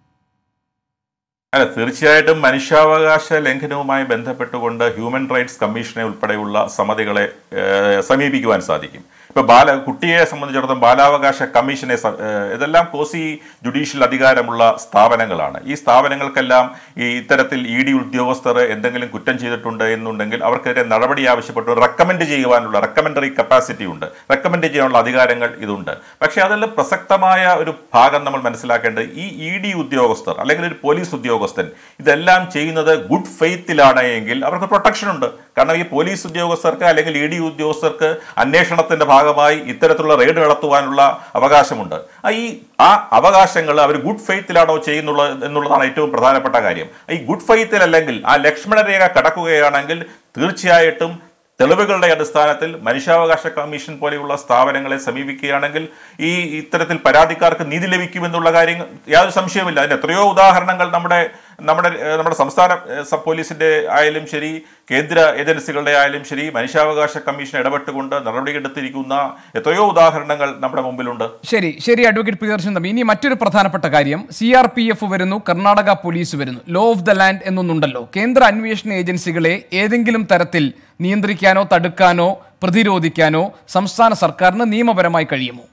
അല്ല തീർച്ചയായിട്ടും മനുഷ്യാവകാശ ലംഘനവുമായി ബന്ധപ്പെട്ടുകൊണ്ട് ഹ്യൂമൻ റൈറ്റ്സ് കമ്മീഷനെ ഉൾപ്പെടെയുള്ള സമിതികളെ ഏഹ്, സമീപിക്കുവാൻ സാധിക്കും ഇപ്പൊ ബാല കുട്ടിയെ സംബന്ധിച്ചിടത്തോളം ബാലാവകാശ കമ്മീഷനെ സ- ഏഹ്, ഇതെല്ലാം കോസി ജുഡീഷ്യൽ അധികാരമുള്ള സ്ഥാപനങ്ങളാണ് ഈ സ്ഥാപനങ്ങൾക്കെല്ലാം ഈ ഇത്തരത്തിൽ ഇ ഡി ഉദ്യോഗസ്ഥർ എന്തെങ്കിലും കുറ്റം ചെയ്തിട്ടുണ്ട് എന്നുണ്ടെങ്കിൽ അവർക്കെതിരെ നടപടി ആവശ്യപ്പെട്ട് റെക്കമെൻഡ് ചെയ്യുവാനുള്ള റെക്കമെൻഡറി കപ്പാസിറ്റി ഉണ്ട് റെക്കമെൻഡ് ചെയ്യാനുള്ള അധികാരങ്ങൾ ഇതുണ്ട് പക്ഷേ അതിൽ പ്രസക്തമായ ഒരു ഭാഗം നമ്മൾ മനസ്സിലാക്കേണ്ടത് ഈ ഇ ഡി ഉദ്യോഗസ്ഥർ അല്ലെങ്കിൽ ഒരു പോലീസ് ഉദ്യോഗസ്ഥൻ ഇതെല്ലാം ചെയ്യുന്നത് ഗുഡ് ഫെയ്ത്തിലാണ് എങ്കിൽ അവർക്ക് പ്രൊട്ടക്ഷൻ ഉണ്ട് കാരണം ഈ പോലീസ് ഉദ്യോഗസ്ഥർക്ക് അല്ലെങ്കിൽ ഇ ഡി ഉദ്യോഗസ്ഥർക്ക് അന്വേഷണത്തിന്റെ ഭാഗമായി ഇത്തരത്തിലുള്ള റെയ്ഡ് നടത്തുവാനുള്ള അവകാശമുണ്ട് ആ ഈ ആ അവകാശങ്ങൾ അവർ ഗുഡ് ഫെയ്ത്തിലാണോ ചെയ്യുന്നുള്ളത് എന്നുള്ളതാണ് ഏറ്റവും പ്രധാനപ്പെട്ട കാര്യം ഈ ഗുഡ് ഫെയ്ത്തിൽ അല്ലെങ്കിൽ ആ ലക്ഷ്മണ രേഖ കടക്കുകയാണെങ്കിൽ തീർച്ചയായിട്ടും തെളിവുകളുടെ അടിസ്ഥാനത്തിൽ മനുഷ്യാവകാശ കമ്മീഷൻ പോലെയുള്ള സ്ഥാപനങ്ങളെ സമീപിക്കുകയാണെങ്കിൽ ഈ ഇത്തരത്തിൽ പരാതിക്കാർക്ക് നീതി ലഭിക്കുമെന്നുള്ള കാര്യങ്ങൾ യാതൊരു സംശയവുമില്ല അതിന് എത്രയോ ഉദാഹരണങ്ങൾ നമ്മുടെ നമ്മുടെ ഏഹ്, നമ്മുടെ സംസ്ഥാന ഏഹ്, സ- പോലീസിന്റെ ആയാലും ശരി കേന്ദ്ര ഏജൻസികളുടെ ആയാലും ശരി മനുഷ്യാവകാശ കമ്മീഷൻ ഇടപെട്ടുകൊണ്ട് നടപടിയെടുത്തിരിക്കുന്ന എത്രയോ ഉദാഹരണങ്ങൾ നമ്മുടെ മുമ്പിലുണ്ട് ശരി ശരി അഡ്വക്കേറ്റ് പ്രിയദർശൻ തമ്പി ഇനി മറ്റൊരു പ്രധാനപ്പെട്ട കാര്യം സി ആർ പി എഫ് വരുന്നു കർണാടക പോലീസ് വരുന്നു ലോ ഓഫ് ദ ലാൻഡ് എന്നൊന്നുണ്ടല്ലോ കേന്ദ്ര അന്വേഷണ ഏജൻസികളെ ഏതെങ്കിലും തരത്തിൽ നിയന്ത്രിക്കാനോ തടുക്കാനോ പ്രതിരോധിക്കാനോ സംസ്ഥാന സർക്കാരിന് നിയമപരമായി കഴിയുമോ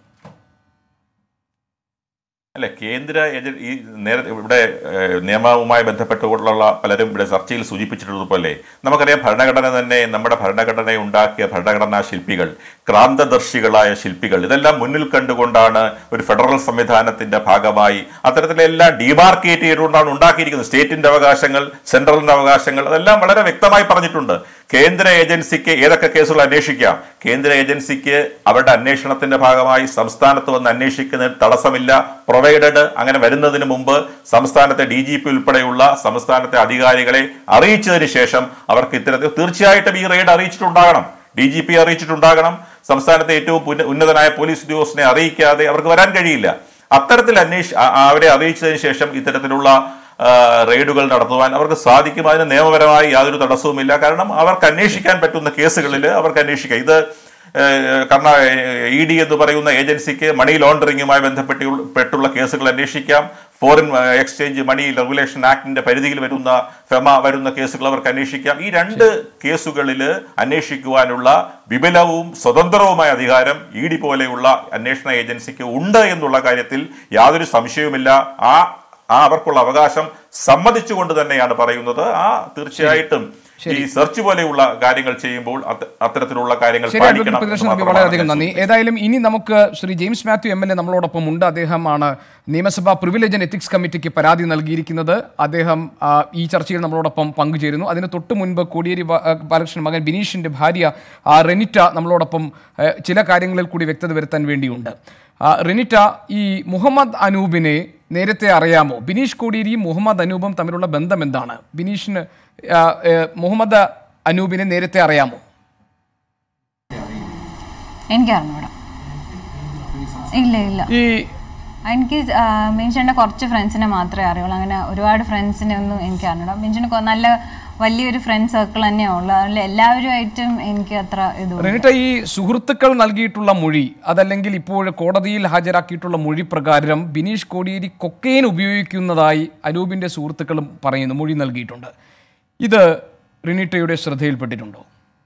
അല്ല കേന്ദ്ര ഏജൻ ഈ നേരെ ഇവിടെ ഏഹ്, നിയമവുമായി ബന്ധപ്പെട്ടുകൊണ്ടുള്ള പലരും ഇവിടെ ചർച്ചയിൽ സൂചിപ്പിച്ചിട്ടുള്ളതുപോലെ നമുക്കറിയാം ഭരണഘടന തന്നെ നമ്മുടെ ഭരണഘടനയെ ഉണ്ടാക്കിയ ഭരണഘടനാ ശില്പികൾ ക്രാന്തദർശികളായ ശില്പികൾ ഇതെല്ലാം മുന്നിൽ കണ്ടുകൊണ്ടാണ് ഒരു ഫെഡറൽ സംവിധാനത്തിന്റെ ഭാഗമായി അത്തരത്തിലെല്ലാം ഡിമാർക്കേറ്റ് ചെയ്തുകൊണ്ടാണ് ഉണ്ടാക്കിയിരിക്കുന്നത് സ്റ്റേറ്റിന്റെ അവകാശങ്ങൾ സെൻട്രലിന്റെ അവകാശങ്ങൾ അതെല്ലാം വളരെ വ്യക്തമായി പറഞ്ഞിട്ടുണ്ട് കേന്ദ്ര ഏജൻസിക്ക് ഏതൊക്കെ കേസുകൾ അന്വേഷിക്കാം കേന്ദ്ര ഏജൻസിക്ക് അവരുടെ അന്വേഷണത്തിന്റെ ഭാഗമായി സംസ്ഥാനത്ത് വന്ന് അന്വേഷിക്കുന്നതിന് തടസ്സമില്ല പ്രൊവൈഡഡ് അങ്ങനെ വരുന്നതിന് മുമ്പ് സംസ്ഥാനത്തെ ഡി ജി പി ഉൾപ്പെടെയുള്ള സംസ്ഥാനത്തെ അധികാരികളെ അറിയിച്ചതിന് ശേഷം അവർക്ക് ഇത്തരത്തിൽ തീർച്ചയായിട്ടും ഈ റെയ്ഡ് അറിയിച്ചിട്ടുണ്ടാകണം ഡി ജി പി അറിയിച്ചിട്ടുണ്ടാകണം സംസ്ഥാനത്തെ ഏറ്റവും ഉന്ന- ഉന്നതനായ പോലീസ് ഉദ്യോഗസ്ഥനെ അറിയിക്കാതെ അവർക്ക് വരാൻ കഴിയില്ല അത്തരത്തിൽ അന്വേഷ ആ- അവരെ അറിയിച്ചതിന് ശേഷം ഇത്തരത്തിലുള്ള ആ, റെയ്ഡുകൾ നടത്തുവാൻ അവർക്ക് സാധിക്കും അതിന് നിയമപരമായി യാതൊരു തടസ്സവുമില്ല കാരണം അവർക്ക് അന്വേഷിക്കാൻ പറ്റുന്ന കേസുകളിൽ അവർക്ക് അന്വേഷിക്കാം ഇത് ഏഹ്, കർണ ഇ ഡി എന്ന് പറയുന്ന ഏജൻസിക്ക് മണി ലോണ്ടറിങ്ങുമായി ബന്ധപ്പെട്ട് പെട്ടുള്ള കേസുകൾ അന്വേഷിക്കാം ഫോറിൻ എക്സ്ചേഞ്ച് മണി റെഗുലേഷൻ ആക്ടിന്റെ പരിധിയിൽ വരുന്ന ഫെമ വരുന്ന കേസുകൾ അവർക്ക് അന്വേഷിക്കാം ഈ രണ്ട് കേസുകളിൽ അന്വേഷിക്കുവാനുള്ള വിപുലവും സ്വതന്ത്രവുമായ അധികാരം ഇ ഡി പോലെയുള്ള അന്വേഷണ ഏജൻസിക്ക് ഉണ്ട് എന്നുള്ള കാര്യത്തിൽ യാതൊരു സംശയവുമില്ല ആ ആ അവർക്കുള്ള അവകാശം സമ്മതിച്ചുകൊണ്ട് തന്നെയാണ് പറയുന്നത് ആ തീർച്ചയായിട്ടും ഈ സെർച്ച് പോലെയുള്ള കാര്യങ്ങൾ ചെയ്യുമ്പോൾ അത് അത്തരത്തിലുള്ള കാര്യങ്ങൾ ശരി പാലിക്കണം അഡ്വക്കേറ്റ് എന്ന് പ്രിയദർശൻ തമ്പി മാത്രമാണ് വളരെയധികം ഞാൻ നന്ദി ഏതായാലും ഇനി നമുക്ക് Shri James Mathew M L A നമ്മളോടൊപ്പം ഉണ്ട് അദ്ദേഹമാണ് നിയമസഭാ പ്രിവിലേജ് ആൻഡ് എത്തിക്സ് കമ്മിറ്റിക്ക് പരാതി നൽകിയിരിക്കുന്നത് അദ്ദേഹം ആ, ഈ ചർച്ചയിൽ നമ്മളോടൊപ്പം പങ്കുചേരുന്നു അതിന് തൊട്ട് മുൻപ് കോടിയേരി ബാ- ആ, ബാലകൃഷ്ണൻ മകൻ ബിനീഷിന്റെ ഭാര്യ ആ, റെനിറ്റ നമ്മളോടൊപ്പം ആ, ചില കാര്യങ്ങളിൽ കൂടി വ്യക്തത വരുത്താൻ വേണ്ടിയുണ്ട് ആ, റെനിറ്റ ഈ മുഹമ്മദ് അനൂപിനെ നേരത്തെ അറിയാമോ ബിനീഷ് കോടിയേരിയും മുഹമ്മദ് അനൂപും തമ്മിലുള്ള ബന്ധം എന്താണ് ബിനീഷിന് ആ, ഏ, മുഹമ്മദ് അനൂപിനെ നേരത്തെ അറിയാമോ എനിക്ക് അറിഞ്ഞൂടാ ഇല്ല ഇല്ല ഈ എനിക്ക് മിൻഷന്റെ കുറച്ച് ഫ്രണ്ട്സിനെ മാത്രമേ അറിയുള്ളൂ അങ്ങനെ ഒരുപാട് ഫ്രണ്ട്സിനെ ഒന്നും എനിക്ക് അറിഞ്ഞൂടാ മിൻഷന് കൊ- നല്ല വലിയൊരു ഫ്രണ്ട് സർക്കിൾ തന്നെയാണ് ഉള്ളത് അതുകൊണ്ട് എല്ലാവരുമായിട്ടും എനിക്ക് അത്ര ഇത് റെനിറ്റ ഈ സുഹൃത്തുക്കൾ നൽകിയിട്ടുള്ള മൊഴി അതല്ലെങ്കിൽ ഇപ്പോൾ കോടതിയിൽ ഹാജരാക്കിയിട്ടുള്ള മൊഴി പ്രകാരം ബിനീഷ് കോടിയേരി കൊക്കെയിൻ ഉപയോഗിക്കുന്നതായി അനൂപിന്റെ സുഹൃത്തുക്കളും പറയുന്നു മൊഴി നൽകിയിട്ടുണ്ട് ഇത് റിനിറ്റയുടെ ശ്രദ്ധയിൽപ്പെട്ടിട്ടുണ്ടോ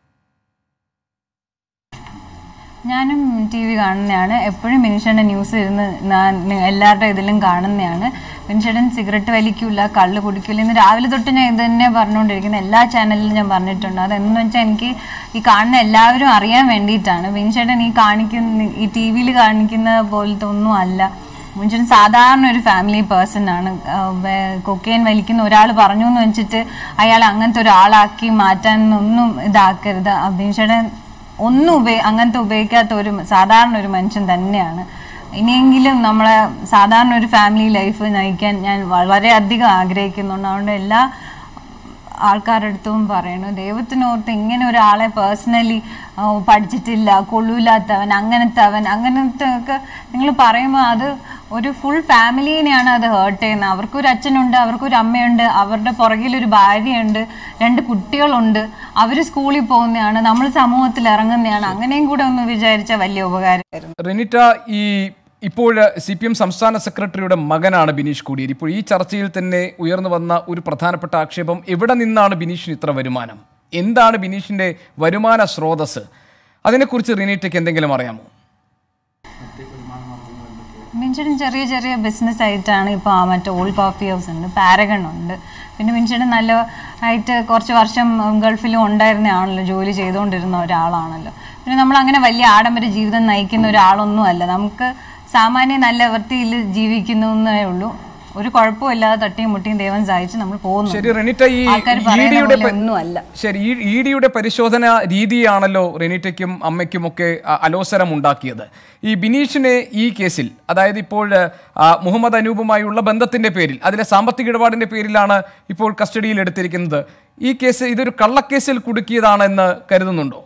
ഞാനും ടി വി കാണുന്നതാണ് എപ്പോഴും ബിനിഷേട്ടൻ്റെ ന്യൂസ് ഇരുന്ന് ഞാൻ എല്ലാവരുടെ ഇതിലും കാണുന്നതാണ് ബിനിഷേട്ടൻ സിഗരറ്റ് വലിക്കില്ല കള്ള് കുടിക്കില്ല ഇന്ന് രാവിലെ തൊട്ട് ഞാൻ ഇത് തന്നെ പറഞ്ഞുകൊണ്ടിരിക്കുന്നത് എല്ലാ ചാനലിലും ഞാൻ പറഞ്ഞിട്ടുണ്ട് അതെന്ന് വെച്ചാൽ എനിക്ക് ഈ കാണുന്ന എല്ലാവരും അറിയാൻ വേണ്ടിയിട്ടാണ് ബിനിഷേട്ടൻ ഈ കാണിക്കുന്ന ഈ ടി വിയിൽ കാണിക്കുന്ന പോലത്തെ ഒന്നും അല്ല ബിനിഷേട്ടൻ സാധാരണ ഒരു ഫാമിലി പേഴ്സൺ ആണ് കൊക്കെയിൻ വലിക്കുന്ന ഒരാൾ പറഞ്ഞു എന്ന് വെച്ചിട്ട് അയാൾ അങ്ങനത്തെ ഒരാളാക്കി മാറ്റാൻ ഒന്നും ഇതാക്കരുത് ബിനിഷേട്ടൻ ഒന്നും ഉപയോഗ അങ്ങനത്തെ ഉപയോഗിക്കാത്ത ഒരു സാധാരണ ഒരു മനുഷ്യൻ തന്നെയാണ് ഇനിയെങ്കിലും നമ്മളെ സാധാരണ ഒരു ഫാമിലി ലൈഫ് നയിക്കാൻ ഞാൻ വളരെ അധികം ആഗ്രഹിക്കുന്നുണ്ട് അതുകൊണ്ട് എല്ലാ ആൾക്കാരുടെ അടുത്തും പറയണു ദൈവത്തിനോർത്ത് ഇങ്ങനെ ഒരാളെ പേഴ്സണലി പഠിച്ചിട്ടില്ല കൊള്ളൂലാത്തവൻ അങ്ങനത്തെ അവൻ അങ്ങനത്തെ ഒക്കെ നിങ്ങൾ പറയുമ്പോൾ അത് ഒരു ഫുൾ ഫാമിലീനെയാണ് അത് ഹേർട്ട് ചെയ്യുന്നത് അവർക്കൊരു അച്ഛനുണ്ട് അവർക്കൊരു അമ്മയുണ്ട് അവരുടെ പുറകിൽ ഒരു ഭാര്യയുണ്ട് രണ്ട് കുട്ടികളുണ്ട് അവർ സ്കൂളിൽ പോകുന്നതാണ് നമ്മൾ സമൂഹത്തിൽ ഇറങ്ങുന്നതാണ് അങ്ങനെയും കൂടെ ഒന്ന് വിചാരിച്ച വലിയ ഉപകാരമായിരുന്നു റെനിറ്റ ഈ ഇപ്പോൾ സി പി എം സംസ്ഥാന സെക്രട്ടറിയുടെ മകനാണ് ബിനീഷ് കോടിയേരി ഇപ്പോൾ ഈ ചർച്ചയിൽ തന്നെ ഉയർന്നു വന്ന ഒരു പ്രധാനപ്പെട്ട ആക്ഷേപം എവിടെ നിന്നാണ് ബിനീഷിന് ഇത്ര വരുമാനം എന്താണ് ബിനീഷിന്റെ വരുമാന സ്രോതസ് അതിനെക്കുറിച്ച് റീനീറ്റയ്ക്ക് എന്തെങ്കിലും അറിയാമോ മിൻചേട്ടൻ ചെറിയ ചെറിയ ബിസിനസ് ആയിട്ടാണ് ഇപ്പോൾ ആ മറ്റേ ഓൾഡ് കോഫി ഹൗസ് ഉണ്ട് പാരഗൺ ഉണ്ട് പിന്നെ മിൻചേട്ടൻ നല്ല ആയിട്ട് കുറച്ച് വർഷം ഗൾഫിലും ഉണ്ടായിരുന്നയാണല്ലോ ജോലി ചെയ്തുകൊണ്ടിരുന്ന ഒരാളാണല്ലോ പിന്നെ നമ്മൾ അങ്ങനെ വലിയ ആഡംബര ജീവിതം നയിക്കുന്ന ഒരാളൊന്നും അല്ല നമുക്ക് സാമാന്യ നല്ല വൃത്തിയിൽ ജീവിക്കുന്നു എന്നേ ഉള്ളൂ ഒരു കുഴപ്പമില്ലാതെ തട്ടിയും മുട്ടിയും ദൈവം സഹായിച്ച് നമ്മൾ പോകുന്നു ശരി റെനിറ്റ ഈ ആൾക്കാർ പറയുന്ന ഇഡിയുടെ പോലെ ഒന്നുമല്ല ശരി ഈ ഇഡിയുടെ പരിശോധന രീതിയാണല്ലോ റെനിറ്റയ്ക്കും അമ്മയ്ക്കും ഒക്കെ അ- അലോസരം ഉണ്ടാക്കിയത് ഈ ബിനീഷിനെ ഈ കേസിൽ അതായത് ഇപ്പോൾ ആ, മുഹമ്മദ് അനൂപുമായുള്ള ബന്ധത്തിന്റെ പേരിൽ അതിലെ സാമ്പത്തിക ഇടപാടിന്റെ പേരിലാണ് ഇപ്പോൾ കസ്റ്റഡിയിൽ എടുത്തിരിക്കുന്നത് ഈ കേസ് ഇതൊരു കള്ളക്കേസിൽ കുടുക്കിയതാണെന്ന് കരുതുന്നുണ്ടോ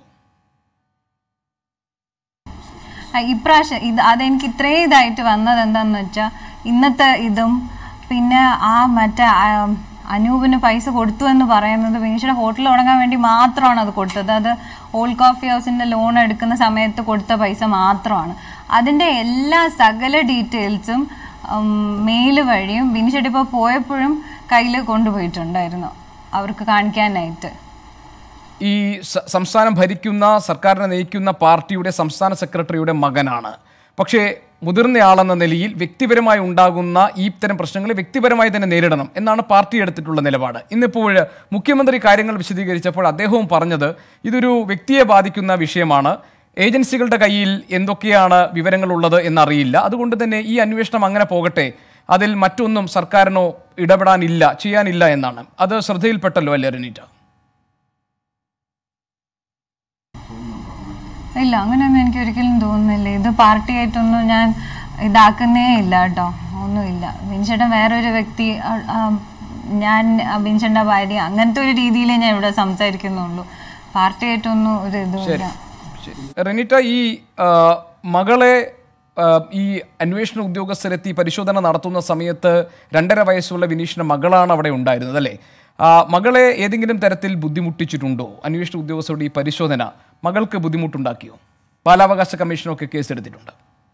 ആ, ഇപ്രാവശ്യം ഇത് അതെനിക്ക് ഇത്രയും ഇതായിട്ട് വന്നത് എന്താന്ന് വെച്ചാൽ ഇന്നത്തെ ഇതും പിന്നെ ആ മറ്റേ ആ, അനൂപിന് പൈസ കൊടുത്തു എന്ന് പറയുന്നത് ബിനീഷിയുടെ ഹോട്ടൽ തുടങ്ങാൻ വേണ്ടി മാത്രമാണ് അത് കൊടുത്തത് അത് ഓൾഡ് കോഫി ഹൗസിന്റെ ലോൺ എടുക്കുന്ന സമയത്ത് കൊടുത്ത പൈസ മാത്രമാണ് അതിന്റെ എല്ലാ സകല ഡീറ്റെയിൽസും മെയിൽ വഴിയും ബിനീഷേട്ട് ഇപ്പോൾ പോയപ്പോഴും കയ്യിൽ കൊണ്ടുപോയിട്ടുണ്ടായിരുന്നു അവർക്ക് കാണിക്കാനായിട്ട് ഈ സ- സംസ്ഥാനം ഭരിക്കുന്ന സർക്കാരിനെ നയിക്കുന്ന പാർട്ടിയുടെ സംസ്ഥാന സെക്രട്ടറിയുടെ മകനാണ് പക്ഷേ മുതിർന്നയാളെന്ന നിലയിൽ വ്യക്തിപരമായി ഉണ്ടാകുന്ന ഈ തരം പ്രശ്നങ്ങളെ വ്യക്തിപരമായി തന്നെ നേരിടണം എന്നാണ് പാർട്ടി എടുത്തിട്ടുള്ള നിലപാട് ഇന്നിപ്പോൾ മുഖ്യമന്ത്രി കാര്യങ്ങൾ വിശദീകരിച്ചപ്പോൾ അദ്ദേഹവും പറഞ്ഞത് ഇതൊരു വ്യക്തിയെ ബാധിക്കുന്ന വിഷയമാണ് ഏജൻസികളുടെ കയ്യിൽ എന്തൊക്കെയാണ് വിവരങ്ങളുള്ളത് എന്നറിയില്ല അതുകൊണ്ട് തന്നെ ഈ അന്വേഷണം അങ്ങനെ പോകട്ടെ അതിൽ മറ്റൊന്നും സർക്കാരിനോ ഇടപെടാനില്ല ചെയ്യാനില്ല എന്നാണ് അത് ശ്രദ്ധയിൽപ്പെട്ടല്ലോ അല്ലേ റിനീറ്റ ഇല്ല അങ്ങനെയൊന്നും എനിക്ക് ഒരിക്കലും തോന്നുന്നില്ല ഇത് പാർട്ടിയായിട്ടൊന്നും ഞാൻ ഇതാക്കുന്നേ ഇല്ല കേട്ടോ ഒന്നുമില്ല ബിൻചേട്ടൻ വേറൊരു വ്യക്തി ആ, ആ, ഞാൻ ബിൻചേട്ടൻ്റെ ഭാര്യ അങ്ങനത്തെ ഒരു രീതിയിലേ ഞാൻ ഇവിടെ സംസാരിക്കുന്നുള്ളൂ പാർട്ടിയായിട്ടൊന്നും ഒരു ഇതുമില്ല ശരി. റെനിറ്റ ഈ ആ, മകളെ ആ, ഈ അന്വേഷണ ഉദ്യോഗസ്ഥരെത്തി പരിശോധന നടത്തുന്ന സമയത്ത് രണ്ടര വയസ്സുള്ള വിനീഷിന്റെ മകളാണ് അവിടെ ഉണ്ടായിരുന്നത് അല്ലേ ആ, മകളെ ഏതെങ്കിലും തരത്തിൽ ബുദ്ധിമുട്ടിച്ചിട്ടുണ്ടോ അന്വേഷണ ഉദ്യോഗസ്ഥരുടെ ഈ പരിശോധന മകൾക്ക് ബുദ്ധിമുട്ടുണ്ടാക്കിയോ ബാലാവകാശ കമ്മീഷനൊക്കെ കേസെടുത്തിട്ടുണ്ട്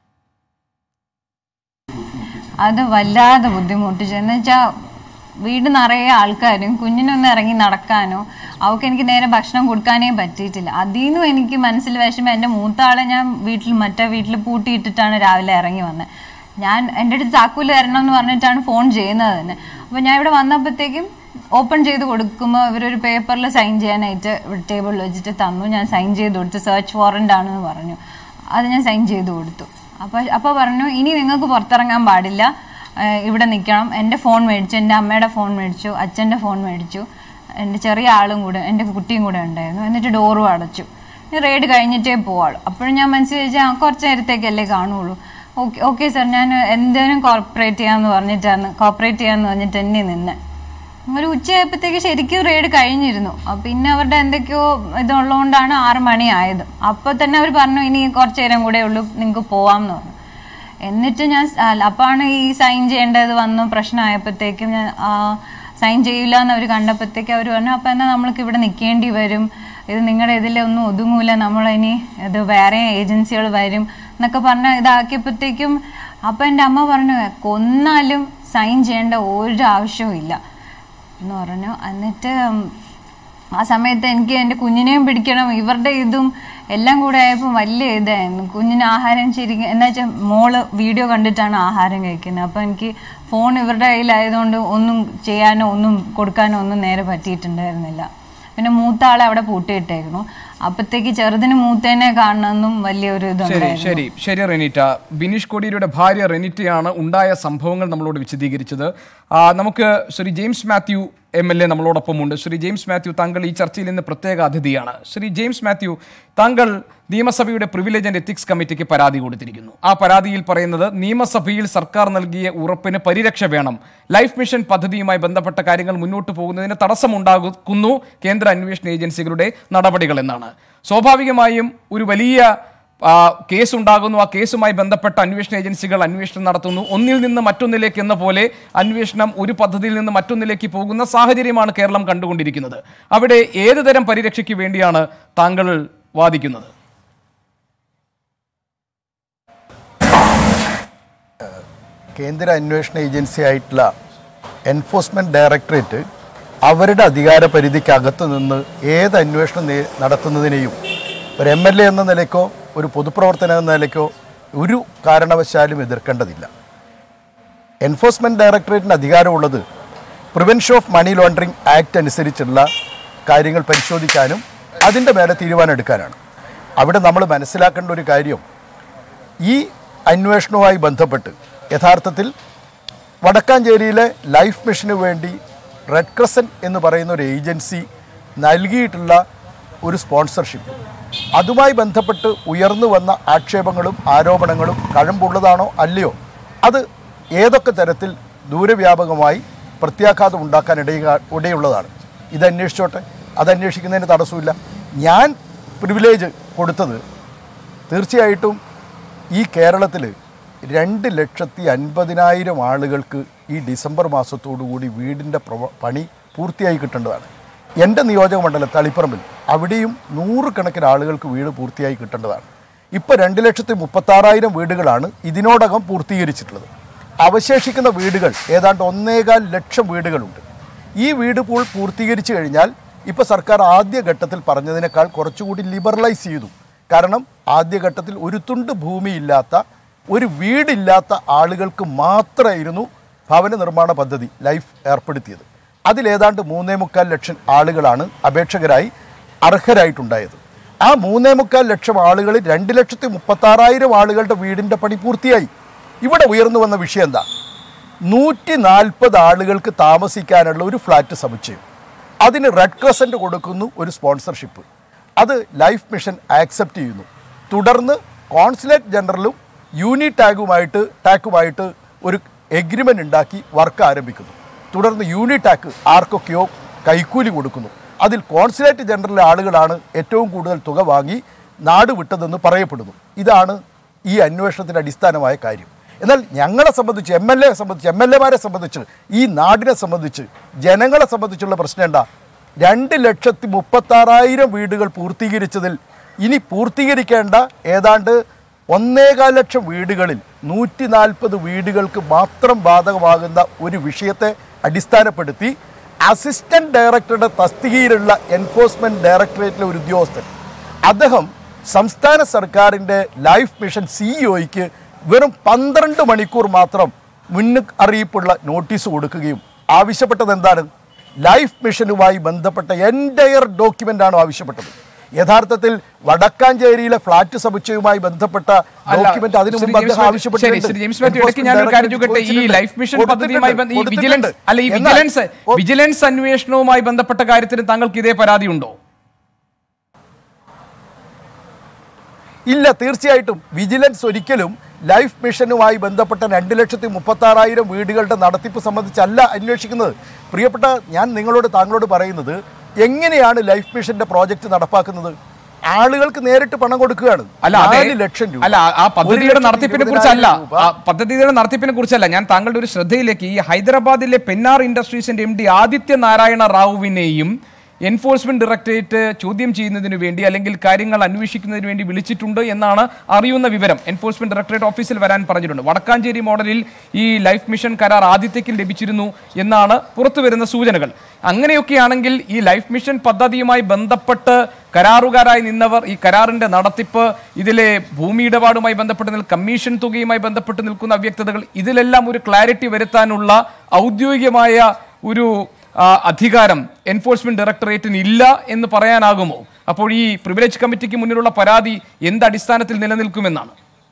അത് വല്ലാതെ ബുദ്ധിമുട്ടിച്ചു എന്ന് വെച്ചാൽ വീട് നിറയെ ആൾക്കാരും കുഞ്ഞിനൊന്ന് ഇറങ്ങി നടക്കാനോ അവൾക്ക് എനിക്ക് നേരെ ഭക്ഷണം കൊടുക്കാനേ പറ്റിയിട്ടില്ല അതിൽ നിന്നും എനിക്ക് മനസ്സിൽ വിഷമം എൻ്റെ മൂത്ത ആളെ ഞാൻ വീട്ടിൽ മറ്റേ വീട്ടിൽ പൂട്ടിയിട്ടിട്ടാണ് രാവിലെ ഇറങ്ങി വന്നത് ഞാൻ എൻ്റെ അടുത്ത് താക്കൂല് തരണം എന്ന് പറഞ്ഞിട്ടാണ് ഫോൺ ചെയ്യുന്നത് തന്നെ അപ്പോൾ ഞാൻ ഇവിടെ വന്നപ്പോഴത്തേക്കും ഓപ്പൺ ചെയ്ത് കൊടുക്കുമ്പോൾ ഇവരൊരു പേപ്പറിൽ സൈൻ ചെയ്യാനായിട്ട് ഇവിടെ ടേബിളിൽ വെച്ചിട്ട് തന്നു ഞാൻ സൈൻ ചെയ്ത് കൊടുത്തു സെർച്ച് വാറൻ്റ് ആണെന്ന് പറഞ്ഞു അത് ഞാൻ സൈൻ ചെയ്ത് കൊടുത്തു അപ്പോൾ അപ്പോൾ പറഞ്ഞു ഇനി നിങ്ങൾക്ക് പുറത്തിറങ്ങാൻ പാടില്ല ഏഹ് ഇവിടെ നിൽക്കണം എൻ്റെ ഫോൺ മേടിച്ചു എൻ്റെ അമ്മയുടെ ഫോൺ മേടിച്ചു അച്ഛൻ്റെ ഫോൺ മേടിച്ചു എൻ്റെ ചെറിയ ആളും കൂടെ എൻ്റെ കുട്ടിയും കൂടെ ഉണ്ടായിരുന്നു എന്നിട്ട് ഡോറും അടച്ചു ഇനി റെയ്ഡ് കഴിഞ്ഞിട്ടേ പോവാളൂ അപ്പോഴും ഞാൻ മനസ്സിൽ വെച്ചാൽ കുറച്ച് നേരത്തേക്കല്ലേ കാണുള്ളൂ ഓക്കെ ഓക്കെ സാർ ഞാൻ എന്തേലും കോർപ്പറേറ്റ് ചെയ്യാമെന്ന് പറഞ്ഞിട്ടാണ് കോർപ്പറേറ്റ് ചെയ്യാമെന്ന് പറഞ്ഞിട്ട് തന്നെ നിന്നെ ഒരു ഉച്ചയായപ്പോഴത്തേക്ക് ശരിക്കും റെയ്ഡ് കഴിഞ്ഞിരുന്നു അപ്പൊ പിന്നെ അവരുടെ എന്തൊക്കെയോ ഇതുള്ളതുകൊണ്ടാണ് ആറ് മണി ആയത് അപ്പോൾ തന്നെ അവർ പറഞ്ഞു ഇനി കുറച്ച് നേരം കൂടെ ഉള്ളൂ നിങ്ങൾക്ക് പോവാമെന്ന് പറഞ്ഞു എന്നിട്ട് ഞാൻ അല്ല, അപ്പാണ് ഈ സൈൻ ചെയ്യേണ്ടത് വന്നു പ്രശ്നമായപ്പോഴത്തേക്കും ഞാൻ ആ, സൈൻ ചെയ്യില്ല എന്ന് അവർ കണ്ടപ്പോഴത്തേക്ക് അവർ പറഞ്ഞു അപ്പം എന്നാൽ നമ്മൾക്ക് ഇവിടെ നിൽക്കേണ്ടി വരും ഇത് നിങ്ങളുടെ ഇതിലൊന്നും ഒതുങ്ങൂല നമ്മളിനി ഇത് വേറെ ഏജൻസികൾ വരും എന്നൊക്കെ പറഞ്ഞ് ഇതാക്കിയപ്പോഴത്തേക്കും അപ്പം എൻ്റെ അമ്മ പറഞ്ഞു കൊന്നാലും സൈൻ ചെയ്യേണ്ട ഒരു ആവശ്യവും ഇല്ല എന്ന് പറഞ്ഞു എന്നിട്ട് ഉം, ആ സമയത്ത് എനിക്ക് എൻ്റെ കുഞ്ഞിനെയും പിടിക്കണം ഇവരുടെ ഇതും എല്ലാം കൂടെ ആയപ്പോൾ വലിയ ഇതായിരുന്നു കുഞ്ഞിന് ആഹാരം ശരിക്കും എന്താ വെച്ചാൽ മോള് വീഡിയോ കണ്ടിട്ടാണ് ആഹാരം കഴിക്കുന്നത് അപ്പോൾ എനിക്ക് ഫോൺ ഇവരുടെ കയ്യിലായതുകൊണ്ട് ഒന്നും ചെയ്യാനോ ഒന്നും കൊടുക്കാനോ ഒന്നും നേരെ പറ്റിയിട്ടുണ്ടായിരുന്നില്ല പിന്നെ മൂത്ത ആളെ അവിടെ പൂട്ടിയിട്ടായിരുന്നു അപ്പത്തേക്ക് ചെറുതിന് മൂത്തേനെ കാണണമെന്നും വലിയൊരു ശരി ഇതുണ്ടായിരുന്നു ശരി ശരി റെനിറ്റ ബിനീഷ് കോടിയേരിയുടെ ഭാര്യ റെനിറ്റയാണ് ഉണ്ടായ സംഭവങ്ങൾ നമ്മളോട് വിശദീകരിച്ചത് ആ, നമുക്ക് Shri James Mathew M L A നമ്മളോടൊപ്പമുണ്ട് ശ്രീ ജെയിംസ് മാത്യു താങ്കൾ ഈ ചർച്ചയിൽ നിന്ന് പ്രത്യേക അതിഥിയാണ് ശ്രീ ജെയിംസ് മാത്യു താങ്കൾ നിയമസഭയുടെ പ്രിവിലേജ് ആൻഡ് എത്തിക്സ് കമ്മിറ്റിക്ക് പരാതി കൊടുത്തിരിക്കുന്നു ആ പരാതിയിൽ പറയുന്നത് നിയമസഭയിൽ സർക്കാർ നൽകിയ ഉറപ്പിന് പരിരക്ഷ വേണം ലൈഫ് മിഷൻ പദ്ധതിയുമായി ബന്ധപ്പെട്ട കാര്യങ്ങൾ മുന്നോട്ട് പോകുന്നതിന് തടസ്സമുണ്ടാക്കുന്നു കേന്ദ്ര അന്വേഷണ ഏജൻസികളുടെ നടപടികൾ എന്നാണ് സ്വാഭാവികമായും ഒരു വലിയ ആ, കേസ് ഉണ്ടാകുന്നു ആ കേസുമായി ബന്ധപ്പെട്ട അന്വേഷണ ഏജൻസികൾ അന്വേഷണം നടത്തുന്നു ഒന്നിൽ നിന്ന് മറ്റൊന്നിലേക്ക് എന്ന പോലെ അന്വേഷണം ഒരു പദ്ധതിയിൽ നിന്ന് മറ്റൊന്നിലേക്ക് പോകുന്ന സാഹചര്യമാണ് കേരളം കണ്ടുകൊണ്ടിരിക്കുന്നത് അവിടെ ഏത് തരം പരിരക്ഷയ്ക്ക് വേണ്ടിയാണ് താങ്കൾ വാദിക്കുന്നത് കേന്ദ്ര അന്വേഷണ ഏജൻസി ആയിട്ടുള്ള എൻഫോഴ്സ്മെൻറ്റ് ഡയറക്ടറേറ്റ് അവരുടെ അധികാര പരിധിക്കകത്ത് നിന്ന് ഏത് അന്വേഷണം നേ- നടത്തുന്നതിനെയും ഒരു എം എൽ എ എന്ന നിലയ്ക്കോ ഒരു പൊതുപ്രവർത്തനം എന്ന നിലയ്ക്കോ ഒരു കാരണവശാലും എതിർക്കേണ്ടതില്ല എൻഫോഴ്സ്മെൻറ്റ് ഡയറക്ടറേറ്റിന് അധികാരമുള്ളത് prevention of money laundering act അനുസരിച്ചുള്ള കാര്യങ്ങൾ പരിശോധിക്കാനും അതിൻ്റെ മേലെ തീരുമാനം എടുക്കാനാണ് അവിടെ നമ്മൾ മനസ്സിലാക്കേണ്ട ഒരു കാര്യം ഈ അന്വേഷണവുമായി ബന്ധപ്പെട്ട് യഥാർത്ഥത്തിൽ വടക്കാഞ്ചേരിയിലെ ലൈഫ് മിഷന് വേണ്ടി റെഡ് ക്രസൻറ്റ് എന്ന് പറയുന്ന ഒരു ഏജൻസി നൽകിയിട്ടുള്ള ഒരു സ്പോൺസർഷിപ്പ് അതുമായി ബന്ധപ്പെട്ട് ഉയർന്നു വന്ന ആക്ഷേപങ്ങളും ആരോപണങ്ങളും കഴമ്പുള്ളതാണോ അല്ലയോ അത് ഏതൊക്കെ തരത്തിൽ ദൂരവ്യാപകമായി പ്രത്യാഘാതം ഉണ്ടാക്കാൻ ഇടയ ഇടയുള്ളതാണ് ഇത് അന്വേഷിച്ചോട്ടെ അത് അന്വേഷിക്കുന്നതിന് തടസ്സമില്ല ഞാൻ പ്രിവിലേജ് കൊടുത്തത് തീർച്ചയായിട്ടും ഈ കേരളത്തിൽ രണ്ട് ലക്ഷത്തി അൻപതിനായിരം ആളുകൾക്ക് ഈ ഡിസംബർ മാസത്തോടുകൂടി വീടിൻ്റെ പ്രവ പണി പൂർത്തിയായി കിട്ടേണ്ടതാണ് എൻ്റെ നിയോജക മണ്ഡലം തളിപ്പറമ്പിൽ അവിടെയും നൂറുകണക്കിന് ആളുകൾക്ക് വീട് പൂർത്തിയായി കിട്ടേണ്ടതാണ് ഇപ്പോൾ രണ്ട് ലക്ഷത്തി മുപ്പത്താറായിരം വീടുകളാണ് ഇതിനോടകം പൂർത്തീകരിച്ചിട്ടുള്ളത് അവശേഷിക്കുന്ന വീടുകൾ ഏതാണ്ട് ഒന്നേകാൽ ലക്ഷം വീടുകളുണ്ട് ഈ വീട് പൂൾ പൂർത്തീകരിച്ചു കഴിഞ്ഞാൽ ഇപ്പോൾ സർക്കാർ ആദ്യഘട്ടത്തിൽ പറഞ്ഞതിനേക്കാൾ കുറച്ചുകൂടി ലിബറലൈസ് ചെയ്തു കാരണം ആദ്യഘട്ടത്തിൽ ഒരു തുണ്ട് ഭൂമിയില്ലാത്ത ഒരു വീടില്ലാത്ത ആളുകൾക്ക് മാത്രമായിരുന്നു ഭവന നിർമ്മാണ പദ്ധതി ലൈഫ് ഏർപ്പെടുത്തിയത് അതിലേതാണ്ട് മൂന്നേ മുക്കാൽ ലക്ഷം ആളുകളാണ് അപേക്ഷകരായി അർഹരായിട്ടുണ്ടായത് ആ മൂന്നേ മുക്കാൽ ലക്ഷം ആളുകളിൽ രണ്ട് ലക്ഷത്തി മുപ്പത്താറായിരം ആളുകളുടെ വീടിൻ്റെ പണി പൂർത്തിയായി ഇവിടെ ഉയർന്നു വന്ന വിഷയം എന്താ നൂറ്റി നാൽപ്പത് ആളുകൾക്ക് താമസിക്കാനുള്ള ഒരു ഫ്ലാറ്റ് സമുച്ചയം അതിന് റെഡ് ക്രസൻറ്റ് കൊടുക്കുന്നു ഒരു സ്പോൺസർഷിപ്പ് അത് ലൈഫ് മിഷൻ ആക്സെപ്റ്റ് ചെയ്യുന്നു തുടർന്ന് കോൺസുലേറ്റ് ജനറലും യൂണി ടാഗുമായിട്ട് ടാക്കുമായിട്ട് ഒരു എഗ്രിമെൻ്റ് ഉണ്ടാക്കി വർക്ക് ആരംഭിക്കുന്നു തുടർന്ന് യൂണി ടാക്ക് ആർക്കൊക്കെയോ കൈക്കൂലി കൊടുക്കുന്നു അതിൽ കോൺസുലേറ്റ് ജനറൽ ആളുകളാണ് ഏറ്റവും കൂടുതൽ തുക വാങ്ങി നാട് വിട്ടതെന്ന് പറയപ്പെടുന്നു ഇതാണ് ഈ അന്വേഷണത്തിൻ്റെ അടിസ്ഥാനമായ കാര്യം എന്നാൽ ഞങ്ങളെ സംബന്ധിച്ച് എം എൽ എ സംബന്ധിച്ച് എം എൽ എമാരെ സംബന്ധിച്ച് ഈ നാടിനെ സംബന്ധിച്ച് ജനങ്ങളെ സംബന്ധിച്ചുള്ള പ്രശ്നം എന്താ രണ്ട് ലക്ഷത്തി മുപ്പത്താറായിരം വീടുകൾ പൂർത്തീകരിച്ചതിൽ ഇനി പൂർത്തീകരിക്കേണ്ട ഏതാണ്ട് ഒന്നേകാൽ ലക്ഷം വീടുകളിൽ നൂറ്റി നാൽപ്പത് വീടുകൾക്ക് മാത്രം ബാധകമാകുന്ന ഒരു വിഷയത്തെ അടിസ്ഥാനപ്പെടുത്തി അസിസ്റ്റന്റ് ഡയറക്ടറുടെ തസ്തികയിലുള്ള എൻഫോഴ്സ്മെന്റ് ഡയറക്ടറേറ്റിലെ ഒരു ഉദ്യോഗസ്ഥൻ അദ്ദേഹം സംസ്ഥാന സർക്കാരിൻ്റെ ലൈഫ് മിഷൻ സിഇഒയ്ക്ക് വെറും പന്ത്രണ്ട് മണിക്കൂർ മാത്രം മുന്ന അറിയിപ്പുള്ള നോട്ടീസ് കൊടുക്കുകയും ആവശ്യപ്പെട്ടത് എന്താണ് ലൈഫ് മിഷനുമായി ബന്ധപ്പെട്ട എൻറ്റയർ ഡോക്യുമെൻ്റാണ് ആവശ്യപ്പെട്ടത് യഥാർത്ഥത്തിൽ വടക്കാഞ്ചേരിയിലെ ഫ്ളാറ്റ് സമുച്ചയവുമായി ബന്ധപ്പെട്ട അല്ല, ഡോക്യുമെന്റ് അതിനു ശ്രീ മുമ്പ് ജെയിംസ് അദ്ദേഹം മാത്യു- ശരി, ആവശ്യപ്പെട്ടിട്ടുണ്ട് ശ്രീ ജെയിംസ് മാത്യു, ഇടയ്ക്ക് ഞാനൊരു കാര്യം ചോദിക്കട്ടെ ഈ ലൈഫ് മിഷൻ പദ്ധതിയുമായി ബന്ധ- ഈ വിജിലൻസ് അല്ല ഈ വിജിലൻസ് വിജിലൻസ് അന്വേഷണവുമായി ബന്ധപ്പെട്ട കാര്യത്തിന് താങ്കൾക്ക് ഇതേ പരാതി ഉണ്ടോ ഇല്ല തീർച്ചയായിട്ടും വിജിലൻസ് ഒരിക്കലും ലൈഫ് മിഷനുമായി ബന്ധപ്പെട്ട രണ്ട് ലക്ഷത്തി മുപ്പത്താറായിരം വീടുകളുടെ നടത്തിപ്പ് സംബന്ധിച്ചല്ല അന്വേഷിക്കുന്നത് പ്രിയപ്പെട്ട ഞാൻ നിങ്ങളോട് താങ്കളോട് പറയുന്നത് എങ്ങനെയാണ് ലൈഫ് മിഷന്റെ പ്രോജക്റ്റ് നടപ്പാക്കുന്നത് ആളുകൾക്ക് നേരിട്ട് പണം കൊടുക്കുകയാണ് അല്ല അതെ നാല് ലക്ഷം രൂപ അല്ല ആ- ആ ഒരു പദ്ധതിയുടെ ലക്ഷത്തി നടത്തിപ്പിനെ കുറിച്ചല്ല ഇരുപതിനായിരം രൂപ. ആ പദ്ധതിയുടെ നടത്തിപ്പിനെ കുറിച്ചല്ല ഞാൻ താങ്കളുടെ ഒരു ശ്രദ്ധയിലേക്ക് ഈ ഹൈദരാബാദിലെ പെന്നാർ ഇൻഡസ്ട്രീസിന്റെ എം ഡി ആദിത്യ നാരായണ റാവുവിനെയും എൻഫോഴ്സ്മെന്റ് ഡയറക്ടറേറ്റ് ചോദ്യം ചെയ്യുന്നതിന് വേണ്ടി അല്ലെങ്കിൽ കാര്യങ്ങൾ അന്വേഷിക്കുന്നതിന് വേണ്ടി വിളിച്ചിട്ടുണ്ട് എന്നാണ് അറിയുന്ന വിവരം എൻഫോഴ്സ്മെന്റ് ഡയറക്ടറേറ്റ് ഓഫീസിൽ വരാൻ പറഞ്ഞിട്ടുണ്ട് വടക്കാഞ്ചേരി മോഡലിൽ ഈ ലൈഫ് മിഷൻ കരാർ ആദിത്യയ്ക്ക് ലഭിച്ചിരുന്നു എന്നാണ് പുറത്തു വരുന്ന സൂചനകൾ അങ്ങനെയൊക്കെയാണെങ്കിൽ ഈ ലൈഫ് മിഷൻ പദ്ധതിയുമായി ബന്ധപ്പെട്ട് കരാറുകാരായി നിന്നവർ ഈ കരാറിന്റെ നടത്തിപ്പ് ഇതിലെ ഭൂമി ഇടപാടുമായി ബന്ധപ്പെട്ട് നിൽ കമ്മീഷൻ തുകയുമായി ബന്ധപ്പെട്ട് നിൽക്കുന്ന അവ്യക്തതകൾ ഇതിലെല്ലാം ഒരു ക്ലാരിറ്റി വരുത്താനുള്ള ഔദ്യോഗികമായ ഒരു ആ, അധികാരം എൻഫോഴ്സ്മെന്റ് ഡയറക്ടറേറ്റിന് ഇല്ല എന്ന് പറയാനാകുമോ അപ്പോൾ ഈ പ്രിവിലേജ് കമ്മിറ്റിക്ക് മുന്നിലുള്ള പരാതി എന്ത് അടിസ്ഥാനത്തിൽ നിലനിൽക്കുമെന്നാണ്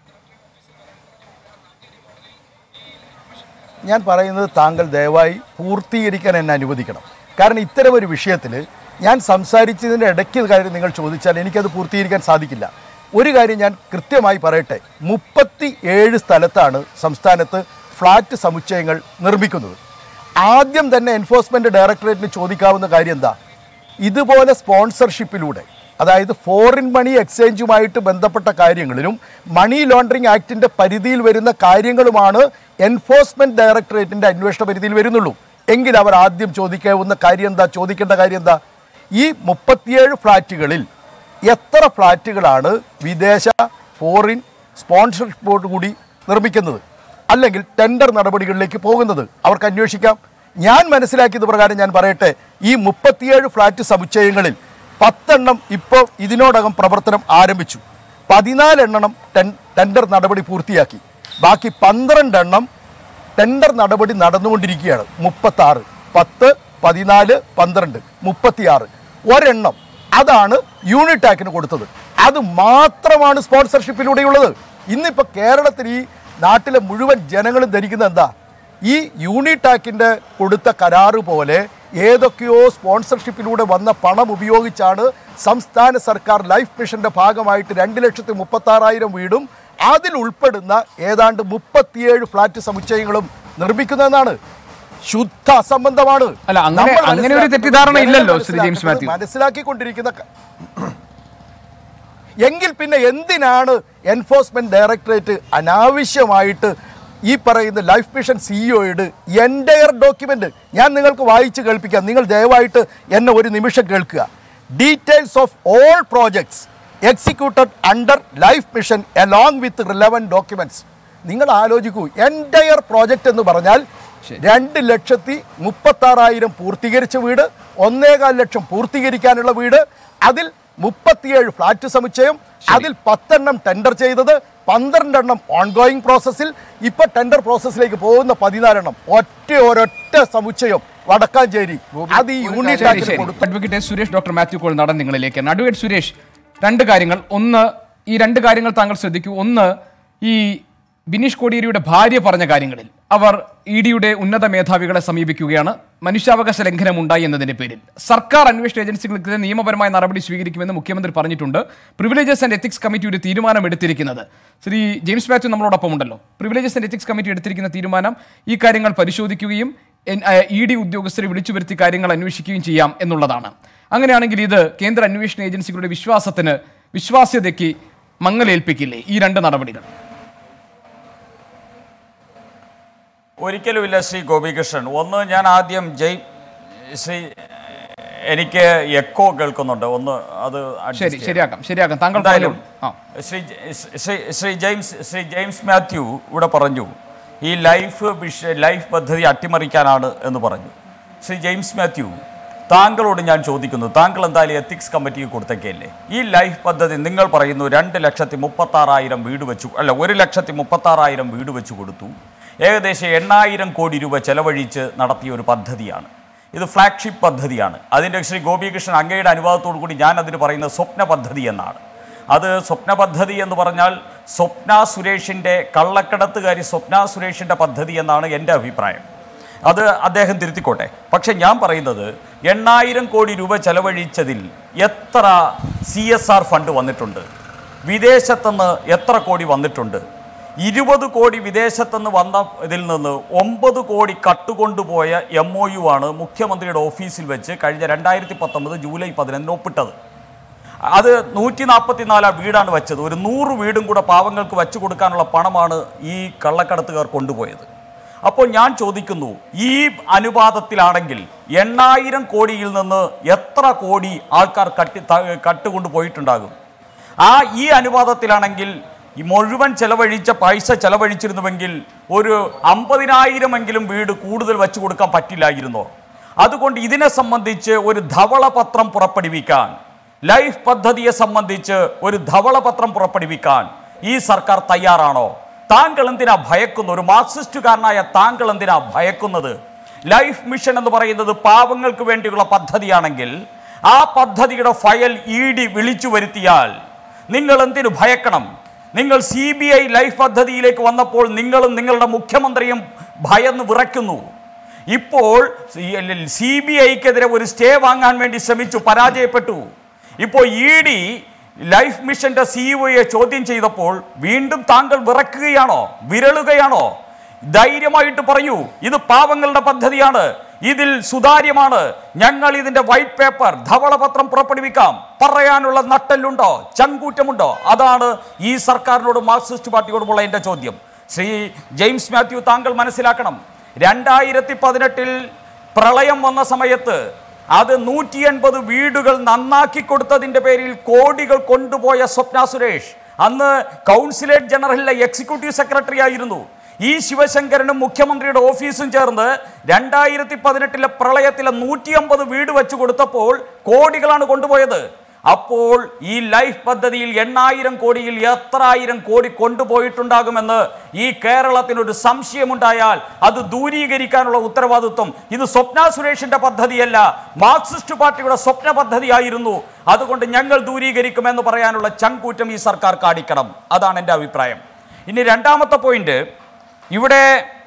ഞാൻ പറയുന്നത് താങ്കൾ ദയവായി പൂർത്തീകരിക്കാൻ എന്നെ അനുവദിക്കണം കാരണം ഇത്തരം ഒരു വിഷയത്തിൽ ഞാൻ സംസാരിച്ചതിൻ്റെ ഇടയ്ക്ക് കാര്യം നിങ്ങൾ ചോദിച്ചാൽ എനിക്കത് പൂർത്തീകരിക്കാൻ സാധിക്കില്ല ഒരു കാര്യം ഞാൻ കൃത്യമായി പറയട്ടെ മുപ്പത്തി ഏഴ് സ്ഥലത്താണ് സംസ്ഥാനത്ത് ഫ്ലാറ്റ് സമുച്ചയങ്ങൾ നിർമ്മിക്കുന്നത് ആദ്യം തന്നെ എൻഫോഴ്സ്മെൻറ്റ് ഡയറക്ടറേറ്റിന് ചോദിക്കാവുന്ന കാര്യം എന്താ ഇതുപോലെ സ്പോൺസർഷിപ്പിലൂടെ അതായത് ഫോറിൻ മണി എക്സ്ചേഞ്ചുമായിട്ട് ബന്ധപ്പെട്ട കാര്യങ്ങളിലും മണി ലോണ്ടറിംഗ് ആക്ടിന്റെ പരിധിയിൽ വരുന്ന കാര്യങ്ങളുമാണ് എൻഫോഴ്സ്മെന്റ് ഡയറക്ടറേറ്റിന്റെ അന്വേഷണ പരിധിയിൽ വരുന്നുള്ളൂ എങ്കിൽ അവർ ആദ്യം ചോദിക്കാവുന്ന കാര്യം എന്താ ചോദിക്കേണ്ട കാര്യം എന്താ ഈ മുപ്പത്തിയേഴ് ഫ്ലാറ്റുകളിൽ എത്ര ഫ്ലാറ്റുകളാണ് വിദേശ ഫോറിൻ സ്പോൺസർഷിപ്പോട് കൂടി നിർമ്മിക്കുന്നത് അല്ലെങ്കിൽ ടെൻഡർ നടപടികളിലേക്ക് പോകുന്നത് അവർക്ക് അന്വേഷിക്കാം ഞാൻ മനസ്സിലാക്കിയത് പ്രകാരം ഞാൻ പറയട്ടെ ഈ മുപ്പത്തിയേഴ് ഫ്ലാറ്റ് സമുച്ചയങ്ങളിൽ പത്തെണ്ണം ഇപ്പോൾ ഇതിനോടകം പ്രവർത്തനം ആരംഭിച്ചു പതിനാലെണ്ണം ടെൻ ടെൻഡർ നടപടി പൂർത്തിയാക്കി ബാക്കി പന്ത്രണ്ടെണ്ണം ടെൻഡർ നടപടി നടന്നുകൊണ്ടിരിക്കുകയാണ് മുപ്പത്താറ് പത്ത് പതിനാല് പന്ത്രണ്ട് മുപ്പത്തിയാറ് ഒരെണ്ണം അതാണ് യൂണിടാക്കിന് കൊടുത്തത് അത് മാത്രമാണ് സ്പോൺസർഷിപ്പിലൂടെയുള്ളത് ഇന്നിപ്പോൾ കേരളത്തിൽ ഈ നാട്ടിലെ മുഴുവൻ ജനങ്ങളും ധരിക്കുന്നത് എന്താ ഈ യൂണിടാക്കിൻ്റെ കൊടുത്ത കരാറ് പോലെ ഏതൊക്കെയോ സ്പോൺസർഷിപ്പിലൂടെ വന്ന പണം ഉപയോഗിച്ചാണ് സംസ്ഥാന സർക്കാർ ലൈഫ് മിഷന്റെ ഭാഗമായിട്ട് രണ്ട് ലക്ഷത്തി മുപ്പത്തി ആറായിരം വീടും അതിൽ ഉൾപ്പെടുന്ന ഏതാണ്ട് മുപ്പത്തിയേഴ് ഫ്ലാറ്റ് സമുച്ചയങ്ങളും നിർമ്മിക്കുന്നതെന്നാണ് ശുദ്ധ അസംബന്ധമാണ് അല്ല, അങ്ങനെ- നമ്മൾ അങ്ങനെ ഒരു തെറ്റിദ്ധാരണ ഇല്ലല്ലോ, ശ്രീ ജെയിംസ് മാത്യു. മനസ്സിലാക്കിക്കൊണ്ടിരിക്കുന്ന ക- എങ്കിൽ പിന്നെ എന്തിനാണ് എൻഫോഴ്സ്മെന്റ് ഡയറക്ടറേറ്റ് അനാവശ്യമായിട്ട് ഈ പറയുന്ന ലൈഫ് മിഷൻ സിഇഒയുടെ എൻറ്റയർ ഡോക്യുമെന്റ് ഞാൻ നിങ്ങൾക്ക് വായിച്ച് കേൾപ്പിക്കാം നിങ്ങൾ ദയവായിട്ട് എന്നെ ഒരു നിമിഷം കേൾക്കുക details of all projects executed under life mission along with relevant documents നിങ്ങൾ ആലോചിക്കൂ എൻറ്റയർ പ്രോജക്റ്റ് എന്ന് പറഞ്ഞാൽ രണ്ട് ലക്ഷത്തി മുപ്പത്താറായിരം പൂർത്തീകരിച്ച വീട് ഒന്നേകാൽ ലക്ഷം പൂർത്തീകരിക്കാനുള്ള വീട് അതിൽ മുപ്പത്തിയേഴ് ഫ്ലാറ്റ് സമുച്ചയം അതിൽ പത്തെണ്ണം ടെൻഡർ ചെയ്തത് പന്ത്രണ്ടെണ്ണം ഓൺഗോയിങ് പ്രോസസ്സിൽ ഇപ്പൊ ടെൻഡർ പ്രോസസ്സിലേക്ക് പോകുന്ന പതിനാലെണ്ണം ഒറ്റ ഒരൊറ്റ സമുച്ചയം വടക്കാഞ്ചേരി അത് ഈ ശരി യൂണിറ്റ് ശരി കൊടുത്തു advocate S Suresh doctor Mathew കോൾ നടൻ നിങ്ങളിലേക്ക് അഡ്വക്കേറ്റ് സുരേഷ് രണ്ട് കാര്യങ്ങൾ ഒന്ന് ഈ രണ്ട് കാര്യങ്ങൾ താങ്കൾ ശ്രദ്ധിക്കൂ ഒന്ന് ഈ ബിനീഷ് കോടിയേരിയുടെ ഭാര്യ പറഞ്ഞ കാര്യങ്ങളിൽ അവർ ഇ ഡിയുടെ ഉന്നത മേധാവികളെ സമീപിക്കുകയാണ് മനുഷ്യാവകാശ ലംഘനം ഉണ്ടായി എന്നതിന്റെ പേരിൽ സർക്കാർ അന്വേഷണ ഏജൻസികൾക്ക് നിയമപരമായ നടപടി സ്വീകരിക്കുമെന്ന് മുഖ്യമന്ത്രി പറഞ്ഞിട്ടുണ്ട് പ്രിവിലേജസ് ആൻഡ് എത്തിക്സ് കമ്മിറ്റി ഒരു തീരുമാനം എടുത്തിരിക്കുന്നത് ശ്രീ ജെയിംസ് മാത്യു നമ്മളോടൊപ്പം ഉണ്ടല്ലോ പ്രിവിലേജസ് ആൻഡ് എത്തിക്സ് കമ്മിറ്റി എടുത്തിരിക്കുന്ന തീരുമാനം ഈ കാര്യങ്ങൾ പരിശോധിക്കുകയും ഇ ഡി ഉദ്യോഗസ്ഥരെ വിളിച്ചു വരുത്തി കാര്യങ്ങൾ അന്വേഷിക്കുകയും ചെയ്യാം എന്നുള്ളതാണ് അങ്ങനെയാണെങ്കിൽ ഇത് കേന്ദ്ര അന്വേഷണ ഏജൻസികളുടെ വിശ്വാസത്തിന് വിശ്വാസ്യതയ്ക്ക് മങ്ങലേൽപ്പിക്കില്ലേ ഈ രണ്ട് നടപടികൾ ഒരിക്കലുമില്ല ശ്രീ ഗോപികൃഷ്ണൻ ഒന്ന് ഞാൻ ആദ്യം ജയ് ശ്രീ എനിക്ക് എക്കോ കേൾക്കുന്നുണ്ട് ഒന്ന് അത് adjust ശരി ചെയ്യാം. ശരിയാക്കാം ശരിയാക്കാം താങ്കൾ എന്തായാലും ആ Shri Shri Shri James Shri James Mathew ഇവിടെ പറഞ്ഞു ഈ ലൈഫ് വിഷ ലൈഫ് പദ്ധതി അട്ടിമറിക്കാനാണ് എന്ന് പറഞ്ഞു ശ്രീ ജെയിംസ് മാത്യു താങ്കളോട് ഞാൻ ചോദിക്കുന്നു താങ്കൾ എന്തായാലും എത്തിക്സ് കമ്മിറ്റിക്ക് കൊടുത്തേക്കല്ലേ ഈ ലൈഫ് പദ്ധതി നിങ്ങൾ പറയുന്നു രണ്ട് ലക്ഷത്തി മുപ്പത്താറായിരം വീട് വെച്ചു അല്ല ഒരു ലക്ഷത്തി മുപ്പത്താറായിരം വീട് വെച്ചു കൊടുത്തു ഏകദേശം എണ്ണായിരം കോടി രൂപ ചെലവഴിച്ച് നടത്തിയ ഒരു പദ്ധതിയാണ് ഇത് ഫ്ലാഗ്ഷിപ്പ് പദ്ധതിയാണ് അതിൻ്റെ ശ്രീ ഗോപികൃഷ്ണൻ അങ്ങയുടെ അനുവാദത്തോടു കൂടി ഞാൻ അതിന് പറയുന്നത് സ്വപ്ന പദ്ധതി എന്നാണ് അത് സ്വപ്ന പദ്ധതി എന്ന് പറഞ്ഞാൽ സ്വപ്ന സുരേഷിൻ്റെ കള്ളക്കടത്തുകാരി സ്വപ്ന സുരേഷിൻ്റെ പദ്ധതി എന്നാണ് എൻ്റെ അഭിപ്രായം അത് അദ്ദേഹം തിരുത്തിക്കോട്ടെ പക്ഷെ ഞാൻ പറയുന്നത് എണ്ണായിരം കോടി രൂപ ചെലവഴിച്ചതിൽ എത്ര സി എസ് ആർ ഫണ്ട് വന്നിട്ടുണ്ട് വിദേശത്തുനിന്ന് എത്ര കോടി വന്നിട്ടുണ്ട് ഇരുപത് കോടി വിദേശത്തുനിന്ന് വന്ന ഇതിൽ നിന്ന് ഒമ്പത് കോടി കട്ടുകൊണ്ടുപോയ എം ഒ യു ആണ് മുഖ്യമന്ത്രിയുടെ ഓഫീസിൽ വെച്ച് കഴിഞ്ഞ രണ്ടായിരത്തി പത്തൊമ്പത് ജൂലൈ പതിനൊന്നിന് ഒപ്പിട്ടത് അത് നൂറ്റി നാൽപ്പത്തിനാലാ വീടാണ് വെച്ചത് ഒരു നൂറ് വീടും കൂടെ പാവങ്ങൾക്ക് വെച്ചു കൊടുക്കാനുള്ള പണമാണ് ഈ കള്ളക്കടത്തുകാർ കൊണ്ടുപോയത് അപ്പോൾ ഞാൻ ചോദിക്കുന്നു ഈ അനുപാതത്തിലാണെങ്കിൽ എണ്ണായിരം കോടിയിൽ നിന്ന് എത്ര കോടി ആൾക്കാർ കട്ടി ത- കട്ടുകൊണ്ട് പോയിട്ടുണ്ടാകും ആ ഈ അനുപാതത്തിലാണെങ്കിൽ ഈ മുഴുവൻ ചെലവഴിച്ച പൈസ ചെലവഴിച്ചിരുന്നുവെങ്കിൽ ഒരു അമ്പതിനായിരമെങ്കിലും വീട് കൂടുതൽ വെച്ചു കൊടുക്കാൻ പറ്റില്ലായിരുന്നോ അതുകൊണ്ട് ഇതിനെ സംബന്ധിച്ച് ഒരു ധവളപത്രം പുറപ്പെടുവിക്കാൻ ലൈഫ് പദ്ധതിയെ സംബന്ധിച്ച് ഒരു ധവളപത്രം പുറപ്പെടുവിക്കാൻ ഈ സർക്കാർ തയ്യാറാണോ താങ്കൾ എന്തിനാ ഭയക്കുന്നു ഒരു മാർക്സിസ്റ്റുകാരനായ താങ്കൾ എന്തിനാ ഭയക്കുന്നത് ലൈഫ് മിഷൻ എന്ന് പറയുന്നത് പാവങ്ങൾക്ക് വേണ്ടിയുള്ള പദ്ധതിയാണെങ്കിൽ ആ പദ്ധതിയുടെ ഫയൽ ഇ ഡി വിളിച്ചു വരുത്തിയാൽ നിങ്ങൾ എന്തിനു ഭയക്കണം നിങ്ങൾ സി ബി ഐ ലൈഫ് പദ്ധതിയിലേക്ക് വന്നപ്പോൾ നിങ്ങളും നിങ്ങളുടെ മുഖ്യമന്ത്രിയും ഭയന്ന് വിറയ്ക്കുന്നു ഇപ്പോൾ സി ബി ഐക്കെതിരെ ഒരു സ്റ്റേ വാങ്ങാൻ വേണ്ടി ശ്രമിച്ചു പരാജയപ്പെട്ടു ഇപ്പോൾ ഇ ഡി ലൈഫ് മിഷന്റെ സിഇഒയെ ചോദ്യം ചെയ്തപ്പോൾ വീണ്ടും താങ്കൾ വിറക്കുകയാണോ വിരളുകയാണോ ധൈര്യമായിട്ട് പറയൂ ഇത് പാവങ്ങളുടെ പദ്ധതിയാണ് ഇതിൽ സുതാര്യമാണ് ഞങ്ങൾ ഇതിന്റെ വൈറ്റ് പേപ്പർ ധവളപത്രം പുറപ്പെടുവിക്കാം പറയാനുള്ള നട്ടല്ലുണ്ടോ ചങ്കൂറ്റമുണ്ടോ അതാണ് ഈ സർക്കാരിനോട് മാർക്സിസ്റ്റ് പാർട്ടിയോടുമുള്ള എൻ്റെ ചോദ്യം ശ്രീ ജെയിംസ് മാത്യു താങ്കൾ മനസ്സിലാക്കണം രണ്ടായിരത്തി പതിനെട്ടിൽ പ്രളയം വന്ന സമയത്ത് അത് നൂറ്റി എൺപത് വീടുകൾ നന്നാക്കി കൊടുത്തതിന്റെ പേരിൽ കോടികൾ കൊണ്ടുപോയ സ്വപ്ന സുരേഷ് അന്ന് കൗൺസിലേറ്റ് ജനറലിലെ എക്സിക്യൂട്ടീവ് സെക്രട്ടറി ആയിരുന്നു ഈ ശിവശങ്കരനും മുഖ്യമന്ത്രിയുടെ ഓഫീസും ചേർന്ന് രണ്ടായിരത്തി പതിനെട്ടിലെ പ്രളയത്തിലെ നൂറ്റി അമ്പത് വീട് വെച്ച് കൊടുത്തപ്പോൾ കോടികളാണ് കൊണ്ടുപോയത് അപ്പോൾ ഈ ലൈഫ് പദ്ധതിയിൽ എണ്ണായിരം കോടിയിൽ എത്ര ആയിരം കോടി കൊണ്ടുപോയിട്ടുണ്ടാകുമെന്ന് ഈ കേരളത്തിനൊരു സംശയമുണ്ടായാൽ അത് ദൂരീകരിക്കാനുള്ള ഉത്തരവാദിത്വം ഇത് സ്വപ്ന സുരേഷിന്റെ പദ്ധതിയല്ല മാർക്സിസ്റ്റ് പാർട്ടിയുടെ സ്വപ്ന പദ്ധതിയായിരുന്നു അതുകൊണ്ട് ഞങ്ങൾ ദൂരീകരിക്കുമെന്ന് പറയാനുള്ള ചങ്കൂറ്റം ഈ സർക്കാർ കാണിക്കണം അതാണ് എൻ്റെ അഭിപ്രായം ഇനി രണ്ടാമത്തെ പോയിന്റ് ഇവിടെ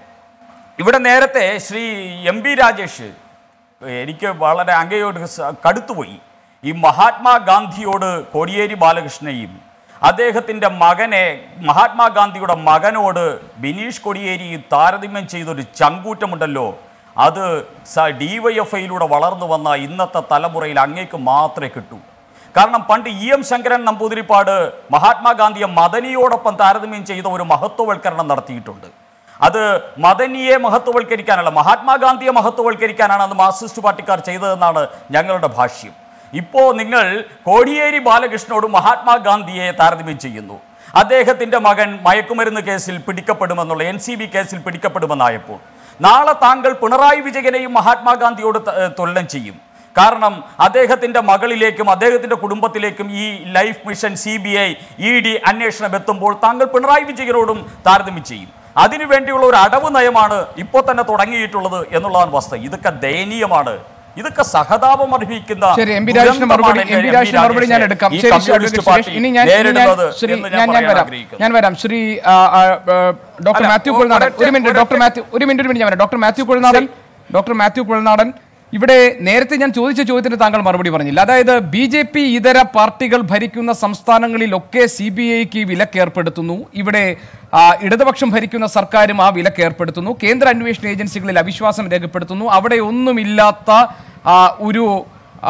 ഇവിടെ നേരത്തെ ശ്രീ എം പി രാജേഷ് എനിക്ക് വളരെ അങ്ങയോട് സ- കടുത്തുപോയി ഈ മഹാത്മാഗാന്ധിയോട് കോടിയേരി ബാലകൃഷ്ണനെയും അദ്ദേഹത്തിൻ്റെ മകനെ മഹാത്മാഗാന്ധിയുടെ മകനോട് ബിനീഷ് കൊടിയേരി താരതമ്യം ചെയ്തൊരു ചങ്കൂറ്റമുണ്ടല്ലോ അത് സ ഡി വൈ എഫ് ഐയിലൂടെ വളർന്നു വന്ന ഇന്നത്തെ തലമുറയിൽ അങ്ങേക്ക് മാത്രമേ കിട്ടൂ കാരണം പണ്ട് ഇ എം ശങ്കരൻ നമ്പൂതിരിപ്പാട് മഹാത്മാഗാന്ധിയെ മദനിയോടൊപ്പം താരതമ്യം ചെയ്ത ഒരു മഹത്വവൽക്കരണം നടത്തിയിട്ടുണ്ട് അത് മദനിയെ മഹത്വവൽക്കരിക്കാനല്ല മഹാത്മാഗാന്ധിയെ മഹത്വവൽക്കരിക്കാനാണ് അന്ന് മാർക്സിസ്റ്റ് പാർട്ടിക്കാർ ചെയ്തതെന്നാണ് ഞങ്ങളുടെ ഭാഷ്യം ഇപ്പോൾ നിങ്ങൾ കോടിയേരി ബാലകൃഷ്ണനോട് മഹാത്മാഗാന്ധിയെ താരതമ്യം ചെയ്യുന്നു അദ്ദേഹത്തിൻ്റെ മകൻ മയക്കുമരുന്ന് കേസിൽ പിടിക്കപ്പെടുമെന്നുള്ള എൻ സി ബി കേസിൽ പിടിക്കപ്പെടുമെന്നായപ്പോൾ നാളെ താങ്കൾ പിണറായി വിജയനെയും മഹാത്മാഗാന്ധിയോട് ത- ഏഹ് തുലനം ചെയ്യും കാരണം അദ്ദേഹത്തിൻ്റെ മകളിലേക്കും അദ്ദേഹത്തിൻ്റെ കുടുംബത്തിലേക്കും ഈ life mission C B I E D അന്വേഷണം എത്തുമ്പോൾ താങ്കൾ പിണറായി വിജയനോടും താരതമ്യം ചെയ്യും അതിനു വേണ്ടിയുള്ള ഒരു അടവ് നയമാണ് ഇപ്പോൾ തന്നെ തുടങ്ങിയിട്ടുള്ളത് എന്നുള്ളതാണ് വസ്തുത ഇതൊക്കെ ദയനീയമാണ് ഇതൊക്കെ സഹതാപം അർഹിക്കുന്ന ശരി എം പി രാജേഷിന് മറുപടി ദുരന്തമാണ് എം പി എം പി രാജേഷിന് മറുപടി ഞാൻ രാജേഷ് എടുക്കാം ഈ ശരി Shri communist advocate Suresh party ഇനി ഞാൻ ഇനി ഞാൻ നേരിടുന്നത് ശ്രീ എന്ന് ഞാൻ ഞാൻ പറയാൻ വരാം ആഗ്രഹിക്കുന്നു. ഞാൻ വരാം ശ്രീ ആ, ആ, ആ, ഡോക്ടർ അല്ല, മാത്യു ഒ- കുഴൽനാടൻ ഒരൊറ്റ- ഒരു മിനിറ്റ് ഡോക്ടർ മാത്യു ഒരു മിനിറ്റ് ഒരു മിനിറ്റ് ഞാൻ വരാം doctor Mathew Kuzhalnadan doctor Mathew Kuzhalnadan ഇവിടെ നേരത്തെ ഞാൻ ചോദിച്ച ചോദ്യത്തിന് താങ്കൾ മറുപടി പറഞ്ഞില്ല അതായത് ബി ജെ പി ഇതര പാർട്ടികൾ ഭരിക്കുന്ന സംസ്ഥാനങ്ങളിലൊക്കെ സി ബി ഐക്ക് വിലക്ക് ഏർപ്പെടുത്തുന്നു ഇവിടെ ആ, ഇടതുപക്ഷം ഭരിക്കുന്ന സർക്കാരും ആ വിലക്ക് ഏർപ്പെടുത്തുന്നു കേന്ദ്ര അന്വേഷണ ഏജൻസികളിൽ അവിശ്വാസം രേഖപ്പെടുത്തുന്നു അവിടെ ഒന്നുമില്ലാത്ത ആ, ഒരു ആ,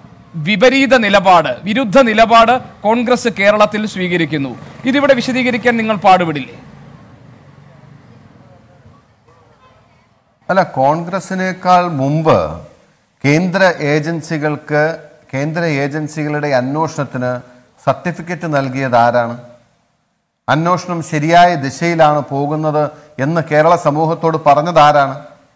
വിപരീത നിലപാട് വിരുദ്ധ നിലപാട് കോൺഗ്രസ് കേരളത്തിൽ സ്വീകരിക്കുന്നു ഇതിവിടെ വിശദീകരിക്കാൻ നിങ്ങൾ പാടുപെടില്ലേ അല്ല കോൺഗ്രസിനേക്കാൾ മുമ്പ് കേന്ദ്ര ഏജൻസികൾക്ക് കേന്ദ്ര ഏജൻസികളുടെ അന്വേഷണത്തിന് സർട്ടിഫിക്കറ്റ് നൽകിയത് ആരാണ് അന്വേഷണം ശരിയായ ദിശയിലാണ് പോകുന്നത് എന്ന് കേരള സമൂഹത്തോട് പറഞ്ഞത് ആരാണ്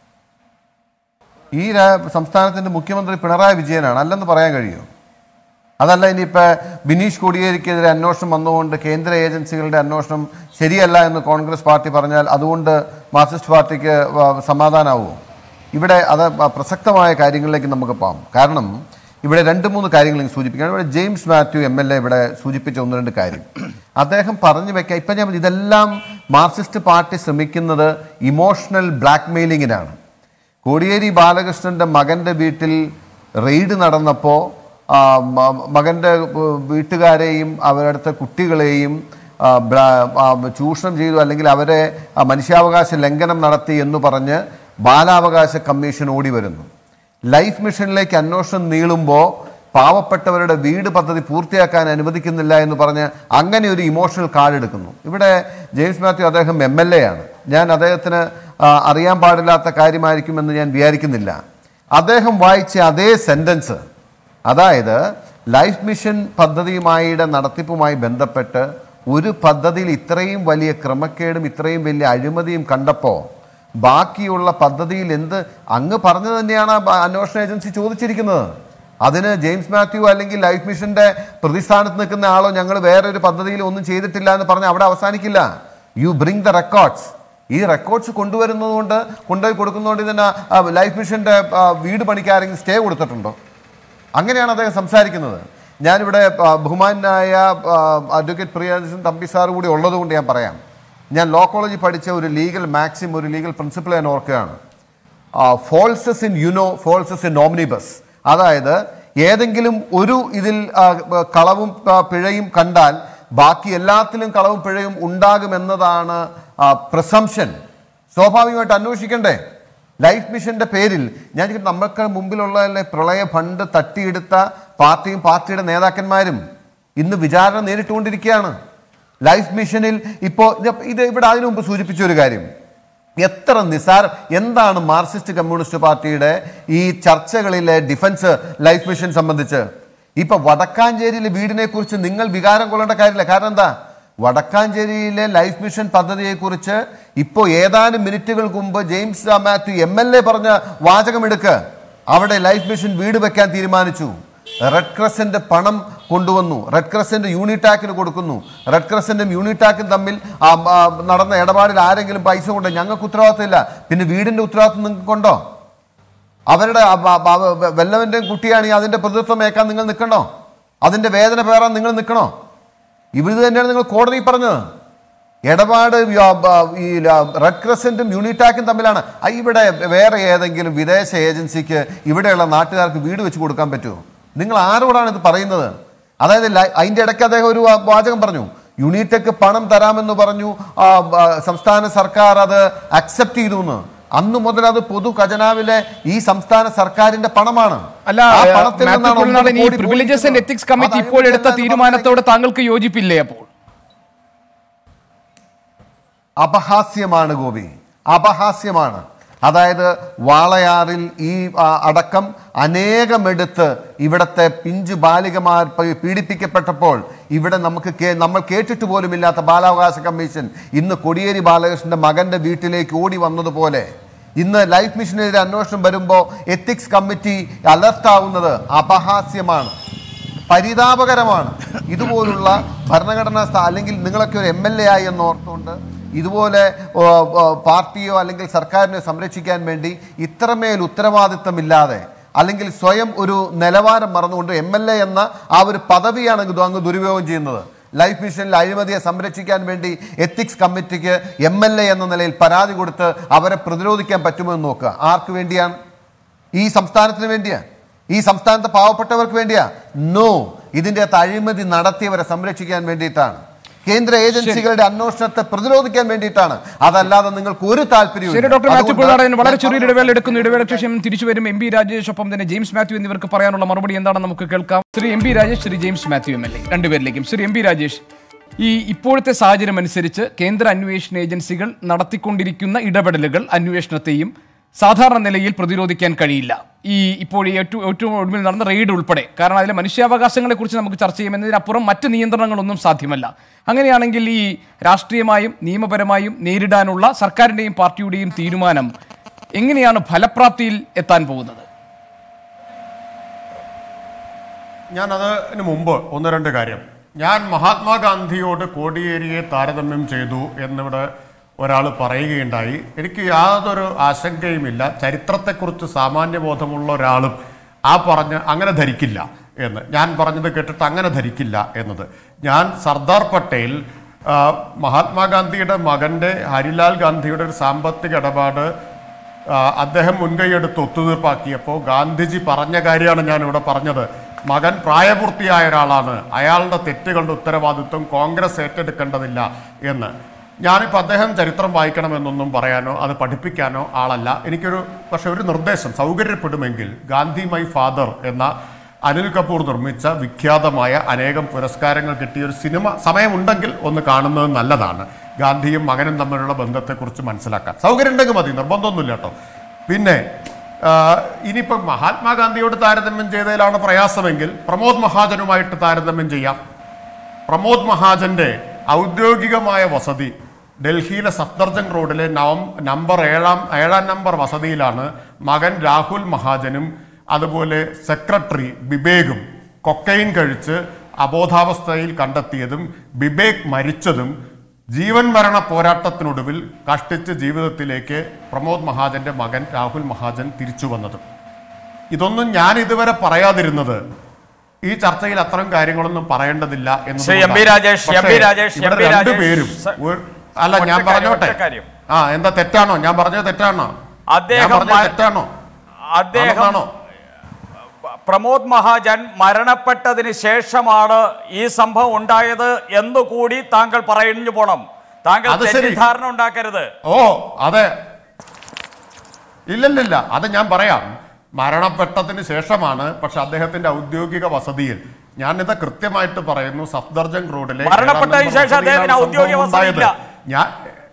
ഈ രാ- സംസ്ഥാനത്തിന്റെ മുഖ്യമന്ത്രി പിണറായി വിജയനാണ് അല്ലെന്ന് പറയാൻ കഴിയുമോ അതല്ല ഇനിയിപ്പോൾ ബിനീഷ് കോടിയേരിക്കെതിരെ അന്വേഷണം വന്നുകൊണ്ട് കേന്ദ്ര ഏജൻസികളുടെ അന്വേഷണം ശരിയല്ല എന്ന് കോൺഗ്രസ് പാർട്ടി പറഞ്ഞാൽ അതുകൊണ്ട് മാർക്സിസ്റ്റ് പാർട്ടിക്ക് വ- സമാധാനാവുമോ ഇവിടെ അത് പ- പ്രസക്തമായ കാര്യങ്ങളിലേക്ക് നമുക്ക് പോകാം കാരണം ഇവിടെ രണ്ട് മൂന്ന് കാര്യങ്ങൾ എനിക്ക് സൂചിപ്പിക്കണം ഇവിടെ James Mathew M L A ഇവിടെ സൂചിപ്പിച്ച ഒന്ന് രണ്ട് കാര്യം അദ്ദേഹം പറഞ്ഞു വെക്കാം ഇപ്പം ഞാൻ ഇതെല്ലാം മാർക്സിസ്റ്റ് പാർട്ടി ശ്രമിക്കുന്നത് ഇമോഷണൽ ബ്ലാക്ക് മെയിലിങ്ങിനാണ് കോടിയേരി ബാലകൃഷ്ണന്റെ മകന്റെ വീട്ടിൽ റെയ്ഡ് നടന്നപ്പോൾ മകന്റെ ഏർ, വീട്ടുകാരെയും അവരടുത്ത കുട്ടികളെയും ആ, ബ്ര- ആ, ചൂഷണം ചെയ്തു അല്ലെങ്കിൽ അവരെ ആ, മനുഷ്യാവകാശ ലംഘനം നടത്തി എന്ന് പറഞ്ഞ് ബാലാവകാശ കമ്മീഷൻ ഓടി വരുന്നു ലൈഫ് മിഷനിലേക്ക് അന്വേഷണം നീളുമ്പോൾ പാവപ്പെട്ടവരുടെ വീട് പദ്ധതി പൂർത്തിയാക്കാൻ അനുവദിക്കുന്നില്ല എന്ന് പറഞ്ഞ് അങ്ങനെ ഒരു ഇമോഷണൽ കാർഡ് എടുക്കുന്നു ഇവിടെ ജെയിംസ് മാത്യു അദ്ദേഹം എം എൽ എ ആണ് ഞാൻ അദ്ദേഹത്തിന് ആ, അറിയാൻ പാടില്ലാത്ത കാര്യമായിരിക്കുമെന്ന് ഞാൻ വിചാരിക്കുന്നില്ല അദ്ദേഹം വായിച്ച അതേ സെന്റൻസ് അതായത് ലൈഫ് മിഷൻ പദ്ധതിയുമായുടെ നടത്തിപ്പുമായി ബന്ധപ്പെട്ട് ഒരു പദ്ധതിയിൽ ഇത്രയും വലിയ ക്രമക്കേടും ഇത്രയും വലിയ അഴിമതിയും കണ്ടപ്പോൾ ബാക്കിയുള്ള പദ്ധതിയിൽ എന്ത് അങ്ങ് പറഞ്ഞു തന്നെയാണ് ആ ബ- അന്വേഷണ ഏജൻസി ചോദിച്ചിരിക്കുന്നത് അതിന് ജെയിംസ് മാത്യു അല്ലെങ്കിൽ ലൈഫ് മിഷന്റെ പ്രതിസ്ഥാനത്ത് നിൽക്കുന്ന ആളോ ഞങ്ങൾ വേറെ ഒരു പദ്ധതിയിൽ ഒന്നും ചെയ്തിട്ടില്ല എന്ന് പറഞ്ഞ് അവിടെ അവസാനിക്കില്ല യു ബ്രിങ് ദ റെക്കോർഡ്സ് ഈ റെക്കോർഡ്സ് കൊണ്ടുവരുന്നതുകൊണ്ട് കൊണ്ടുപോയി കൊടുക്കുന്നതുകൊണ്ട് ഇതിന് ആ, ലൈഫ് മിഷന്റെ ആ, വീട് പണിക്കാരെങ്കിലും സ്റ്റേ കൊടുത്തിട്ടുണ്ടോ അങ്ങനെയാണ് അദ്ദേഹം സംസാരിക്കുന്നത് ഞാനിവിടെ ആ, ബഹുമാനായ ആ, അഡ്വക്കേറ്റ് പ്രിയദർശൻ തമ്പി സാർ കൂടി ഉള്ളതുകൊണ്ട് ഞാൻ പറയാം ഞാൻ ലോ കോളേജിൽ പഠിച്ച ഒരു ലീഗൽ മാക്സിം ഒരു ലീഗൽ പ്രിൻസിപ്പിൾ ഞാൻ ഓർക്കുകയാണ് falsus in uno falsus in omnibus അതായത് ഏതെങ്കിലും ഒരു ഇതിൽ ആ, കളവും ആ, പിഴയും കണ്ടാൽ ബാക്കി എല്ലാത്തിലും കളവും പിഴയും ഉണ്ടാകുമെന്നതാണ് പ്രസംഷൻ സ്വാഭാവികമായിട്ട് അന്വേഷിക്കണ്ടേ ലൈഫ് മിഷന്റെ പേരിൽ ഞാൻ ചോദിക്കട്ടെ, നമ്മൾക്ക് മുമ്പിലുള്ള അല്ലേ പ്രളയ ഫണ്ട് തട്ടിയെടുത്ത പാർട്ടിയും പാർട്ടിയുടെ നേതാക്കന്മാരും ഇന്ന് വിചാരണ നേരിട്ടുകൊണ്ടിരിക്കുകയാണ് ലൈഫ് മിഷനിൽ ഇപ്പോൾ ഇത് ഇവിടെ അതിനു മുമ്പ് സൂചിപ്പിച്ച ഒരു കാര്യം എത്ര നിസാർ എന്താണ് മാർക്സിസ്റ്റ് കമ്മ്യൂണിസ്റ്റ് പാർട്ടിയുടെ ഈ ചർച്ചകളിലെ ഡിഫൻസ് ലൈഫ് മിഷൻ സംബന്ധിച്ച് ഇപ്പൊ വടക്കാഞ്ചേരിയിലെ വീടിനെ കുറിച്ച് നിങ്ങൾ വികാരം കൊള്ളേണ്ട കാര്യമില്ല കാരണം എന്താ വടക്കാഞ്ചേരിയിലെ ലൈഫ് മിഷൻ പദ്ധതിയെക്കുറിച്ച് ഇപ്പോൾ ഏതാനും മിനിറ്റുകൾക്ക് മുമ്പ് ജെയിംസ് ആ മാത്യു എം എൽ എ പറഞ്ഞ വാചകമെടുക്ക് അവിടെ ലൈഫ് മിഷൻ വീട് വെക്കാൻ തീരുമാനിച്ചു റെഡ് ക്രസന്റ് പണം കൊണ്ടുവന്നു റെഡ് ക്രസന്റ് യൂണിടാക്കിന് കൊടുക്കുന്നു റെഡ് ക്രസന്റും യൂണിടാക്കും തമ്മിൽ ആ, ആ, നടന്ന ഇടപാടിൽ ആരെങ്കിലും പൈസ കൊണ്ട് ഞങ്ങൾക്ക് ഉത്തരവാദിത്തമില്ല പിന്നെ വീടിന്റെ ഉത്തരവാദിത്തം നിങ്ങൾക്ക് കൊണ്ടോ അവരുടെ ആ, ആ, ആ, വല്ലവന്റെയും കുട്ടിയാണ് ഈ അതിന്റെ പ്രതിത്വം ഏക്കാൻ നിങ്ങൾ നിൽക്കണോ അതിന്റെ വേദന പേറാൻ നിങ്ങൾ നിൽക്കണോ ഇവര് തന്നെയാണ് നിങ്ങൾ കോടതി പറഞ്ഞത് ഇടപാട് യ- ബ- ഈ ല- റെഡ് ക്രസന്റും യൂണിറ്റാക്കും തമ്മിലാണ് ആ, ഇവിടെ വേറെ ഏതെങ്കിലും വിദേശ ഏജൻസിക്ക് ഇവിടെയുള്ള നാട്ടുകാർക്ക് വീട് വെച്ച് കൊടുക്കാൻ പറ്റുമോ നിങ്ങൾ ആരോടാണ് ഇത് പറയുന്നത് അതായത് ലൈ- അതിന്റെ ഇടയ്ക്ക് അദ്ദേഹം ഒരു വാ- വാചകം പറഞ്ഞു യൂണിറ്റെക്ക് പണം തരാമെന്ന് പറഞ്ഞു ആ, ബ- സംസ്ഥാന സർക്കാർ അത് അക്സെപ്റ്റ് ചെയ്തു എന്ന് അന്ന് മുതൽ അത് പൊതു ഖജനാവിലെ ഈ സംസ്ഥാന സർക്കാരിന്റെ പണമാണ് അല്ല ആ പണത്തിൽ മാത്യു നിന്നാണ് കുഴൽനാടൻ ഈ ഒമ്പത് കോടി പ്രിവിലേജസ് ആൻഡ് എത്തിക്സ് കമ്മിറ്റി അത് ഇപ്പോൾ എടുത്ത അഴിമതിയല്ല എന്ന് തീരുമാനത്തോട് താങ്കൾക്ക് യോജിപ്പില്ലേ അപ്പോൾ അപഹാസ്യമാണ് ഗോപി അപഹാസ്യമാണ് അതായത് വാളയാറിൽ ഈ ആ, അടക്കം അനേകമെടുത്ത് ഇവിടത്തെ പിഞ്ചു ബാലികമാർ പ- പീഡിപ്പിക്കപ്പെട്ടപ്പോൾ ഇവിടെ നമുക്ക് കേ- നമ്മൾ കേട്ടിട്ട് പോലുമില്ലാത്ത ബാലാവകാശ കമ്മീഷൻ ഇന്ന് കൊടിയേരി ബാലകൃഷ്ണന്റെ മകന്റെ വീട്ടിലേക്ക് ഓടി വന്നതുപോലെ ഇന്ന് ലൈഫ് മിഷനെതിരെ അന്വേഷണം വരുമ്പോൾ എത്തിക്സ് കമ്മിറ്റി അലർട്ടാവുന്നത് അപഹാസ്യമാണ് പരിതാപകരമാണ് ഇതുപോലുള്ള ഭരണഘടനാ സ്ഥാ അല്ലെങ്കിൽ നിങ്ങളൊക്കെ ഒരു എം എൽ എ ആയി എന്ന് ഓർത്തുകൊണ്ട് ഇതുപോലെ ഓ, ഓ, പാർട്ടിയോ അല്ലെങ്കിൽ സർക്കാരിനെ സംരക്ഷിക്കാൻ വേണ്ടി ഇത്രമേൽ ഉത്തരവാദിത്തമില്ലാതെ അല്ലെങ്കിൽ സ്വയം ഒരു നിലവാരം മറന്നുകൊണ്ട് എം എൽ എ എന്ന ആ ഒരു പദവിയാണ് ഇത് അങ്ങ് ദുരുപയോഗം ചെയ്യുന്നത് ലൈഫ് മിഷനിൽ അഴിമതിയെ സംരക്ഷിക്കാൻ വേണ്ടി എത്തിക്സ് കമ്മിറ്റിക്ക് എം എൽ എ എന്ന നിലയിൽ പരാതി കൊടുത്ത് അവരെ പ്രതിരോധിക്കാൻ പറ്റുമോ എന്ന് നോക്കുക ആർക്ക് വേണ്ടിയാണ് ഈ സംസ്ഥാനത്തിന് വേണ്ടിയാ ഈ സംസ്ഥാനത്തെ പാവപ്പെട്ടവർക്ക് വേണ്ടിയാ നോ ഇതിന്റെ അകത്ത് അഴിമതി നടത്തിയവരെ സംരക്ഷിക്കാൻ വേണ്ടിയിട്ടാണ് കേന്ദ്ര ഏജൻസികളുടെ അന്വേഷണത്തെ പ്രതിരോധിക്കാൻ വേണ്ടിയിട്ടാണ് അതല്ലാതെ നിങ്ങൾക്ക് ഒരു താല്പര്യവും ശരി ഇല്ല. ഡോക്ടർ മാത്യു അതുകൊണ്ട് കുഴൽനാടൻ വളരെ ഞാൻ ചെറിയൊരു പറഞ്ഞ ഇടവേള എടുക്കുന്നു ഇടവേളയ്ക്ക് ശേഷം തിരിച്ചു വരും എം പി രാജേഷ് ഒപ്പം തന്നെ ജെയിംസ് മാത്യു എന്നിവർക്ക് പറയാനുള്ള മറുപടി എന്താണെന്ന് നമുക്ക് കേൾക്കാം Shri M P Rajesh Shri James Mathew M L A രണ്ടുപേരിലേക്കും ശ്രീ എം പി രാജേഷ് ഈ ഇപ്പോഴത്തെ സാഹചര്യം അനുസരിച്ച് കേന്ദ്ര അന്വേഷണ ഏജൻസികൾ നടത്തിക്കൊണ്ടിരിക്കുന്ന ഇടപെടലുകൾ അന്വേഷണത്തെയും സാധാരണ നിലയിൽ പ്രതിരോധിക്കാൻ കഴിയില്ല ഈ ഇപ്പോൾ ഈ ഏറ്റവും ഏറ്റവും ഒടുവിൽ നടന്ന റെയ്ഡ് ഉൾപ്പെടെ കാരണം അതിലെ മനുഷ്യാവകാശങ്ങളെക്കുറിച്ച് നമുക്ക് ചർച്ച ചെയ്യും എന്നതിനപ്പുറം മറ്റ് നിയന്ത്രണങ്ങളൊന്നും സാധ്യമല്ല അങ്ങനെയാണെങ്കിൽ ഈ രാഷ്ട്രീയമായും നിയമപരമായും നേരിടാനുള്ള സർക്കാരിൻ്റെയും പാർട്ടിയുടെയും തീരുമാനം എങ്ങനെയാണ് ഫലപ്രാപ്തിയിൽ എത്താൻ പോകുന്നത് ഞാൻ അതിന് മുമ്പ് ഒന്ന് രണ്ട് കാര്യം ഞാൻ മഹാത്മാഗാന്ധിയോട് കോടിയേരിയെ താരതമ്യം ചെയ്തു എന്നിവിടെ ഒരാൾ പറയുകയുണ്ടായി എനിക്ക് യാതൊരു ആശങ്കയുമില്ല ചരിത്രത്തെക്കുറിച്ച് സാമാന്യബോധമുള്ള ഒരാളും ആ പറഞ്ഞ് അങ്ങനെ ധരിക്കില്ല എന്ന് ഞാൻ പറഞ്ഞത് കേട്ടിട്ട് അങ്ങനെ ധരിക്കില്ല എന്നത് ഞാൻ സർദാർ പട്ടേൽ ആ, മഹാത്മാഗാന്ധിയുടെ മകൻ്റെ ഹരിലാൽ ഗാന്ധിയുടെ ഒരു സാമ്പത്തിക ഇടപാട് ആ, അദ്ദേഹം മുൻകൈയെടുത്ത് ഒത്തുതീർപ്പാക്കിയപ്പോൾ ഗാന്ധിജി പറഞ്ഞ കാര്യമാണ് ഞാൻ ഇവിടെ പറഞ്ഞത് മകൻ പ്രായപൂർത്തിയായ ഒരാളാണ് അയാളുടെ തെറ്റുകളുടെ ഉത്തരവാദിത്വം കോൺഗ്രസ് ഏറ്റെടുക്കേണ്ടതില്ല എന്ന് ഞാനിപ്പോൾ അദ്ദേഹം ചരിത്രം വായിക്കണമെന്നൊന്നും പറയാനോ അത് പഠിപ്പിക്കാനോ ആളല്ല എനിക്കൊരു പക്ഷെ ഒരു നിർദ്ദേശം സൗകര്യപ്പെടുമെങ്കിൽ ഗാന്ധി മൈ ഫാദർ എന്ന അനിൽ കപൂർ നിർമ്മിച്ച വിഖ്യാതമായ അനേകം പുരസ്കാരങ്ങൾ കിട്ടിയ ഒരു സിനിമ സമയമുണ്ടെങ്കിൽ ഒന്ന് കാണുന്നത് നല്ലതാണ് ഗാന്ധിയും മകനും തമ്മിലുള്ള ബന്ധത്തെക്കുറിച്ച് മനസ്സിലാക്കാൻ സൗകര്യം ഉണ്ടെങ്കിൽ മതി നിർബന്ധമൊന്നുമില്ല കേട്ടോ പിന്നെ ആ, ഇനിയിപ്പം മഹാത്മാഗാന്ധിയോട് താരതമ്യം ചെയ്തതിലാണ് പ്രയാസമെങ്കിൽ പ്രമോദ് മഹാജനുമായിട്ട് താരതമ്യം ചെയ്യാം പ്രമോദ് മഹാജന്റെ ഔദ്യോഗികമായ വസതി ഡൽഹിയിലെ സഫ്ദർജംഗ് റോഡിലെ നവം നമ്പർ ഏഴാം ഏഴാം നമ്പർ വസതിയിലാണ് മകൻ രാഹുൽ മഹാജനും അതുപോലെ സെക്രട്ടറി ബിബേഗും കൊക്കൈൻ കഴിച്ച് അബോധാവസ്ഥയിൽ കണ്ടെത്തിയതും ബിബേക് മരിച്ചതും ജീവൻ മരണ പോരാട്ടത്തിനൊടുവിൽ കഷ്ടിച്ച് ജീവിതത്തിലേക്ക് പ്രമോദ് മഹാജന്റെ മകൻ രാഹുൽ മഹാജൻ തിരിച്ചു വന്നതും ഇതൊന്നും ഞാൻ ഇതുവരെ പറയാതിരുന്നത് ഈ ചർച്ചയിൽ അത്തരം കാര്യങ്ങളൊന്നും പറയേണ്ടതില്ല Shri M. P. Rajesh, M. P. Rajesh, M. P. Rajesh, രണ്ടുപേരും സ- ഒരു- അല്ല ഞാൻ ഒറ്റ കാര്യം, പറഞ്ഞോട്ടെ ഒറ്റ കാര്യം. ആ എന്താ തെറ്റാണോ ഞാൻ പറഞ്ഞത് തെറ്റാണോ ഞാൻ അദ്ദേഹം പറഞ്ഞത് മ- തെറ്റാണോ അദ്ദേഹം ആണെന്നാണോ? പ്രമോദ് മഹാജൻ മരണപ്പെട്ടതിന് ശേഷമാണ് ഈ സംഭവം ഉണ്ടായത് എന്നുകൂടി താങ്കൾ പറഞ്ഞു പോണം താങ്കൾ അത് ശരി. തെറ്റിദ്ധാരണ ഉണ്ടാക്കരുത് ഓ അതെ ഇല്ലല്ലില്ല അത് ഞാൻ പറയാം മരണപ്പെട്ടതിന് ശേഷമാണ് പക്ഷെ അദ്ദേഹത്തിന്റെ ഔദ്യോഗിക വസതിയിൽ ഞാനിത് കൃത്യമായിട്ട് പറയുന്നു സഫ്ദർജംഗ് റോഡിലെ മരണപ്പെട്ടതിന് ഏഴാം നമ്പർ ശേഷം അദ്ദേഹത്തിന് വസതിയിലാണ് ഔദ്യോഗിക സംഭവം വസതി ഉണ്ടായത്. ഇല്ല. ഞാൻ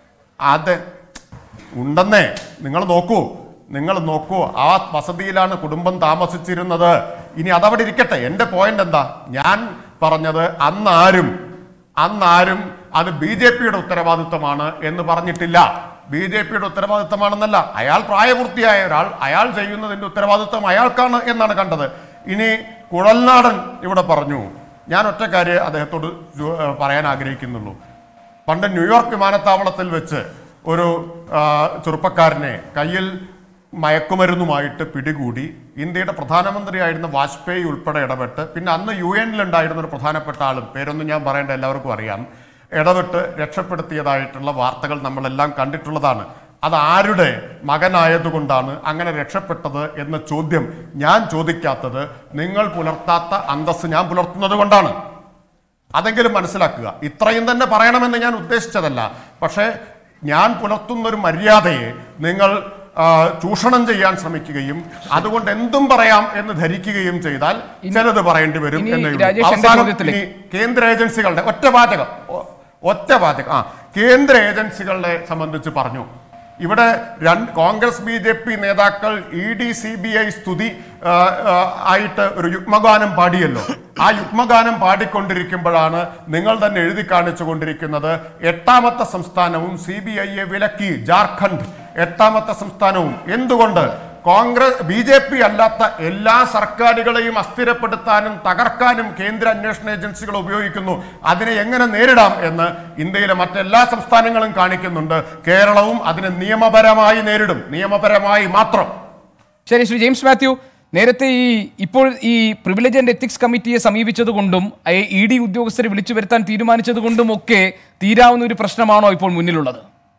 അത് ഉണ്ടെന്നേ നിങ്ങൾ നോക്കൂ നിങ്ങൾ നോക്കൂ ആ വസതിയിലാണ് കുടുംബം താമസിച്ചിരുന്നത് ഇനി അതവിടെ ഇരിക്കട്ടെ എന്റെ പോയിന്റ് എന്താ ഞാൻ പറഞ്ഞത് അന്നാരും അന്നാരും അത് ബി ജെ പിയുടെ ഉത്തരവാദിത്വമാണ് എന്ന് പറഞ്ഞിട്ടില്ല ബി ജെ പിയുടെ ഉത്തരവാദിത്വമാണെന്നല്ല അയാൾ പ്രായപൂർത്തിയായ ഒരാൾ അയാൾ ചെയ്യുന്നതിന്റെ ഉത്തരവാദിത്വം അയാൾക്കാണ് എന്നാണ് കണ്ടത് ഇനി കുഴൽനാടൻ ഇവിടെ പറഞ്ഞു ഞാൻ ഒറ്റ കാര്യം അദ്ദേഹത്തോട് ചോ- ഏഹ് പറയാൻ ആഗ്രഹിക്കുന്നുള്ളൂ പണ്ട് ന്യൂയോർക്ക് വിമാനത്താവളത്തിൽ വെച്ച് ഒരു ആ, ചെറുപ്പക്കാരനെ കയ്യിൽ മയക്കുമരുന്നുമായിട്ട് പിടികൂടി ഇന്ത്യയുടെ പ്രധാനമന്ത്രിയായിരുന്ന വാജ്പേയി ഉൾപ്പെടെ ഇടപെട്ട് പിന്നെ അന്ന് യു എനിലുണ്ടായിരുന്ന ഒരു പ്രധാനപ്പെട്ട ആളും പേരൊന്നും ഞാൻ പറയേണ്ട എല്ലാവർക്കും അറിയാം ഇടപെട്ട് രക്ഷപ്പെടുത്തിയതായിട്ടുള്ള വാർത്തകൾ നമ്മളെല്ലാം കണ്ടിട്ടുള്ളതാണ് അത് ആരുടെ മകനായതുകൊണ്ടാണ് അങ്ങനെ രക്ഷപ്പെട്ടത് എന്ന ചോദ്യം ഞാൻ ചോദിക്കാത്തത് നിങ്ങൾ പുലർത്താത്ത അന്തസ് ഞാൻ പുലർത്തുന്നത് കൊണ്ടാണ് അതെങ്കിലും മനസ്സിലാക്കുക ഇത്രയും തന്നെ പറയണമെന്ന് ഞാൻ ഉദ്ദേശിച്ചതല്ല പക്ഷേ ഞാൻ പുലർത്തുന്ന ഒരു മര്യാദയെ നിങ്ങൾ ആ, ചൂഷണം ചെയ്യാൻ ശ്രമിക്കുകയും അതുകൊണ്ട് എന്തും പറയാം എന്ന് ധരിക്കുകയും ചെയ്താൽ ചിലത് പറയേണ്ടി വരും ഇനി എന്നേ ഉള്ളൂ. രാജേഷ് എന്റെ അവസാനം ചോദ്യത്തിലേക്ക്. ഇനി കേന്ദ്ര ഏജൻസികളുടെ ഒറ്റ വാചകം ഒ- ഒറ്റ വാചകം ആ കേന്ദ്ര ഏജൻസികളെ സംബന്ധിച്ച് പറഞ്ഞു ഇവിടെ രണ്ട് കോൺഗ്രസ് ബി ജെ പി നേതാക്കൾ E D C B I സ്തുതി ആ, ആ, ആയിട്ട് ഒരു യുഗ്മഗാനം പാടിയല്ലോ ആ യുഗ്മഗാനം പാടിക്കൊണ്ടിരിക്കുമ്പോഴാണ് നിങ്ങൾ തന്നെ എഴുതി കാണിച്ചു കൊണ്ടിരിക്കുന്നത് എട്ടാമത്തെ സംസ്ഥാനവും സി ബി ഐയെ വിലക്കി ജാർഖണ്ഡ് എട്ടാമത്തെ സംസ്ഥാനവും എന്തുകൊണ്ട് കോൺഗ്രസ് ബി ജെ പി അല്ലാത്ത എല്ലാ സർക്കാരുകളെയും അസ്ഥിരപ്പെടുത്താനും തകർക്കാനും കേന്ദ്ര അന്വേഷണ ഏജൻസികൾ ഉപയോഗിക്കുന്നു അതിനെ എങ്ങനെ നേരിടാം എന്ന് ഇന്ത്യയിലെ മറ്റെല്ലാ സംസ്ഥാനങ്ങളും കാണിക്കുന്നുണ്ട് കേരളവും അതിനെ നിയമപരമായി നേരിടും നിയമപരമായി മാത്രം ശരി ശ്രീ ജെയിംസ് മാത്യു നേരത്തെ ഈ ഇപ്പോൾ ഈ പ്രിവിലേജ് ആൻഡ് എത്തിക്സ് കമ്മിറ്റിയെ സമീപിച്ചതുകൊണ്ടും ഇ ഡി ഉദ്യോഗസ്ഥരെ വിളിച്ചു വരുത്താൻ തീരുമാനിച്ചതുകൊണ്ടും ഒക്കെ തീരാവുന്ന ഒരു പ്രശ്നമാണോ ഇപ്പോൾ മുന്നിലുള്ളത്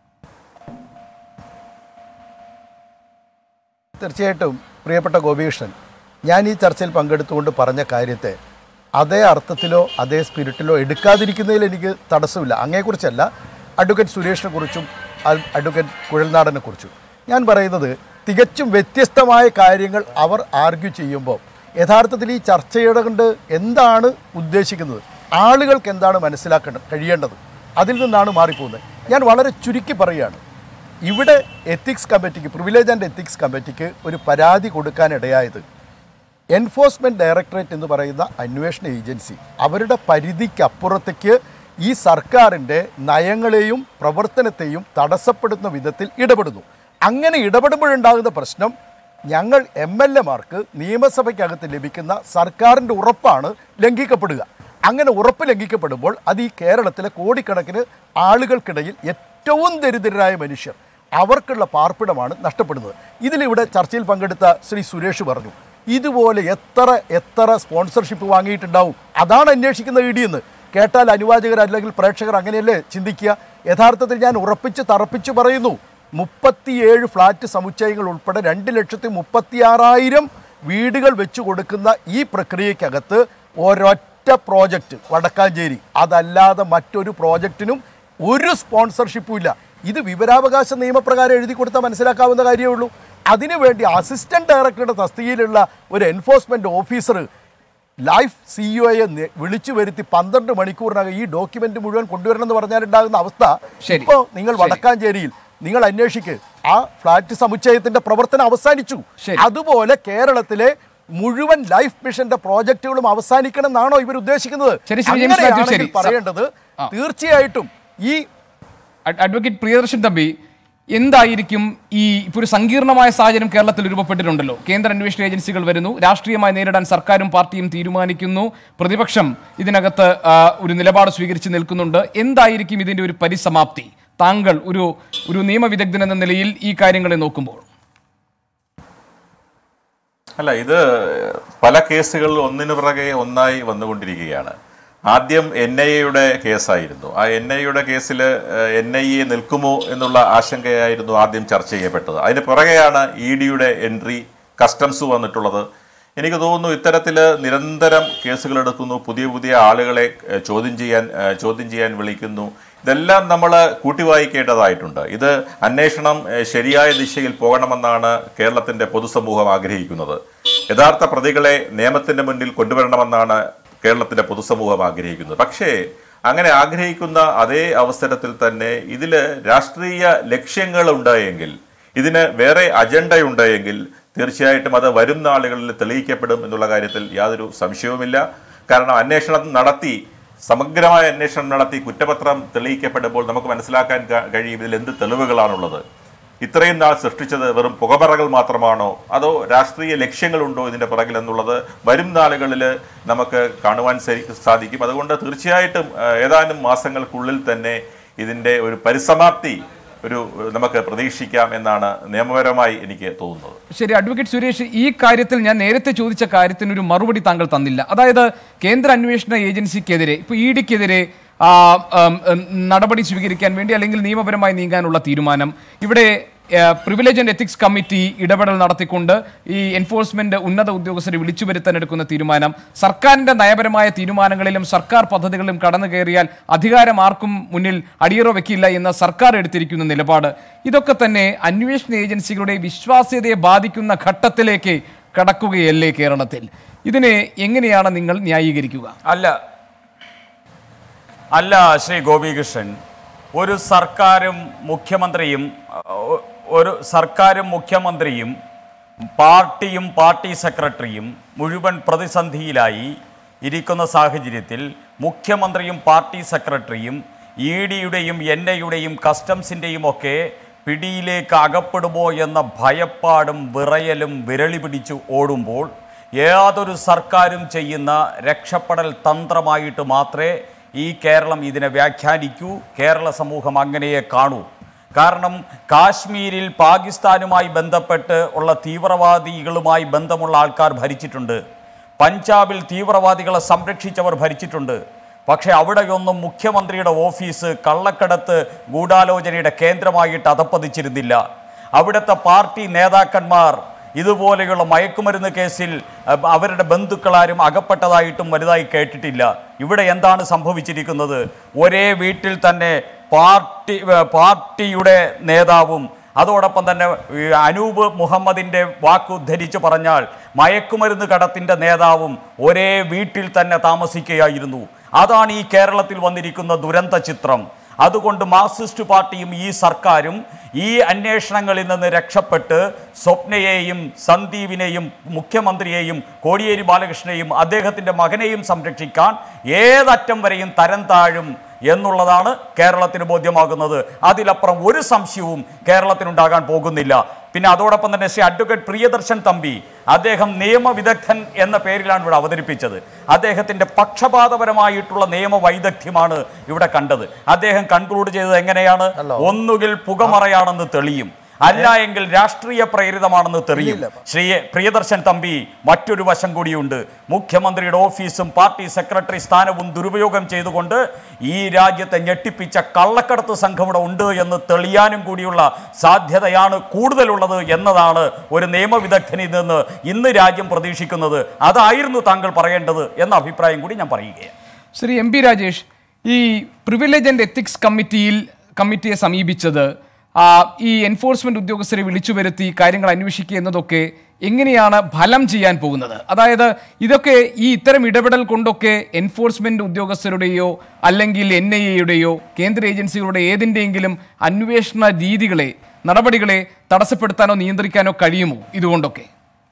തീർച്ചയായിട്ടും പ്രിയപ്പെട്ട ഗോപികൃഷ്ണൻ ഞാൻ ഈ ചർച്ചയിൽ പങ്കെടുത്തുകൊണ്ട് പറഞ്ഞ കാര്യത്തെ അതേ അർത്ഥത്തിലോ അതേ സ്പിരിറ്റിലോ എടുക്കാതിരിക്കുന്നതിൽ എനിക്ക് തടസ്സമില്ല അങ്ങയെക്കുറിച്ചല്ല അഡ്വക്കേറ്റ് സുരേഷിനെ കുറിച്ചും അഡ്- അഡ്വക്കേറ്റ് കുഴൽനാടനെ കുറിച്ചും ഞാൻ പറയുന്നത് തികച്ചും വ്യത്യസ്തമായ കാര്യങ്ങൾ അവർ ആർഗ്യൂ ചെയ്യുമ്പോൾ യഥാർത്ഥത്തിൽ ഈ ചർച്ചയുടെ കൊണ്ട് എന്താണ് ഉദ്ദേശിക്കുന്നത് ആളുകൾക്ക് എന്താണ് മനസ്സിലാക്കേണ്ടത് കഴിയേണ്ടത് അതിൽ നിന്നാണ് മാറിപ്പോകുന്നത് ഞാൻ വളരെ ചുരുക്കി പറയുകയാണ് ഇവിടെ എത്തിക്സ് കമ്മിറ്റിക്ക് പ്രിവിലേജ് ആൻഡ് എത്തിക്സ് കമ്മിറ്റിക്ക് ഒരു പരാതി കൊടുക്കാനിടയായത് എൻഫോഴ്സ്മെൻറ്റ് ഡയറക്ടറേറ്റ് എന്ന് പറയുന്ന അന്വേഷണ ഏജൻസി അവരുടെ പരിധിക്കപ്പുറത്തേക്ക് ഈ സർക്കാരിൻ്റെ നയങ്ങളെയും പ്രവർത്തനത്തെയും തടസ്സപ്പെടുന്ന വിധത്തിൽ ഇടപെടുന്നു അങ്ങനെ ഇടപെടുമ്പോഴുണ്ടാകുന്ന പ്രശ്നം ഞങ്ങൾ എം എൽ എമാർക്ക് നിയമസഭയ്ക്കകത്ത് ലഭിക്കുന്ന സർക്കാരിൻ്റെ ഉറപ്പാണ് ലംഘിക്കപ്പെടുക അങ്ങനെ ഉറപ്പ് ലംഘിക്കപ്പെടുമ്പോൾ അത് ഈ കേരളത്തിലെ കോടിക്കണക്കിന് ആളുകൾക്കിടയിൽ ഏറ്റവും ദരിദ്രരായ മനുഷ്യർ അവർക്കുള്ള പാർപ്പിടമാണ് നഷ്ടപ്പെടുന്നത് ഇതിലിവിടെ ചർച്ചയിൽ പങ്കെടുത്ത ശ്രീ സുരേഷ് പറഞ്ഞു ഇതുപോലെ എത്ര എത്ര സ്പോൺസർഷിപ്പ് വാങ്ങിയിട്ടുണ്ടാവും അതാണ് അന്വേഷിക്കുന്ന ഇ ഡി എന്ന് കേട്ടാൽ അനുവാചകർ അല്ലെങ്കിൽ പ്രേക്ഷകർ അങ്ങനെയല്ലേ ചിന്തിക്കുക യഥാർത്ഥത്തിൽ ഞാൻ ഉറപ്പിച്ച് തറപ്പിച്ച് പറയുന്നു മുപ്പത്തിയേഴ് ഫ്ലാറ്റ് സമുച്ചയങ്ങൾ ഉൾപ്പെടെ രണ്ട് ലക്ഷത്തി മുപ്പത്തിയാറായിരം വീടുകൾ വെച്ചു കൊടുക്കുന്ന ഈ പ്രക്രിയക്കകത്ത് ഒരൊറ്റ പ്രോജക്റ്റ് വടക്കാഞ്ചേരി അതല്ലാതെ മറ്റൊരു പ്രോജക്റ്റിനും ഒരു സ്പോൺസർഷിപ്പും ഇല്ല ഇത് വിവരാവകാശ നിയമപ്രകാരം എഴുതി കൊടുത്താൽ മനസ്സിലാക്കാവുന്ന കാര്യമേ ഉള്ളൂ അതിനുവേണ്ടി അസിസ്റ്റന്റ് ഡയറക്ടറുടെ തസ്തികയിലുള്ള ഒരു എൻഫോഴ്സ്മെന്റ് ഓഫീസർ ലൈഫ് സിഇഒയെ വിളിച്ചു വരുത്തി പന്ത്രണ്ട് മണിക്കൂറിനകം ഈ ഡോക്യുമെന്റ് മുഴുവൻ കൊണ്ടുവരണം എന്ന് പറഞ്ഞാലുണ്ടാകുന്ന അവസ്ഥ ശരി. ഇപ്പോൾ നിങ്ങൾ ശരി. വടക്കാഞ്ചേരിയിൽ നിങ്ങൾ അന്വേഷിക്ക് ആ ഫ്ലാറ്റ് സമുച്ചയത്തിന്റെ പ്രവർത്തനം അവസാനിച്ചു ശരി. അതുപോലെ കേരളത്തിലെ മുഴുവൻ ലൈഫ് മിഷന്റെ പ്രോജക്റ്റുകളും അവസാനിക്കണം എന്നാണോ ഇവർ ഉദ്ദേശിക്കുന്നത് ശരി, ശ്രീ ജെയിംസ് മാത്യു, അങ്ങനെയാണെങ്കിൽ ശരി. പറയേണ്ടത് ആ. തീർച്ചയായിട്ടും ഈ അഡ്- അഡ്വക്കേറ്റ് പ്രിയദർശൻ തമ്പി എന്തായിരിക്കും ഈ ഇപ്പോൾ ഒരു സങ്കീർണമായ സാഹചര്യം കേരളത്തിൽ രൂപപ്പെട്ടിട്ടുണ്ടല്ലോ കേന്ദ്ര അന്വേഷണ ഏജൻസികൾ വരുന്നു രാഷ്ട്രീയമായി നേരിടാൻ സർക്കാരും പാർട്ടിയും തീരുമാനിക്കുന്നു പ്രതിപക്ഷം ഇതിനകത്ത് ആ, ഒരു നിലപാട് സ്വീകരിച്ച് നിൽക്കുന്നുണ്ട് എന്തായിരിക്കും ഇതിന്റെ ഒരു പരിസമാപ്തി താങ്കൾ ഒരു ഒരു നിയമവിദഗ്ധൻ എന്ന നിലയിൽ ഈ കാര്യങ്ങളെ നോക്കുമ്പോൾ അല്ല ഇത് പല കേസുകളിൽ ഒന്നിനു പിറകെ ഒന്നായി വന്നുകൊണ്ടിരിക്കുകയാണ് ആദ്യം എൻ ഐ എയുടെ കേസായിരുന്നു ആ എൻ ഐ എയുടെ കേസിൽ എൻ ഐ എ നിൽക്കുമോ എന്നുള്ള ആശങ്കയായിരുന്നു ആദ്യം ചർച്ച ചെയ്യപ്പെട്ടത് അതിന് പിറകെയാണ് ഇ ഡിയുടെ എൻട്രി കസ്റ്റംസ് വന്നിട്ടുള്ളത് എനിക്ക് തോന്നുന്നു ഇത്തരത്തിൽ നിരന്തരം കേസുകൾ എടുക്കുന്നു പുതിയ പുതിയ ആളുകളെ ഏഹ്, ചോദ്യം ചെയ്യാൻ ഏഹ്, ചോദ്യം ചെയ്യാൻ വിളിക്കുന്നു ഇതെല്ലാം നമ്മൾ കൂട്ടിവായിക്കേണ്ടതായിട്ടുണ്ട് ഇത് അന്വേഷണം ഏഹ്, ശരിയായ ദിശയിൽ പോകണമെന്നാണ് കേരളത്തിന്റെ പൊതുസമൂഹം ആഗ്രഹിക്കുന്നത് യഥാർത്ഥ പ്രതികളെ നിയമത്തിന്റെ മുന്നിൽ കൊണ്ടുവരണമെന്നാണ് കേരളത്തിന്റെ പൊതുസമൂഹം ആഗ്രഹിക്കുന്നത് പക്ഷേ അങ്ങനെ ആഗ്രഹിക്കുന്ന അതേ അവസരത്തിൽ തന്നെ ഇതിൽ രാഷ്ട്രീയ ലക്ഷ്യങ്ങളുണ്ട് എങ്കിൽ ഇതിന് വേറെ അജണ്ടയുണ്ട് എങ്കിൽ തീർച്ചയായിട്ടും അത് വരും നാളുകളിൽ തെളിയിക്കപ്പെടും എന്നുള്ള കാര്യത്തിൽ യാതൊരു സംശയവുമില്ല കാരണം അന്വേഷണം നടത്തി സമഗ്രമായ അന്വേഷണം നടത്തി കുറ്റപത്രം തെളിയിക്കപ്പെടുമ്പോൾ നമുക്ക് മനസ്സിലാക്കാൻ ക- കഴിയും ഇതിൽ എന്ത് തെളിവുകളാണുള്ളത് ഇത്രയും നാൾ സൃഷ്ടിച്ചത് വെറും പുകമറകൾ മാത്രമാണോ അതോ രാഷ്ട്രീയ ലക്ഷ്യങ്ങളുണ്ടോ ഇതിന്റെ പിറകിൽ എന്നുള്ളത് വരും നാളുകളിൽ നമുക്ക് കാണുവാൻ സരി- സാധിക്കും അതുകൊണ്ട് തീർച്ചയായിട്ടും ആ, ഏതാനും മാസങ്ങൾക്കുള്ളിൽ തന്നെ ഇതിന്റെ ഒരു പരിസമാപ്തി ഒരു നമുക്ക് പ്രതീക്ഷിക്കാം എന്നാണ് നിയമപരമായി എനിക്ക് തോന്നുന്നത് ശരി അഡ്വക്കേറ്റ് സുരേഷ് ഈ കാര്യത്തിൽ ഞാൻ നേരത്തെ ചോദിച്ച കാര്യത്തിന് ഒരു മറുപടി താങ്കൾ തന്നില്ല അതായത് കേന്ദ്ര അന്വേഷണ ഏജൻസിക്കെതിരെ ഇപ്പോൾ ഇ ഡിക്കെതിരെ നടപടി സ്വീകരിക്കാൻ വേണ്ടി അല്ലെങ്കിൽ നിയമപരമായി നീങ്ങാനുള്ള തീരുമാനം ഇവിടെ പ്രിവിലേജ് ആൻഡ് എത്തിക്സ് കമ്മിറ്റി ഇടപെടൽ നടത്തിക്കൊണ്ട് ഈ എൻഫോഴ്സ്മെന്റ് ഉന്നത ഉദ്യോഗസ്ഥരെ വിളിച്ചു വരുത്താൻ എടുക്കുന്ന തീരുമാനം സർക്കാരിന്റെ നയപരമായ തീരുമാനങ്ങളിലും സർക്കാർ പദ്ധതികളിലും കടന്നു കയറിയാൽ അധികാരം ആർക്കും മുന്നിൽ അടിയറോ വെക്കില്ല എന്ന സർക്കാർ എടുത്തിരിക്കുന്ന നിലപാട് ഇതൊക്കെ തന്നെ അന്വേഷണ ഏജൻസികളുടെ വിശ്വാസ്യതയെ ബാധിക്കുന്ന ഘട്ടത്തിലേക്ക് കടക്കുകയല്ലേ കേരളത്തിൽ ഇതിനെ എങ്ങനെയാണ് നിങ്ങൾ ന്യായീകരിക്കുക അല്ല അല്ല ശ്രീ ഗോപികൃഷ്ണൻ ഒരു സർക്കാരും മുഖ്യമന്ത്രിയും ഒ- ഒരു സർക്കാരും മുഖ്യമന്ത്രിയും പാർട്ടിയും പാർട്ടി സെക്രട്ടറിയും മുഴുവൻ പ്രതിസന്ധിയിലായി ഇരിക്കുന്ന സാഹചര്യത്തിൽ മുഖ്യമന്ത്രിയും പാർട്ടി സെക്രട്ടറിയും ഇ ഡിയുടെയും എൻ ഐയുടെയും കസ്റ്റംസിൻ്റെയും ഒക്കെ പിടിയിലേക്ക് അകപ്പെടുമോ എന്ന ഭയപ്പാടും വിറയലും വിരളി പിടിച്ചു ഓടുമ്പോൾ യാതൊരു സർക്കാരും ചെയ്യുന്ന രക്ഷപ്പെടൽ തന്ത്രമായിട്ട് മാത്രമേ ഈ കേരളം ഇതിനെ വ്യാഖ്യാനിക്കൂ കേരള സമൂഹം അങ്ങനെയേ കാണൂ കാരണം കാശ്മീരിൽ പാകിസ്ഥാനുമായി ബന്ധപ്പെട്ട് ഉള്ള തീവ്രവാദികളുമായി ബന്ധമുള്ള ആൾക്കാർ ഭരിച്ചിട്ടുണ്ട് പഞ്ചാബിൽ തീവ്രവാദികളെ സംരക്ഷിച്ചവർ ഭരിച്ചിട്ടുണ്ട് പക്ഷേ അവിടെയൊന്നും മുഖ്യമന്ത്രിയുടെ ഓഫീസ് കള്ളക്കടത്ത് ഗൂഢാലോചനയുടെ കേന്ദ്രമായിട്ട് അധപ്പതിച്ചിരുന്നില്ല അവിടുത്തെ പാർട്ടി നേതാക്കന്മാർ ഇതുപോലെയുള്ള മയക്കുമരുന്ന് കേസിൽ അഹ്, അവരുടെ ബന്ധുക്കളാരും അകപ്പെട്ടതായിട്ടും വലുതായി കേട്ടിട്ടില്ല ഇവിടെ എന്താണ് സംഭവിച്ചിരിക്കുന്നത് ഒരേ വീട്ടിൽ തന്നെ പാർട്ടി ഏഹ്, പാർട്ടിയുടെ നേതാവും അതോടൊപ്പം തന്നെ ഈ അനൂപ് മുഹമ്മദിന്റെ വാക്കുദ്ധരിച്ച് പറഞ്ഞാൽ മയക്കുമരുന്ന് കടത്തിന്റെ നേതാവും ഒരേ വീട്ടിൽ തന്നെ താമസിക്കുകയായിരുന്നു അതാണ് ഈ കേരളത്തിൽ വന്നിരിക്കുന്ന ദുരന്ത ചിത്രം അതുകൊണ്ട് മാർക്സിസ്റ്റ് പാർട്ടിയും ഈ സർക്കാരും ഈ അന്വേഷണങ്ങളിൽ നിന്ന് രക്ഷപ്പെട്ട് സ്വപ്നയെയും സന്ദീപിനെയും മുഖ്യമന്ത്രിയെയും കോടിയേരി ബാലകൃഷ്ണനെയും അദ്ദേഹത്തിൻ്റെ മകനെയും സംരക്ഷിക്കാൻ ഏതറ്റം വരെയും തരം താഴും എന്നുള്ളതാണ് കേരളത്തിന് ബോധ്യമാകുന്നത് അതിലപ്പുറം ഒരു സംശയവും കേരളത്തിനുണ്ടാകാൻ പോകുന്നില്ല പിന്നെ അതോടൊപ്പം തന്നെ ശ്രീ അഡ്വക്കേറ്റ് പ്രിയദർശൻ തമ്പി അദ്ദേഹം നിയമവിദഗ്ധൻ എന്ന പേരിലാണ് ഇവിടെ അവതരിപ്പിച്ചത് അദ്ദേഹത്തിന്റെ പക്ഷപാതപരമായിട്ടുള്ള നിയമവൈദഗ്ധ്യമാണ് ഇവിടെ കണ്ടത് അദ്ദേഹം കൺക്ലൂഡ് ചെയ്തത് എങ്ങനെയാണ് ഒന്നുകിൽ പുകമറയാണെന്ന് തെളിയും അല്ല എങ്കിൽ രാഷ്ട്രീയ പ്രേരിതമാണെന്ന് തെളിയും ശ്രീ പ്രിയദർശൻ തമ്പി മറ്റൊരു വശം കൂടിയുണ്ട് മുഖ്യമന്ത്രിയുടെ ഓഫീസും പാർട്ടി സെക്രട്ടറി സ്ഥാനവും ദുരുപയോഗം ചെയ്തുകൊണ്ട് ഈ രാജ്യത്തെ ഞെട്ടിപ്പിച്ച കള്ളക്കടത്ത് സംഘം ഇവിടെ ഉണ്ട് എന്ന് തെളിയാനും കൂടിയുള്ള സാധ്യതയാണ് കൂടുതലുള്ളത് എന്നതാണ് ഒരു നിയമവിദഗ്ധനിൽ നിന്ന് ഇന്ന് രാജ്യം പ്രതീക്ഷിക്കുന്നത് അതായിരുന്നു താങ്കൾ പറയേണ്ടത് എന്ന അഭിപ്രായം കൂടി ഞാൻ പറയുകയാണ് ശ്രീ എം പി രാജേഷ് ഈ പ്രിവിലേജ് ആൻഡ് എത്തിക്സ് കമ്മിറ്റിയിൽ കമ്മിറ്റിയെ സമീപിച്ചത് ആ, ഈ എൻഫോഴ്സ്മെന്റ് ഉദ്യോഗസ്ഥരെ വിളിച്ചു വരുത്തി കാര്യങ്ങൾ അന്വേഷിക്കുക എന്നതൊക്കെ എങ്ങനെയാണ് ഫലം ചെയ്യാൻ പോകുന്നത് അതായത് ഇതൊക്കെ ഈ ഇത്തരം ഇടപെടൽ കൊണ്ടൊക്കെ എൻഫോഴ്സ്മെന്റ് ഉദ്യോഗസ്ഥരുടെയോ അല്ലെങ്കിൽ എൻ ഐ എയുടെയോ കേന്ദ്ര ഏജൻസികളുടെ ഏതിൻ്റെയെങ്കിലും അന്വേഷണ രീതികളെ നടപടികളെ തടസ്സപ്പെടുത്താനോ നിയന്ത്രിക്കാനോ കഴിയുമോ ഇതുകൊണ്ടൊക്കെ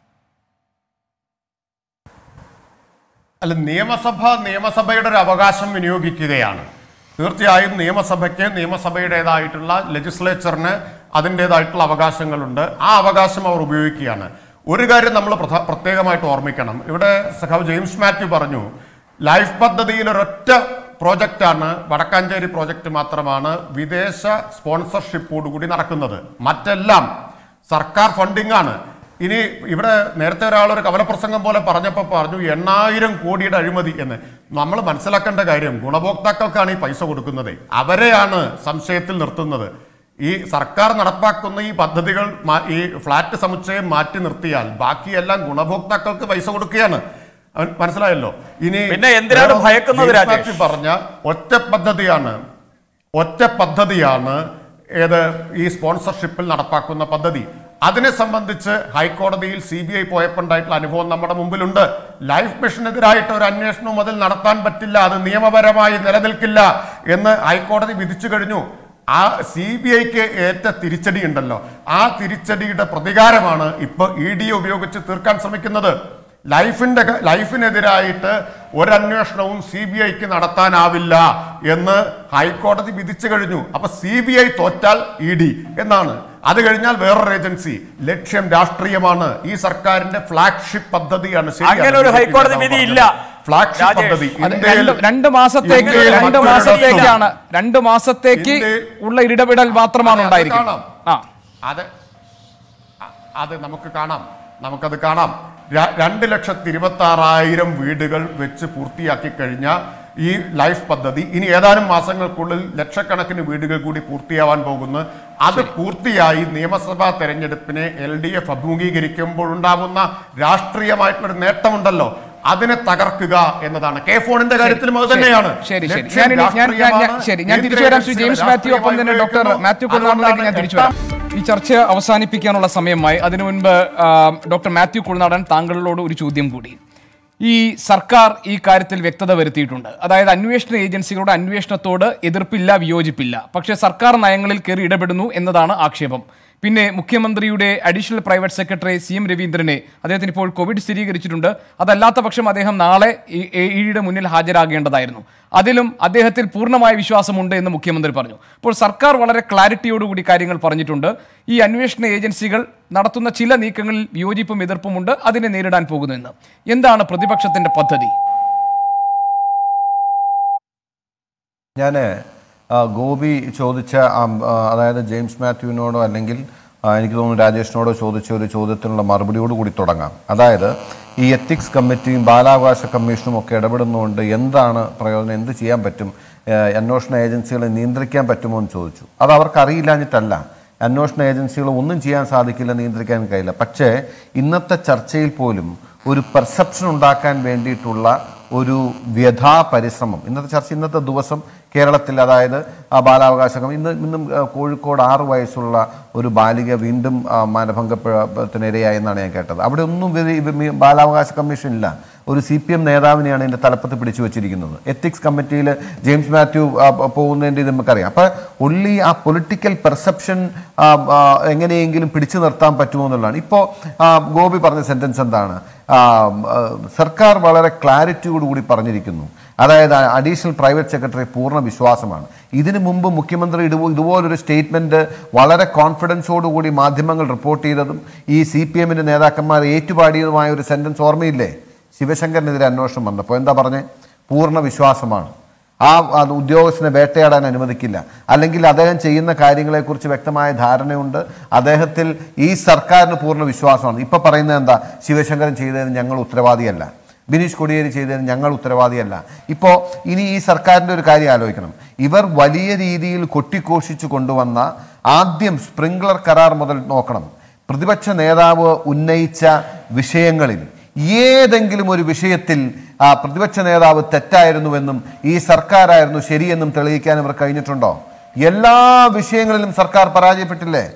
അല്ല നിയമസഭ നിയമസഭയുടെ ഒരു അവകാശം വിനിയോഗിക്കുകയാണ് തീർച്ചയായും നിയമസഭയ്ക്ക് നിയമസഭയുടേതായിട്ടുള്ള ലെജിസ്ലേച്ചറിന് അതിൻ്റെതായിട്ടുള്ള അവകാശങ്ങളുണ്ട് ആ അവകാശം അവർ ഉപയോഗിക്കുകയാണ് ഒരു കാര്യം നമ്മൾ പ്രധ- പ്രത്യേകമായിട്ട് ഓർമ്മിക്കണം ഇവിടെ സഖാവ് ജെയിംസ് മാത്യു പറഞ്ഞു ലൈഫ് പദ്ധതിയിൽ ഒരൊറ്റ പ്രോജക്റ്റാണ് വടക്കാഞ്ചേരി പ്രോജക്റ്റ് മാത്രമാണ് വിദേശ സ്പോൺസർഷിപ്പോടുകൂടി നടക്കുന്നത് മറ്റെല്ലാം സർക്കാർ ഫണ്ടിംഗ് ആണ് ഇനി ഇവിടെ നേരത്തെ ഒരാൾ ഒരു കവലപ്രസംഗം പോലെ പറഞ്ഞപ്പോൾ പറഞ്ഞു എണ്ണായിരം കോടിയുടെ അഴിമതി എന്ന് നമ്മൾ മനസ്സിലാക്കേണ്ട കാര്യം ഗുണഭോക്താക്കൾക്കാണ് ഈ പൈസ കൊടുക്കുന്നത് അവരെയാണ് സംശയത്തിൽ നിർത്തുന്നത് ഈ സർക്കാർ നടപ്പാക്കുന്ന ഈ പദ്ധതികൾ മാ- ഈ ഫ്ലാറ്റ് സമുച്ചയം മാറ്റി നിർത്തിയാൽ ബാക്കിയെല്ലാം ഗുണഭോക്താക്കൾക്ക് പൈസ കൊടുക്കുകയാണ് അവൻ മനസ്സിലായല്ലോ ഇനി പിന്നെ എന്തിനാണ് വേറെ ഭയക്കുന്നത്, ജെയിംസ് രാജേഷ്? മാത്യു പറഞ്ഞ ഒറ്റ പദ്ധതിയാണ് ഒറ്റ പദ്ധതിയാണ് ഏത് ഈ സ്പോൺസർഷിപ്പിൽ നടപ്പാക്കുന്ന പദ്ധതി അതിനെ സംബന്ധിച്ച് ഹൈക്കോടതിയിൽ സി ബി ഐ പോയപ്പോണ്ടായിട്ടുള്ള അനുഭവം നമ്മുടെ മുമ്പിലുണ്ട് ലൈഫ് മിഷനെതിരായിട്ട് ഒരു അന്വേഷണവും അതിൽ നടത്താൻ പറ്റില്ല അത് നിയമപരമായി നിലനിൽക്കില്ല എന്ന് ഹൈക്കോടതി വിധിച്ചു കഴിഞ്ഞു ആ സി ബി ഐക്ക് ഏറ്റ തിരിച്ചടി ഉണ്ടല്ലോ ആ തിരിച്ചടിയുടെ പ്രതികാരമാണ് ഇപ്പൊ ഇ ഡി ഉപയോഗിച്ച് തീർക്കാൻ ശ്രമിക്കുന്നത് ലൈഫിന്റെ ക- ലൈഫിനെതിരായിട്ട് ഒരന്വേഷണവും സി ബി ഐക്ക് നടത്താനാവില്ല എന്ന് ഹൈക്കോടതി വിധിച്ചു കഴിഞ്ഞു അപ്പൊ സി ബി ഐ തോറ്റാൽ ഇ ഡി എന്നാണ് അത് കഴിഞ്ഞാൽ വേറൊരു ഏജൻസി ലക്ഷ്യം രാഷ്ട്രീയമാണ് ഈ സർക്കാരിന്റെ ഫ്ലാഗ്ഷിപ്പ് പദ്ധതിയാണ് ശരിയാണ്. അങ്ങനെ ഒരു ഹൈക്കോടതി വിധി ഇല്ല. ഫ്ലാഗ്ഷിപ്പ് രാജേഷ്, പദ്ധതി അത് ഇന്ത്യയിൽ- രണ്ട് രണ്ട് മാസത്തേക്ക് ഇന്ത്യയിൽ രണ്ട് മറ്റൊരിടത്തും- മാസത്തേക്കാണ് രണ്ട് മാസത്തേക്ക് ഇന്ത്യയിൽ- ഉള്ള ഇടപെടൽ മാത്രമാണ് അതെ, അത് ഉണ്ടായിരിക്കുന്നത് കാണാം. ആ അത് അ- അത് നമുക്ക് കാണാം നമുക്കത് കാണാം ര- രണ്ട് ലക്ഷത്തി ഇരുപത്തി ആറായിരം വീടുകൾ വെച്ച് പൂർത്തിയാക്കി കഴിഞ്ഞ ഈ ലൈഫ് പദ്ധതി ഇനി ഏതാനും മാസങ്ങൾക്കുള്ളിൽ ലക്ഷക്കണക്കിന് വീടുകൾ കൂടി പൂർത്തിയാവാൻ പോകുന്നു അത് പൂർത്തിയായി നിയമസഭാ തെരഞ്ഞെടുപ്പിനെ എൽ ഡി എഫ് അഭിമുഖീകരിക്കുമ്പോൾ ഉണ്ടാവുന്ന രാഷ്ട്രീയമായിട്ടുള്ള നേട്ടമുണ്ടല്ലോ അതിനെ തകർക്കുക എന്നതാണ് കെ ഫോണിന്റെ കാര്യത്തിലും അത് തന്നെയാണ് ശരി ശരി ലക്ഷ്യം ഞാൻ ഇനി- ഞാൻ ഞാൻ- ഞാൻ- രാഷ്ട്രീയമാണ്. ശരി ഞാൻ തിരിച്ചു വരാം ശ്രീ ജെയിംസ് മാത്യു ഒപ്പം തന്നെ ഡോക്ടർ മാത്യു കുളനാടനിലേക്ക് ഞാൻ തിരിച്ചു വരാം ഈ ചർച്ച അവസാനിപ്പിക്കാനുള്ള സമയമായി അതിനു മുൻപ് ആ, ഡോക്ടർ മാത്യു കുളനാടൻ താങ്കളോട് ഒരു ചോദ്യം കൂടി ഈ സർക്കാർ ഈ കാര്യത്തിൽ വ്യക്തത വരുത്തിയിട്ടുണ്ട് അതായത് അന്വേഷണ ഏജൻസികളുടെ അന്വേഷണത്തോട് എതിർപ്പില്ല വിയോജിപ്പില്ല പക്ഷേ സർക്കാർ നയങ്ങളിൽ കയറി ഇടപെടുന്നു എന്നതാണ് ആക്ഷേപം പിന്നെ മുഖ്യമന്ത്രിയുടെ additional private secretary C M രവീന്ദ്രനെ അദ്ദേഹത്തിന് ഇപ്പോൾ കോവിഡ് സ്ഥിരീകരിച്ചിട്ടുണ്ട് അതല്ലാത്ത പക്ഷം അദ്ദേഹം നാളെ ഇഡിയുടെ മുന്നിൽ ഹാജരാകേണ്ടതായിരുന്നു അതിലും അദ്ദേഹത്തിൽ പൂർണ്ണമായ വിശ്വാസമുണ്ട് എന്ന് മുഖ്യമന്ത്രി പറഞ്ഞു അപ്പോൾ സർക്കാർ വളരെ ക്ലാരിറ്റിയോടുകൂടി കാര്യങ്ങൾ പറഞ്ഞിട്ടുണ്ട് ഈ അന്വേഷണ ഏജൻസികൾ നടത്തുന്ന ചില നീക്കങ്ങളിൽ വിയോജിപ്പും എതിർപ്പുമുണ്ട് അതിനെ നേരിടാൻ പോകുന്നുവെന്ന് എന്താണ് പ്രതിപക്ഷത്തിന്റെ പദ്ധതി ഞാൻ ഗോപി ചോദിച്ച ആ, ആ, അതായത് ജെയിംസ് മാത്യുവിനോടോ അല്ലെങ്കിൽ ആ, എനിക്ക് തോന്നുന്നു രാജേഷിനോടോ ചോദിച്ച ഒരു ചോദ്യത്തിനുള്ള മറുപടിയോട് കൂടി തുടങ്ങാം അതായത് ഈ എത്തിക്സ് കമ്മിറ്റിയും ബാലാവകാശ കമ്മീഷനും ഒക്കെ ഇടപെടുന്നതുകൊണ്ട് എന്താണ് പ്രയോജനം എന്ത് ചെയ്യാൻ പറ്റും ഏ, അന്വേഷണ ഏജൻസികളെ നിയന്ത്രിക്കാൻ പറ്റുമോ എന്ന് ചോദിച്ചു അത് അവർക്ക് അറിയില്ലാഞ്ഞിട്ടല്ല അന്വേഷണ ഏജൻസികൾ ഒന്നും ചെയ്യാൻ സാധിക്കില്ല നിയന്ത്രിക്കാൻ കഴിയില്ല പക്ഷേ ഇന്നത്തെ ചർച്ചയിൽ പോലും ഒരു പെർസെപ്ഷൻ ഉണ്ടാക്കാൻ വേണ്ടിയിട്ടുള്ള ഒരു വ്യഥാ പരിശ്രമം ഇന്നത്തെ ചർച്ച ഇന്നത്തെ ദിവസം കേരളത്തിൽ അതായത് ആ ബാലാവകാശം ഇന്ന് ഇന്നും ആ, കോഴിക്കോട് ആറ് വയസ്സുള്ള ഒരു ബാലിക വീണ്ടും ആ, മാനഭംഗത്തിനിരയായി എന്നാണ് ഞാൻ കേട്ടത് അവിടെ ഒന്നും ഇവര് ഇവ- മി- ബാലാവകാശ കമ്മീഷൻ ഇല്ല ഒരു സി പി എം നേതാവിനെയാണ് ഇതിന്റെ തലപ്പത്ത് പിടിച്ചു വെച്ചിരിക്കുന്നത് എത്തിക്സ് കമ്മിറ്റിയിൽ ജെയിംസ് മാത്യു ആ, പ- പോകുന്നതിന്റെ ഇത് നമുക്കറിയാം അപ്പൊ ഉള്ളി ആ പൊളിറ്റിക്കൽ പെർസെപ്ഷൻ എങ്ങനെയെങ്കിലും പിടിച്ചു നിർത്താൻ പറ്റുമോ എന്നുള്ളതാണ് ഇപ്പോൾ ഗോപി പറഞ്ഞ സെന്റൻസ് എന്താണ് ആ, ആ, സർക്കാർ വളരെ ക്ലാരിറ്റിയോട് കൂടി പറഞ്ഞിരിക്കുന്നു അതായത് അഡീഷണൽ പ്രൈവറ്റ് സെക്രട്ടറി പൂർണ്ണ വിശ്വാസമാണ് ഇതിനു മുമ്പ് മുഖ്യമന്ത്രി ഇതുപോ ഇതുപോലൊരു സ്റ്റേറ്റ്മെന്റ് വളരെ കോൺഫിഡൻസോടുകൂടി മാധ്യമങ്ങൾ റിപ്പോർട്ട് ചെയ്തതും ഈ സി പി എമ്മിന്റെ നേതാക്കന്മാർ ഏറ്റുപാടിയതുമായ ഒരു സെന്റൻസ് ഓർമ്മയില്ലേ ശിവശങ്കറിനെതിരെ അന്വേഷണം വന്നപ്പോൾ എന്താ പറഞ്ഞേ പൂർണ്ണ വിശ്വാസമാണ് ആ അത് ഉദ്യോഗസ്ഥനെ വേട്ടയാടാൻ അനുവദിക്കില്ല അല്ലെങ്കിൽ അദ്ദേഹം ചെയ്യുന്ന കാര്യങ്ങളെക്കുറിച്ച് വ്യക്തമായ ധാരണയുണ്ട് അദ്ദേഹത്തിൽ ഈ സർക്കാരിന് പൂർണ്ണ വിശ്വാസമാണ് ഇപ്പൊ പറയുന്നത് എന്താ ശിവശങ്കരൻ ചെയ്തതിന് ഞങ്ങൾ ഉത്തരവാദിയല്ല ബിനീഷ് കൊടിയേരി ചെയ്തതിന് ഞങ്ങൾ ഉത്തരവാദിയല്ല ഇപ്പോൾ ഇനി ഈ സർക്കാരിൻ്റെ ഒരു കാര്യം ആലോചിക്കണം ഇവർ വലിയ രീതിയിൽ കൊട്ടിഘോഷിച്ചു കൊണ്ടുവന്ന ആദ്യം സ്പ്രിംഗ്ലർ കരാർ മുതൽ നോക്കണം പ്രതിപക്ഷ നേതാവ് ഉന്നയിച്ച വിഷയങ്ങളിൽ ഏതെങ്കിലും ഒരു വിഷയത്തിൽ ആ പ്രതിപക്ഷ നേതാവ് തെറ്റായിരുന്നുവെന്നും ഈ സർക്കാരായിരുന്നു ശരിയെന്നും തെളിയിക്കാൻ ഇവർ കഴിഞ്ഞിട്ടുണ്ടോ എല്ലാ വിഷയങ്ങളിലും സർക്കാർ പരാജയപ്പെട്ടില്ലേ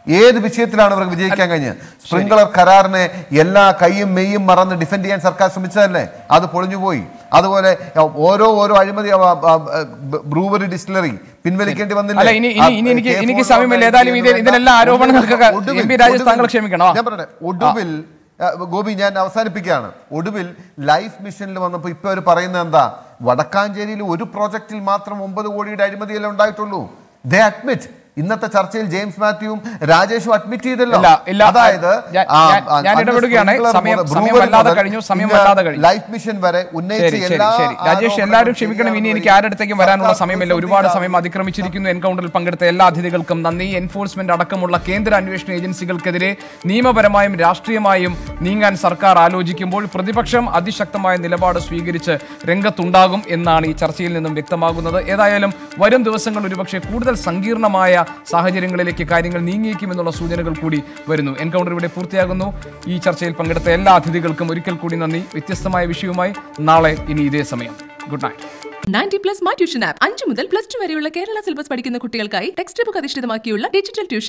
ഏത് വിഷയത്തിലാണ് ഇവർക്ക് വിജയിക്കാൻ കഴിഞ്ഞത് സ്പ്രിംഗ്ലർ കരാറിനെ എല്ലാ കൈയും മെയ്യും മറന്ന് ഡിഫെൻഡ് ചെയ്യാൻ സർക്കാർ ശ്രമിച്ചതല്ലേ അത് പൊളിഞ്ഞുപോയി അതുപോലെ അഹ്, ഓരോ ഓരോ അഴിമതി ബ്രൂവറി ഡിസ്റ്റിലറി പിൻവലിക്കേണ്ടി വന്നില്ല അല്ല, ഇനി- ഇനി- ഇനി എനിക്ക് എനിക്ക് സമയമില്ല. ഏതായാലും ഇതിൽ- ഇതിലെല്ലാം ആരോപണങ്ങൾക്കൊക്കെ എം പി രാജേഷ് താങ്കൾ ക്ഷമിക്കണം. ആ. ഞാൻ പറയട്ടെ ഒടുവിൽ ആ, ഗോപി ഞാൻ അവസാനിപ്പിക്കുകയാണ് ഒടുവിൽ ലൈഫ് മിഷനിൽ വന്നപ്പോൾ ഇപ്പൊ അവർ പറയുന്നത് എന്താ വടക്കാഞ്ചേരിയിൽ ഒരു പ്രോജക്റ്റിൽ മാത്രം ഒമ്പത് കോടിയുടെ അഴിമതിയല്ലേ ഉണ്ടായിട്ടുള്ളൂ ദേ അഡ്മിറ്റ് ഇന്നത്തെ ചർച്ചയിൽ ജെയിംസ് മാത്യുവും രാജേഷും അഡ്മിറ്റ് ചെയ്തല്ലോ ഇല്ല, ഇല്ല. അതായത് ഞാൻ- ആ, ഞാൻ- ആ, ഞാൻ അന്ന് ഇടപെടുകയാണ്. സ്പ്രിംഗ്ലർ സമയം- മുതൽ, സമയം ബ്രൂവറി വല്ലാതെ മുതൽ കഴിഞ്ഞു, സമയം ഇന്ന് വല്ലാതെ കഴിഞ്ഞു. ലൈഫ് മിഷൻ വരെ ഉന്നയിച്ച ശരി ശരി എല്ലാ ശരി രാജേഷ് എല്ലാവരും ആരോപണങ്ങളും ക്ഷമിക്കണം ഇനി എനിക്ക് ശരിയാണെന്ന് ആരുടെത്തേക്കും വരാനുള്ള സർക്കാർ സമയമില്ല ഒരുപാട് പ്രതിസന്ധിയിലാണ്. സമയം അതിക്രമിച്ചിരിക്കുന്നു എൻകൗണ്ടറിൽ പങ്കെടുത്ത എല്ലാ അതിഥികൾക്കും നന്ദി എൻഫോഴ്സ്മെന്റ് അടക്കമുള്ള കേന്ദ്ര അന്വേഷണ ഏജൻസികൾക്കെതിരെ നിയമപരമായും രാഷ്ട്രീയമായും നീങ്ങാൻ സർക്കാർ ആലോചിക്കുമ്പോൾ പ്രതിപക്ഷം അതിശക്തമായ നിലപാട് സ്വീകരിച്ച് രംഗത്തുണ്ടാകും എന്നാണ് ഈ ചർച്ചയിൽ നിന്നും വ്യക്തമാകുന്നത് ഏതായാലും വരും ദിവസങ്ങൾ ഒരുപക്ഷെ കൂടുതൽ സങ്കീർണമായ സാഹചര്യങ്ങളിലേക്ക് കാര്യങ്ങൾ നീങ്ങിയേക്കുമെന്നുള്ള സൂചനകൾ കൂടി വരുന്നു എൻകൗണ്ടർ ഇവിടെ പൂർത്തിയാകുന്നു ഈ ചർച്ചയിൽ പങ്കെടുത്ത എല്ലാ അതിഥികൾക്കും ഒരിക്കൽ കൂടി നന്ദി വ്യത്യസ്തമായ വിഷയവുമായി നാളെ ഇനി ഇതേ സമയം good night ninety plus my tuition app അഞ്ചു മുതൽ പ്ലസ് ടു വരെയുള്ള കേരള സിലബസ് പഠിക്കുന്ന കുട്ടികൾക്കായി ടെക്സ്റ്റ് ബുക്ക് അധിഷ്ഠിതമാക്കിയുള്ള ഡിജിറ്റൽ ട്യൂഷൻ